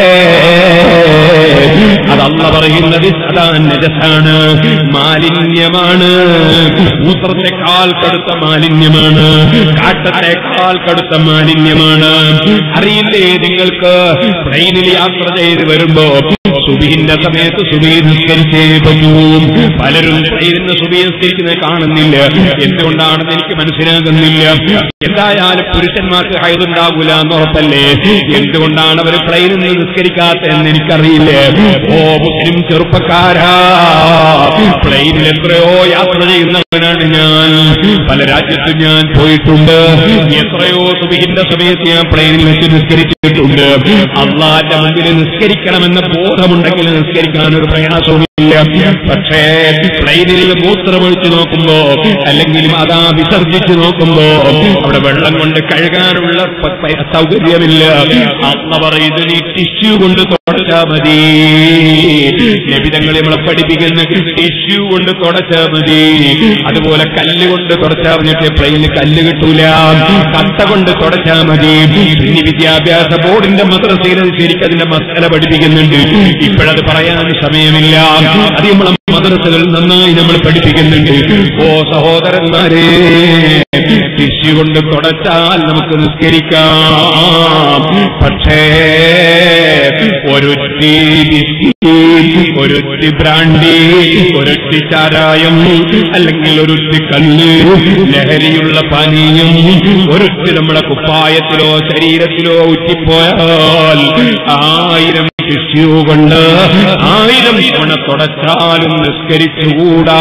അതല്ല പറയുന്നത് സദാ നജസാണ് മാലിന്യമാണ് മൂത്രത്തെക്കാൾ കടുത്ത മാലിന്യമാണ് കാട്ടത്തെക്കാൾ കടുത്ത മാലിന്യമാണ് അറിയില്ലേ നിങ്ങൾക്ക് ട്രെയിനിൽ യാത്ര ചെയ്ത് വരുമ്പോ സുബീന്റെ സമയത്ത് സുബീ നിസ്കരിച്ചേ പറ്റൂ പലരും ട്രെയിനിന് സുബീ നിസ്കരിക്കുന്നത് കാണുന്നില്ല എന്തുകൊണ്ടാണെന്ന് എനിക്ക് മനസ്സിലാകുന്നില്ല എന്തായാലും പുരുഷന്മാർക്ക് ഹൈറുണ്ടാകൂല എന്ന് ഉറപ്പല്ലേ എന്തുകൊണ്ടാണ് അവർ ട്രെയിനിൽ നിന്ന് നിസ്കരിക്കാത്ത എന്ന് എനിക്കറിയില്ല ഓ മുസ്ലിം ചെറുപ്പക്കാരാ പ്ലെയിനിൽ എത്രയോ യാത്ര ചെയ്യുന്നവനാണ് ഞാൻ പല രാജ്യത്തും ഞാൻ പോയിട്ടുണ്ട് എത്രയോ സുബിഹിന്റെ സമയത്ത് ഞാൻ പ്ലെയിനിൽ വെച്ച് നിസ്കരിച്ചിട്ടുണ്ട് അള്ളാന്റെ മുമ്പിൽ നിസ്കരിക്കണമെന്ന ബോധമുണ്ടെങ്കിൽ നിസ്കരിക്കാൻ ഒരു പ്രയാസവുമില്ല പക്ഷേ പ്ലെയിനിൽ മൂത്രമൊഴിച്ചു നോക്കുമ്പോ അല്ലെങ്കിൽ അതാ വിസർജിച്ചു നോക്കുമ്പോ അവിടെ വെള്ളം കൊണ്ട് കഴുകാനുള്ള പ- പ- സൗകര്യമില്ല അള്ള പറയുന്നത് നീ ടിഷ്യൂ കൊണ്ട് തുടച്ചാ മതി ലഭിതങ്ങളെ നമ്മളെ പഠിപ്പിക്കുന്ന ടിഷ്യൂ കൊണ്ട് തുടച്ചാ മതി അതുപോലെ കല്ല് കൊണ്ട് തുടച്ചാ മതി പ്ലെയിനിൽ കല്ല് കിട്ടൂല കട്ട കൊണ്ട് തുടച്ചാ മതി ഇനി വിദ്യാഭ്യാസ ബോർഡിന്റെ മദ്രസയിൽ ശരിക്കും അതിന്റെ മസല പഠിപ്പിക്കുന്നുണ്ട് ഇപ്പോഴത് പറയാൻ സമയമില്ല അത് നമ്മളെ മദ്രസകൾ നന്നായി നമ്മൾ പഠിപ്പിക്കുന്നുണ്ട് ഓ സഹോദരന്മാരെ ടിഷ്യൂ കൊണ്ട് തുടച്ചാൽ നമുക്ക് നിസ്കരിക്കാം പക്ഷേ ഒരൊറ്റി ബിസ്കി ഒരൊറ്റി ബ്രാൻഡി ഒരൊറ്റി ചാരായം അല്ലെങ്കിൽ ഒരൊറ്റി കല്ല് ലഹരിയുള്ള പാനീയം ഒരൊറ്റി നമ്മുടെ കുപ്പായത്തിലോ ശരീരത്തിലോ ഉറ്റിപ്പോയാൽ ആയിരം ടിഷ്യൂ കൊണ്ട് ആയിരം തവണ തുടച്ചാലും നിസ്കരിച്ചുകൂടാ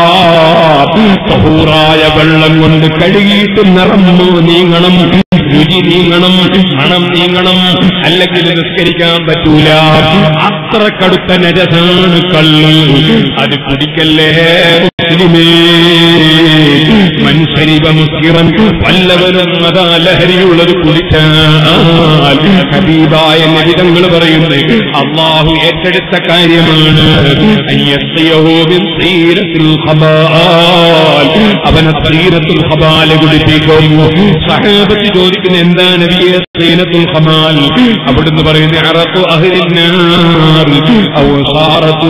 ബഹൂറായ വെള്ളം കൊണ്ട് കഴുകിയിട്ട് നിറം നീങ്ങണം രുചി നീങ്ങണം മണം നീങ്ങണം അല്ലെങ്കിൽ നിസ്കരിക്കാൻ പറ്റൂല അത്ര കടുത്ത നരസാണ് കള്ള് അത് കുടിക്കല്ലേ മുസ്ലിമേ മൻസരിവ മുസ്ലിമൻ വല്ലവരും അതാ ലഹരിയുള്ളത് കുടിച്ചാൽ ഹബീബായ നബിതങ്ങൾ പറയുന്നത് അള്ളാഹു ഏറ്റെടുത്ത കാര്യമാണ് അയ്യസ്യഹോ മിൻ തീരത്തിൽ ഖബാൽ. അവനെ തീരത്തുൽ ഹബാല് കുടിപ്പിക്കും സഹാബത്ത് ചോദിക്കുന്ന എന്താ നബിയെ തീരത്തുൽ ഹമാൽ അവിടുന്ന് പറയുന്ന അറത്തു അഹ്ലിന്നാർ ഔ സാറത്തു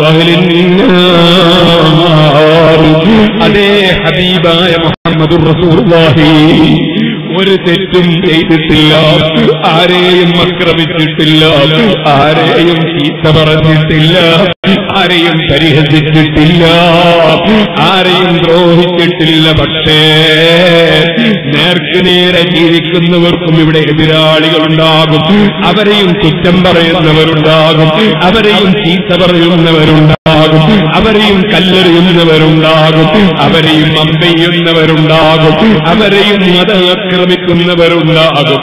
അഹ്ലിന്നാർ അതേ ഹബീബായ മുഹമ്മദുർ റസൂലുള്ളാഹി ഒരു തെറ്റും ചെയ്തിട്ടില്ല ആരെയും ആക്രമിച്ചിട്ടില്ല ആരെയും ചീത്ത പറഞ്ഞിട്ടില്ല ആരെയും പരിഹസിച്ചിട്ടില്ല ആരെയും ദ്രോഹിച്ചിട്ടില്ല പക്ഷേ നേർക്ക് നേരെ ജീവിക്കുന്നവർക്കും ഇവിടെ എതിരാളികളുണ്ടാകും അവരെയും കുറ്റം പറയുന്നവരുണ്ടാകും അവരെയും ചീത്ത പറയുന്നവരുണ്ടാകും ഉണ്ടാകും അവരെയും കല്ലെറിയുന്നവരുണ്ടാകും അവരെയും അമ്പെയ്യുന്നവരുണ്ടാകും അവരെയും മത ആക്രമിക്കുന്നവരുണ്ടാകും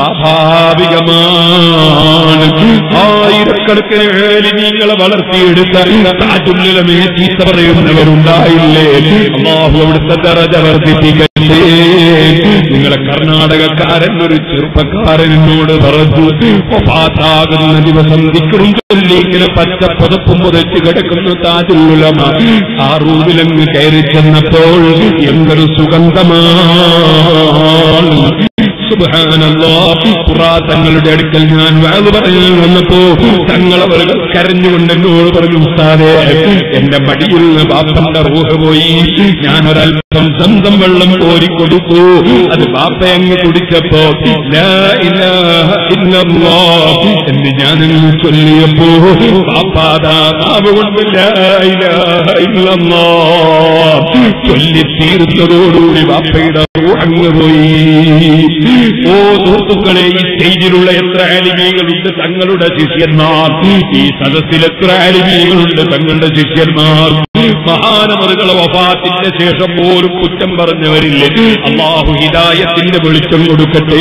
സ്വാഭാവികമാണ് ആയിരക്കണക്കിന് ഏലിനീങ്ങളെ വളർത്തിയെടുത്ത താജുല്ലുലമേ ചീത്ത പറയുന്നവരുണ്ടായില്ലേ അള്ളാഹു അവിടുത്തെ ദറജ വർദ്ധിപ്പിക്കല്ലേ നിങ്ങളെ കർണാടകക്കാരൻ ഒരു ചെറുപ്പക്കാരൻ എന്നോട് പറഞ്ഞു ഒപ്പാത്താകുന്ന ദിവസം ദിക്കറും ചൊല്ലി ഇങ്ങനെ പച്ച പുതപ്പും പുതച്ച് കിടക്കുന്ന താജുല്ലുലമ ആ റൂമിലങ്ങ് കയറി ചെന്നപ്പോൾ എന്തൊരു സുഗന്ധമാണ് സുബ്ഹാനല്ലാ. ഖുറാ തങ്ങളുടെ അടുക്കൽ ഞാൻ വാത് പറയാൻ വന്നപ്പോ തങ്ങളവർ കരഞ്ഞുകൊണ്ട് എന്നോട് പറഞ്ഞു ഉസ്താദേ എന്റെ മടിയിൽ നിന്ന് ബാപ്പന്റെ റൂഹ് പോയി ഞാനൊരൽപ്പം സ്വന്തം വെള്ളം കോരിക്കൊടുത്തു അത് ബാപ്പ അങ്ങ് കുടിച്ചപ്പോ ലാ ഇലാഹ ഇല്ലല്ലാഹ് എന്ന് ഞാനങ്ങ് ചൊല്ലിയപ്പോ ബാപ്പാതാ നാവ് കൊണ്ട് ലാ ഇലാഹ ഇല്ലല്ലാഹ് ചൊല്ലി തീർന്നതോടുകൂടി ബാപ്പയുടെ റൂഹ് അങ്ങ് പോയി ഓ സുഹൃത്തുക്കളെ ഈ സ്റ്റേജിലുള്ള എത്ര ആലിമീകളുണ്ട് തങ്ങളുടെ ശിഷ്യന്മാർ ഈ സദസ്സിൽ എത്ര ആലിമീകളുണ്ട് തങ്ങളുടെ ശിഷ്യന്മാർ മഹാനമറുകളെ വഫാത്തിന്റെ ശേഷം പോലും കുറ്റം പറഞ്ഞവരില്ലേ അള്ളാഹു ഹിദായത്തിന്റെ വെളിച്ചം കൊടുക്കട്ടെ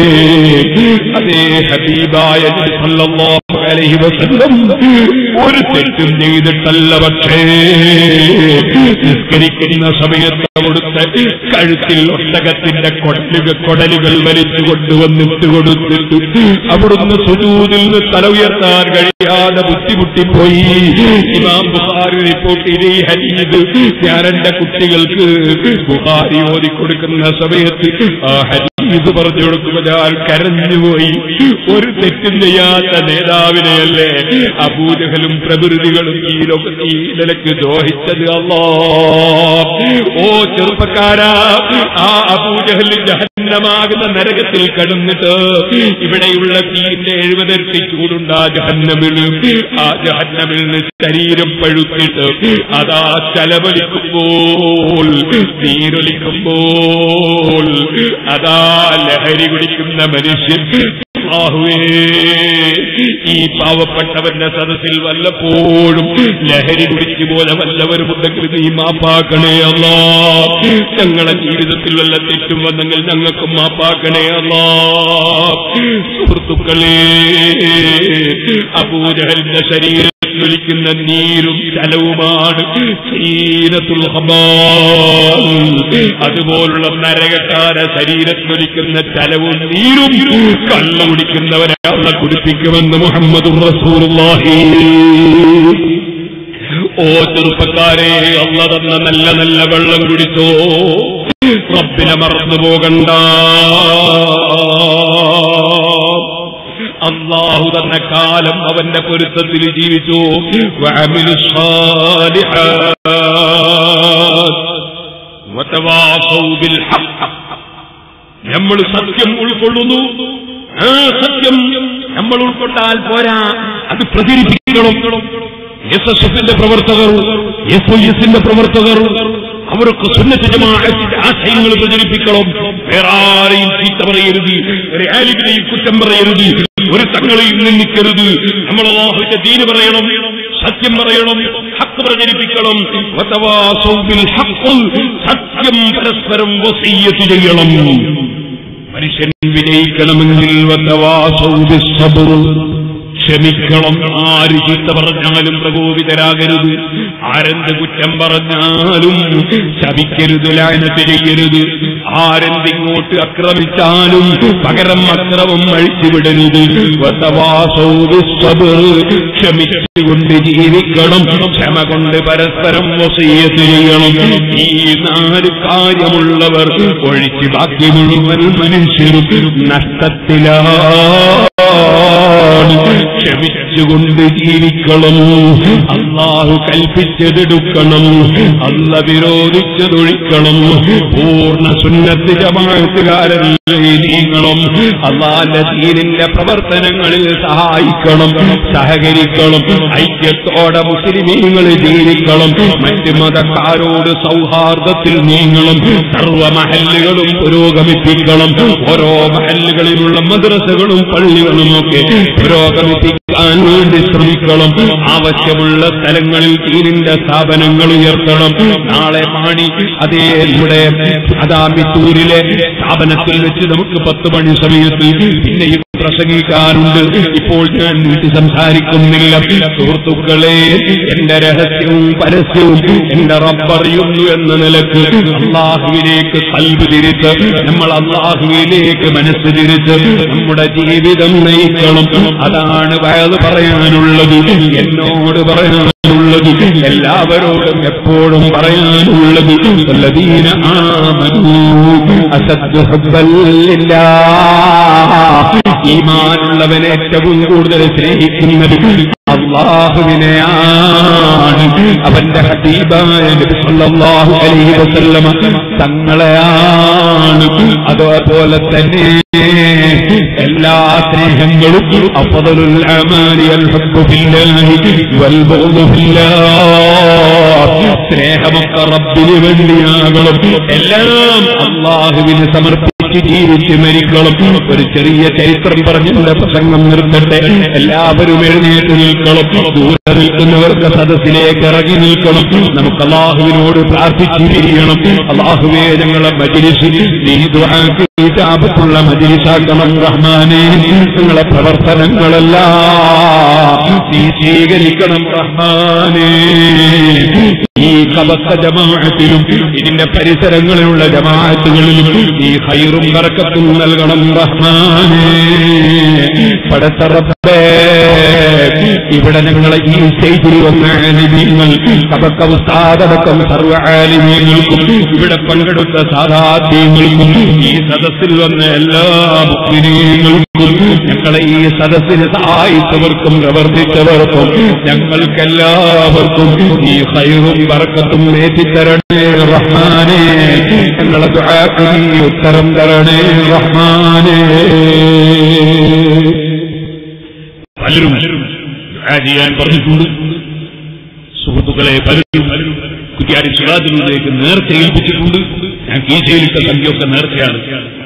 അതേ ഹബീബായ നബി സല്ലല്ലാഹു അലൈഹി വസല്ലം ഒരു തെറ്റും ചെയ്തിട്ടല്ല പക്ഷേ നിസ്കരിക്കുന്ന സമയത്ത് അവിടുത്തെ കഴുത്തിൽ ഒട്ടകത്തിന്റെ കൊടലുകൾ കൊടലുകൾ വലിച്ചു കൊണ്ടുവന്നിട്ട് കൊടുത്തിട്ട് അവിടുന്ന് സുജൂതിൽ നിന്ന് തല ഉയർത്താൻ കഴിയാതെ ബുദ്ധിമുട്ടിപ്പോയി ഇമാം ബുഹാരി റിപ്പോർട്ട് ചെയ്ത ഈ ഹരീത് ഞാൻ എന്റെ കുട്ടികൾക്ക് ബുഹാരി ഓതി കൊടുക്കുന്ന സമയത്ത് ആ ഹരീത് പറഞ്ഞു കൊടുക്കുമ്പോൾ ഞാൻ കരഞ്ഞുപോയി ഒരു തെറ്റും ചെയ്യാത്ത നേതാവിനെയല്ലേ അബൂജഹലും പ്രകൃതികളും ഈ ലോകത്ത് ഈ നിലക്ക് ദ്രോഹിച്ചത് അല്ലോ ഓ ചെറുപ്പക്കാരാ ആ അബൂജഹൽ ജഹന്നമാകുന്ന നരകത്തിൽ കടന്നിട്ട് ഇവിടെയുള്ള തീരിന്റെ എഴുപതിരട്ടി ചൂടുണ്ട് ആ ജഹന്നമിന് ആ ജഹന്നമിന് ശരീരം പഴുത്തിട്ട് അതാ ചലവലിക്കുമ്പോൾ നീരൊലിക്കുമ്പോൾ അതാ ലഹരി കുടിക്കുന്ന മനുഷ്യൻ അല്ലാഹുവേ, ഈ പാവപ്പെട്ടവന്റെ സദസ്സിൽ വല്ലപ്പോഴും ലഹരി കുടിച്ചു പോലെ വല്ലവരും ഉണ്ടെങ്കിൽ നീ മാപ്പാക്കണേ അല്ലാ ഞങ്ങളെ ജീവിതത്തിൽ വല്ല തെറ്റും വന്നെങ്കിൽ ഞങ്ങൾക്കും മാപ്പാക്കണേ അല്ലാ സുഹൃത്തുക്കളെ അപൂജഹലിന്റെ ശരീരം വിളിക്കുന്ന നീരും ജലവുമാണ് സീനത്തുൽ ഹമാൽ. അതുപോലുള്ള നരകക്കാര ശരീരത്തൊലിക്കുന്ന ജലവും നീരും കള്ള കുടിക്കുന്നവരെ അവിടെ കുടിപ്പിക്കുമെന്ന് മുഹമ്മദ് റസൂലുള്ളാഹി ഓ ചെറുപ്പക്കാരെ അള്ള തന്ന നല്ല നല്ല വെള്ളം കുടിച്ചോ റബ്ബിനെ മറന്നു പോകണ്ട അള്ളാഹു തന്ന കാലം അവന്റെ പൊരുത്തത്തിൽ ജീവിച്ചു വഅമിലു സ്സാലിഹാത്ത് വതവാസൗ ബിൽ ഹഖ് നമ്മൾ സത്യം ഉൾക്കൊള്ളുന്നു ആ സത്യം നമ്മൾ ഉൾക്കൊണ്ടാൽ പോരാ അത് പ്രചരിപ്പിക്കണം എസ് എസ് എഫിന്റെ പ്രവർത്തകർ എസ് ഐ എസിന്റെ പ്രവർത്തകർ അവർക്ക് സുന്നത്ത് ജമാഅത്തിന്റെ ആശയങ്ങൾ പ്രചരിപ്പിക്കണം വേറെ ആരെയും ചീത്ത പറയരുത് ഒരു ആലിമിനെയും കുറ്റം പറയരുത് ഒരു തങ്ങളെയും നിന്ദിക്കരുത് നമ്മൾ അള്ളാഹുവിന്റെ ദീന് പറയണം സത്യം പറയണം ഹക്ക് പ്രചരിപ്പിക്കണം വതവാസൗ ബിൽ ഹഖ്. സത്യം പരസ്പരം വസീയത്ത് ചെയ്യണം മനുഷ്യൻ വിജയിക്കണമെങ്കിൽ വതവാസൗ ബിസ്സബ്ർ. ക്ഷമിക്കണം ആര് ചീത്ത പറഞ്ഞാലും പ്രകോപിതരാകരുത് ആരെന്ത് കുറ്റം പറഞ്ഞാലും ശപിക്കരുത് ലാനത്ത് ചെയ്യരുത് ആരെന്തിങ്ങോട്ട് ആക്രമിച്ചാലും പകരം അക്രമം അഴിച്ചുവിടരുത് വതവാസൗ ബിസ്സബ്ർ. ക്ഷമിച്ചുകൊണ്ട് ജീവിക്കണം ക്ഷമ കൊണ്ട് പരസ്പരം വസീയത്ത് ചെയ്യണം ഈ നാല് കാര്യമുള്ളവർ ഒഴിച്ച് ബാക്കി മുഴുവൻ മനുഷ്യരും നഷ്ടത്തിലാണ് ക്ഷമിച്ചുകൊണ്ട് ജീവിക്കണം അള്ളാഹു കൽപ്പിച്ചതെടുക്കണം അല്ല വിരോധിച്ചതൊഴിക്കണം പൂർണ്ണ സുന്നത്ത് ജമാഅത്തുകാരല്ലേ നീങ്ങളും അള്ളാന്റെ ദീനിന്റെ പ്രവർത്തനങ്ങളിൽ സഹായിക്കണം സഹകരിക്കണം ഐക്യത്തോടെ മുസ്ലിമീങ്ങൾ ജീവിക്കണം മറ്റ് മതക്കാരോട് സൗഹാർദ്ദത്തിൽ നീങ്ങണം സർവ മഹല്ലുകളും പുരോഗമിപ്പിക്കണം ഓരോ മഹല്ലുകളിലുള്ള മദ്രസകളും പള്ളികളും ഒക്കെ പുരോഗമിപ്പിക്കാൻ നടത്താൻ വേണ്ടി ശ്രമിക്കണം ആവശ്യമുള്ള സ്ഥലങ്ങളിൽ ദീനിന്റെ സ്ഥാപനങ്ങൾ ഉയർത്തണം നാളെ മാണി അതേ ഇവിടെ അതാ മിത്തൂരിലെ സ്ഥാപനത്തിൽ വെച്ച് നമുക്ക് പത്ത് മണി സമയത്ത് പിന്നെയും പ്രസംഗിക്കാറുണ്ട് ഇപ്പോൾ ഞാൻ വീട്ടിൽ സംസാരിക്കുന്നില്ല സുഹൃത്തുക്കളെ എന്റെ രഹസ്യവും പരസ്യവും എന്റെ റബ്ബറിയുന്നു എന്ന നിലക്ക് അള്ളാഹുവിലേക്ക് കൽബ് തിരിച്ച് നമ്മൾ അള്ളാഹുവിലേക്ക് മനസ്സ് തിരിച്ച് നമ്മുടെ ജീവിതം നയിക്കണം അതാണ് വയത് പറയാനുള്ളത് എന്നോട് പറയാനുള്ളത് എല്ലാവരോടും എപ്പോഴും പറയാനുള്ളത് الذين آمنوا أشد حبا لله ഈമാനുള്ളവൻ ഏറ്റവും കൂടുതൽ സ്നേഹിക്കുന്നത് അള്ളാഹുവിനെയാണ് അവന്റെ ഹബീബായ നബി സല്ലല്ലാഹു അലൈഹി വസല്ലമ തങ്ങളെയാണ് അതുപോലെ തന്നെ എല്ലാ സ്നേഹങ്ങളും അഫ്ദലുൽ അമാലി അൽ ഹബ്ബു ഫില്ലാഹി വൽ ബഗ്ദു ഫില്ലാഹ് സ്നേഹമൊക്കെ റബ്ബിന് വേണ്ടിയാകണം എല്ലാം അള്ളാഹുവിന് സമർപ്പിച്ചു ജീവിച്ച് മരിക്കണം ഒരു ചെറിയ ചരിത്രം പറഞ്ഞില്ല പ്രസംഗം നിർത്തട്ടെ എല്ലാവരും എഴുന്നേറ്റ് നിൽക്കണം ദൂരെ നിൽക്കുന്നവർക്ക് സദസ്സിലേക്ക് ഇറങ്ങി നിൽക്കണം നമുക്ക് അള്ളാഹുവിനോട് പ്രാർത്ഥിച്ചു പിരിയണം അള്ളാഹുവേ ഞങ്ങളെ മജിലിസിൽ നീ ദുആക്ക് ഇജാബത്തുള്ള മജിലിസാക്കണം റഹ്മാനെ നിങ്ങളെ പ്രവർത്തനങ്ങളെല്ലാം നീ സ്വീകരിക്കണം റഹ്മാനെ ഈ കബക്ക ജമാഅത്തിലും ഇതിന്റെ പരിസരങ്ങളിലുള്ള ജമാഅത്തുകളിലും ഈ ഹൈറും കറക്കത്തും നൽകണം റഹ്മാനെ പടച്ച റബ്ബേ ഇവിടെ ഞങ്ങളെ ഈ സ്റ്റേജിൽ വന്ന ആലിമീങ്ങൾ കബക്ക ഉസ്താദടക്കം സർവ്വ ആലിമീങ്ങൾക്കും ഇവിടെ പങ്കെടുത്ത സാധാത്യങ്ങൾക്കും ഈ സദസ്സിൽ വന്ന എല്ലാ മുസ്ലിമീങ്ങൾക്കും ഞങ്ങളെ ഈ സദസ്സിനെ സഹായിച്ചവർക്കും പ്രവർത്തിച്ചവർക്കും ഞങ്ങൾക്കെല്ലാവർക്കും ഈ ഹൈറും ബർക്കത്തും ഏറ്റിത്തരണേ റഹ്മാനെ ഞങ്ങളെ ദുആക്ക് നീ ഉത്തരം തരണേ റഹ്മാനെ പലരും ദുആ ചെയ്യാൻ പറഞ്ഞിട്ടുണ്ട് സുഹൃത്തുക്കളെ പലരും കുറ്റിയാടി സിറാജിലേക്ക് നേർച്ച ഏൽപ്പിച്ചിട്ടുണ്ട് ഞാൻ കീശയിലിട്ട സംഖ്യയൊക്കെ നേർച്ചയാണ്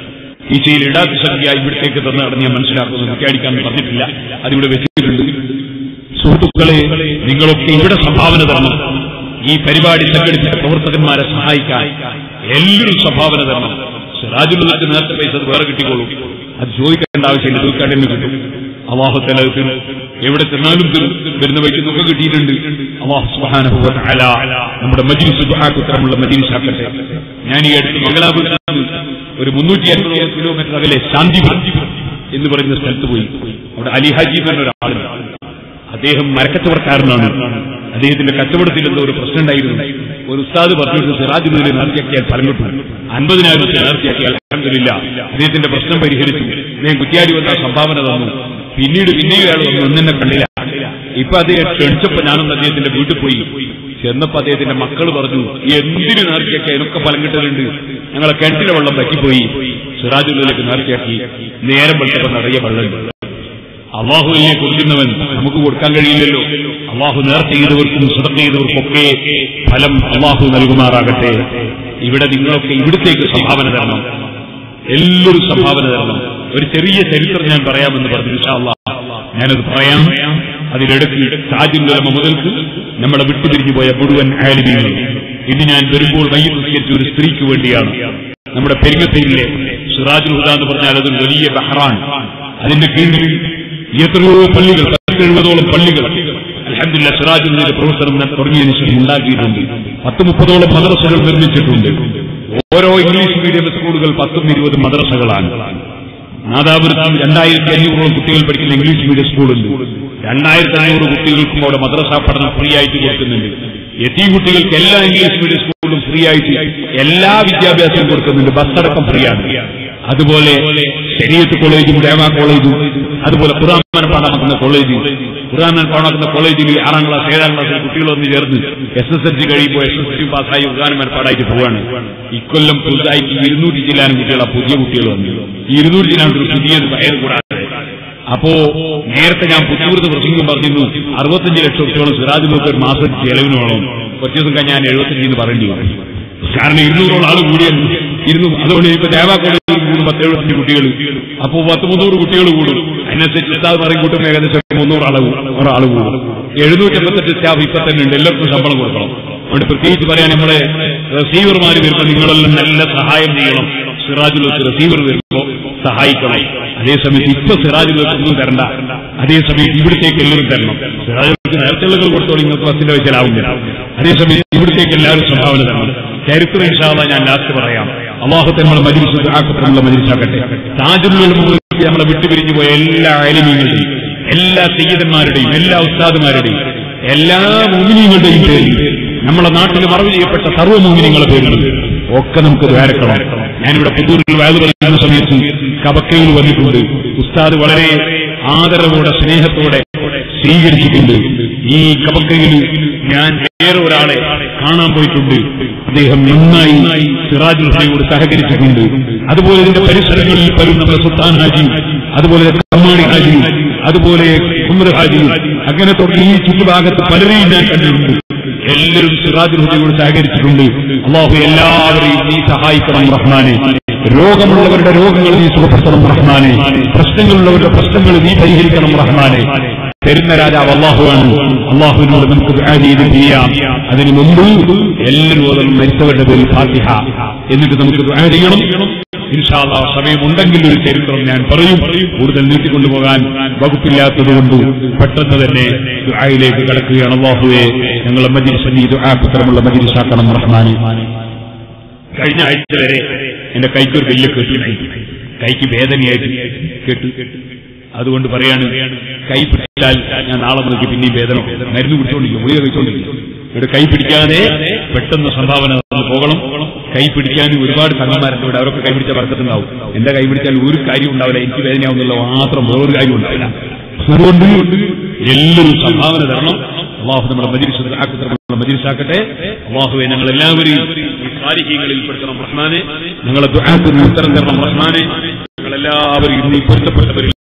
കീശയിൽ ഇടാത്ത സംഖ്യ ഇവിടത്തേക്ക് തന്നാണ് ഞാൻ മനസ്സിലാക്കുന്നത് കുറ്റിയാടിക്കാൻ പറഞ്ഞിട്ടില്ല അതിവിടെ വെച്ചിട്ടുണ്ട് സുഹൃത്തുക്കളെ നിങ്ങളൊക്കെ ഇവിടെ സംഭാവന തരണം ഈ പരിപാടി സംഘടിപ്പിച്ച പ്രവർത്തകന്മാരെ സഹായിക്കാൻ എല്ലാവരും സംഭാവന തരണം സിറാജുള്ളക്ക് നേരത്തെ പൈസ അത് വേറെ കിട്ടിക്കോളൂ അത് ചോദിക്കേണ്ട ആവശ്യമില്ല തീർക്കാട്ടെന്ന് കിട്ടും അള്ളാഹുത്തല തരും എവിടെ ചെന്നാലും തരും വരുന്ന വഴിക്ക് നമുക്ക് കിട്ടിയിട്ടുണ്ട് അള്ളാഹു സുബ്ഹാനഹു അല നമ്മുടെ മജിലിസ് ദുആക്കുത്തരമുള്ള മജിലിസാക്കട്ടെ ഞാൻ ഈ അടുത്ത് മംഗലാപുരത്ത് ഒരു മുന്നൂറ്റി അൻപത് കിലോമീറ്റർ അകലെ ശാന്തിപുരം എന്ന് പറയുന്ന സ്ഥലത്ത് പോയി അവിടെ അലിഹാജി എന്ന ഒരാളുണ്ട് അദ്ദേഹം മരക്കച്ചവടക്കാരനാണ് അദ്ദേഹത്തിന്റെ കച്ചവടത്തിൽ എന്തോ ഒരു പ്രശ്നം ഉണ്ടായിരുന്നു ഒരു ഉസ്താദ് പറഞ്ഞിട്ട് സിറാജ് മുതൽ നേർച്ചയാക്കിയാൽ ഫലം കിട്ടും അൻപതിനായിരം രൂപ നേർച്ചയാക്കിയാൽ അലഹമില്ല അദ്ദേഹത്തിന്റെ പ്രശ്നം പരിഹരിച്ചു അദ്ദേഹം കുറ്റിയാടി വന്ന സംഭാവന തന്നു പിന്നീട് പിന്നെയും അയാൾ വന്നു ഒന്നെന്നെ കണ്ടില്ല ഇപ്പൊ അദ്ദേഹം ക്ഷണിച്ചപ്പോ ഞാനൊന്ന് അദ്ദേഹത്തിന്റെ വീട്ടിൽ പോയി ചെന്നപ്പോ അദ്ദേഹത്തിന്റെ മക്കൾ പറഞ്ഞു എന്തിനു നേർച്ചയാക്കി അതിനൊക്കെ ഫലം കിട്ടലുണ്ട് ഞങ്ങളെ കിണറ്റിലെ വെള്ളം പറ്റിപ്പോയി സിറാജുള്ളിലേക്ക് നേർച്ചയാക്കി നേരം വെള്ളപ്പോ നിറയെ വെള്ളമുണ്ട് അള്ളാഹുവിനെ കൊടുക്കുന്നവൻ നമുക്ക് കൊടുക്കാൻ കഴിയില്ലല്ലോ അള്ളാഹു നേർച്ച ചെയ്തവർക്കും സുതം ചെയ്തവർക്കൊക്കെ ഫലം അള്ളാഹു നൽകുമാറാകട്ടെ ഇവിടെ നിങ്ങളൊക്കെ ഇവിടത്തേക്ക് സംഭാവന തരണം എല്ലാവരും സംഭാവന തരണം ഒരു ചെറിയ ചരിത്രം ഞാൻ പറയാമെന്ന് പറഞ്ഞു ഇൻഷാ അള്ളാ ഞാനത് പറയാം അതിലിടയ്ക്ക് താജുല്ലമ മുതൽക്ക് നമ്മളെ വിട്ടുപിരിഞ്ഞു പോയ മുഴുവൻ ആലിമീങ്ങൾ ഇന്ന് ഞാൻ വരുമ്പോൾ വൈകിട്ട് നിസ്കരിച്ച ഒരു സ്ത്രീക്ക് വേണ്ടിയാണ് നമ്മുടെ പെരുങ്ങത്തയിലെ സിറാജുൽ ഹുദ എന്ന് പറഞ്ഞാൽ അതൊരു വലിയ ബഹ്റാൻ അതിന്റെ കീഴിൽ എത്രയോ പള്ളികൾ പത്തെഴുപതോളം പള്ളികൾ അലഹമില്ല സിറാജുദ്ദീന്റെ പ്രവർത്തനം ഞാൻ തുടങ്ങിയതിനു ശേഷം ഉണ്ടാക്കിയിട്ടുണ്ട് പത്ത് മുപ്പതോളം മദ്രസകൾ നിർമ്മിച്ചിട്ടുണ്ട് ഓരോ ഇംഗ്ലീഷ് മീഡിയം സ്കൂളുകൾ പത്തും ഇരുപതും മദ്രസകളാണ് നാദാപുരത്ത് രണ്ടായിരത്തി അഞ്ഞൂറോളം കുട്ടികൾ പഠിക്കുന്ന ഇംഗ്ലീഷ് മീഡിയം സ്കൂളുണ്ട് രണ്ടായിരത്തി അഞ്ഞൂറ് കുട്ടികൾക്കും അവിടെ മദ്രസ പഠനം ഫ്രീ ആയിട്ട് കൊടുക്കുന്നുണ്ട് എത്തി കുട്ടികൾക്ക് എല്ലാ ഇംഗ്ലീഷ് മീഡിയം സ്കൂളിലും ഫ്രീ ആയിട്ട് എല്ലാ വിദ്യാഭ്യാസവും കൊടുക്കുന്നുണ്ട് ബസ്സടക്കം ഫ്രീ ആണ് അതുപോലെ ശരീരത്ത് കോളേജും ദേവ കോളേജും അതുപോലെ ഖുറാൻ പാടാക്കുന്ന കോളേജ് ഖുറാൻ പാടാക്കുന്ന കോളേജിൽ ആറാം ക്ലാസ് ഏഴാം ക്ലാസ്സിൽ കുട്ടികൾ വന്ന് ചേർന്ന് എസ് എസ് എൽ സി കഴിയുമ്പോൾ എസ് എസ് സി പാസ്സായി ഖുറാൻ മനപ്പാടായിട്ട് പോവാണ് ഇക്കൊല്ലം പുതുതായിട്ട് ഇരുന്നൂറ്റി ചില്ലാനും കുട്ടികളാ പുതിയ കുട്ടികൾ വന്നു ഈ ഇരുന്നൂറ്റി ചില്ലാനും ഒരു പുതിയത് വയറ് കൂടാതെ അപ്പോ നേരത്തെ ഞാൻ പുത്തൂർന്ന് പ്രസംഗം പറഞ്ഞിരുന്നു അറുപത്തഞ്ച് ലക്ഷം റുപ്യോളം സിറാജ് മുഖത്ത് ഒരു മാസം ചെലവിന് വേണം കുറച്ച് ദിവസം കഴിഞ്ഞ് ഞാൻ എഴുപത്തഞ്ച് എന്ന് പറയേണ്ടി വരും കാരണം ഇരുന്നൂറോളം ആൾ കൂടിയാണ് ഇരുന്നു അതുകൊണ്ട് ഇപ്പൊ ദേവാ കോളേജിൽ കൂടും പത്ത് എഴുപത്തഞ്ച് കുട്ടികൾ അപ്പൊ പത്ത് മുന്നൂറ് കുട്ടികൾ കൂടും അതിനനുസരിച്ച് ഉസ്താദ് പറയും കൂട്ടും ഏകദേശം മുന്നൂറ് ആൾ ഒരാൾ കൂടും എഴുന്നൂറ്റി എൺപത്തെട്ട് സ്റ്റാഫ് ഇപ്പൊ തന്നെ ഉണ്ട് എല്ലാവർക്കും ശമ്പളം കൊടുക്കണം അതുകൊണ്ട് പ്രത്യേകിച്ച് പറയാൻ നമ്മളെ റസീവർമാർ വരുമ്പോൾ നിങ്ങളെല്ലാം നല്ല സഹായം ചെയ്യണം സിറാജുൽ റസീവർ വരുമ്പോൾ സഹായിക്കണം അതേസമയത്ത് ഇപ്പൊ സിറാജുൽ ഒന്നും തരണ്ട അതേസമയത്ത് ഇവിടത്തേക്ക് എല്ലാവരും തരണം സിറാജുൽ നേരത്തെ കൊടുത്തോളൂ നിങ്ങൾക്ക് ബസ്സിന്റെ വെച്ചാലാവുന്നില്ല അതേസമയത്ത് ഇവിടത്തേക്ക് എല്ലാവരും സംഭാവന തരണം ചരിത്രം ഇൻഷാല്ല ഞാൻ ലാസ്റ്റ് പറയാം അള്ളാഹുത്തെ നമ്മളെ മജിലിസ് ആക്കപ്പെടുള്ള മജിലിസാക്കട്ടെ താജുലുള്ള നമ്മളെ വിട്ടുപിരിഞ്ഞു പോയ എല്ലാ അയലിമീങ്ങളുടെയും എല്ലാ സയ്യിദന്മാരുടെയും എല്ലാ ഉസ്താദുമാരുടെയും എല്ലാ മോമിനിയങ്ങളുടെയും പേരിൽ നമ്മളെ നാട്ടിൽ മറവ് ചെയ്യപ്പെട്ട സർവ്വ മോമിനിയങ്ങളുടെ പേരിൽ ഒക്കെ നമുക്ക് ദ്വാരക്കണം ഞാനിവിടെ പുതൂരിൽ വാത് പറയുന്ന സമയത്ത് കബക്കയിൽ വന്നിട്ടുണ്ട് ഉസ്താദ് വളരെ ആദരവോടെ സ്നേഹത്തോടെ സ്വീകരിച്ചിട്ടുണ്ട് ഈ കബക്കയിൽ ഞാൻ വേറെ ഒരാളെ കാണാൻ പോയിട്ടുണ്ട് അദ്ദേഹം നന്നായി സിറാജുൽ ഹയോട് സഹകരിച്ചിട്ടുണ്ട് അതുപോലെ ഇതിന്റെ പരിസരങ്ങളിൽ പലരും നമ്മുടെ സുൽത്താൻ ഹാജി അതുപോലെ കമ്മാണി ഹാജി അതുപോലെ ഉമർ ഹാജി അങ്ങനെ തുടങ്ങി ഈ ചുറ്റുഭാഗത്ത് പലരെയും ഞാൻ കണ്ടിട്ടുണ്ട് എല്ലാവരും സിറാജുൽ ഹുദയോട് സഹകരിച്ചിട്ടുണ്ട് അള്ളാഹു എല്ലാവരെയും നീ സഹായിക്കണം റഹ്മാനെ രോഗമുള്ളവരുടെ രോഗങ്ങൾ നീ സുഖപ്പെടുത്തണം റഹ്മാനെ പ്രശ്നങ്ങളുള്ളവരുടെ പ്രശ്നങ്ങൾ നീ പരിഹരിക്കണം റഹ്മാനെ തരുന്ന രാജാവ് അള്ളാഹുവാണ് അള്ളാഹുവിനോട് നമുക്ക് ദുആ ചെയ്ത് ചെയ്യാം അതിനു മുമ്പ് എല്ലാവരും ഓതണം മരിച്ചവരുടെ പേരിൽ ഫാത്തിഹ എന്നിട്ട് നമുക്ക് ദുആ ചെയ്യണം ഇൻഷാല്ല സമയമുണ്ടെങ്കിൽ ഒരു ചരിത്രം ഞാൻ പറയും കൂടുതൽ നീട്ടിക്കൊണ്ടുപോകാൻ വകുപ്പില്ലാത്തതുകൊണ്ട് പെട്ടെന്ന് തന്നെ ദുആയിലേക്ക് കടക്കുകയാണ് അള്ളാഹുവെ ഞങ്ങളെ മജിലിസ് നീ ദുആപത്രമുള്ള മജിലിസാക്കണം റഹ്മാനെ കഴിഞ്ഞ ആഴ്ച വരെ എന്റെ കൈക്ക് ഒരു വലിയ കെട്ടുണ്ടായി കൈക്ക് വേദനയായിട്ട് കേട്ടു അതുകൊണ്ട് പറയാണ് കൈ പിടിച്ചാൽ ഞാൻ നാളെ നോക്കി പിന്നെയും വേദന മരുന്ന് കുടിച്ചോണ്ടിരിക്കും ഗുളിക കഴിച്ചോണ്ടിരിക്കും ഇവിടെ കൈ പിടിക്കാതെ പെട്ടെന്ന് സംഭാവന തന്ന് പോകണം കൈ പിടിക്കാൻ ഒരുപാട് സംഘന്മാരുണ്ട് ഇവിടെ അവരൊക്കെ കൈ പിടിച്ച വർക്കത്തുണ്ടാവും എന്റെ കൈ പിടിച്ചാൽ ഒരു കാര്യം ഉണ്ടാവില്ല എനിക്ക് വേദനയാവുന്നുള്ള മാത്രം വേറൊരു കാര്യം ഉണ്ടാവില്ല അതുകൊണ്ട് എല്ലാവരും സംഭാവന തരണം അള്ളാഹു നമ്മുടെ മജിരിസ് ആക്കത്തരമുള്ള മജിരിസാക്കട്ടെ അള്ളാഹുവെ ഞങ്ങൾ എല്ലാവരെയും ഈ സാരിഹ്യങ്ങളിൽ പെടുത്തണം റഹ്മാനെ ഞങ്ങളെ ദുആത്തിന് ഉത്തരം തരണം റഹ്മാനെ ഞങ്ങളെല്ലാവരും ഇന്ന് ഈ പൊരുത്തപ്പെട്ടവരിൽ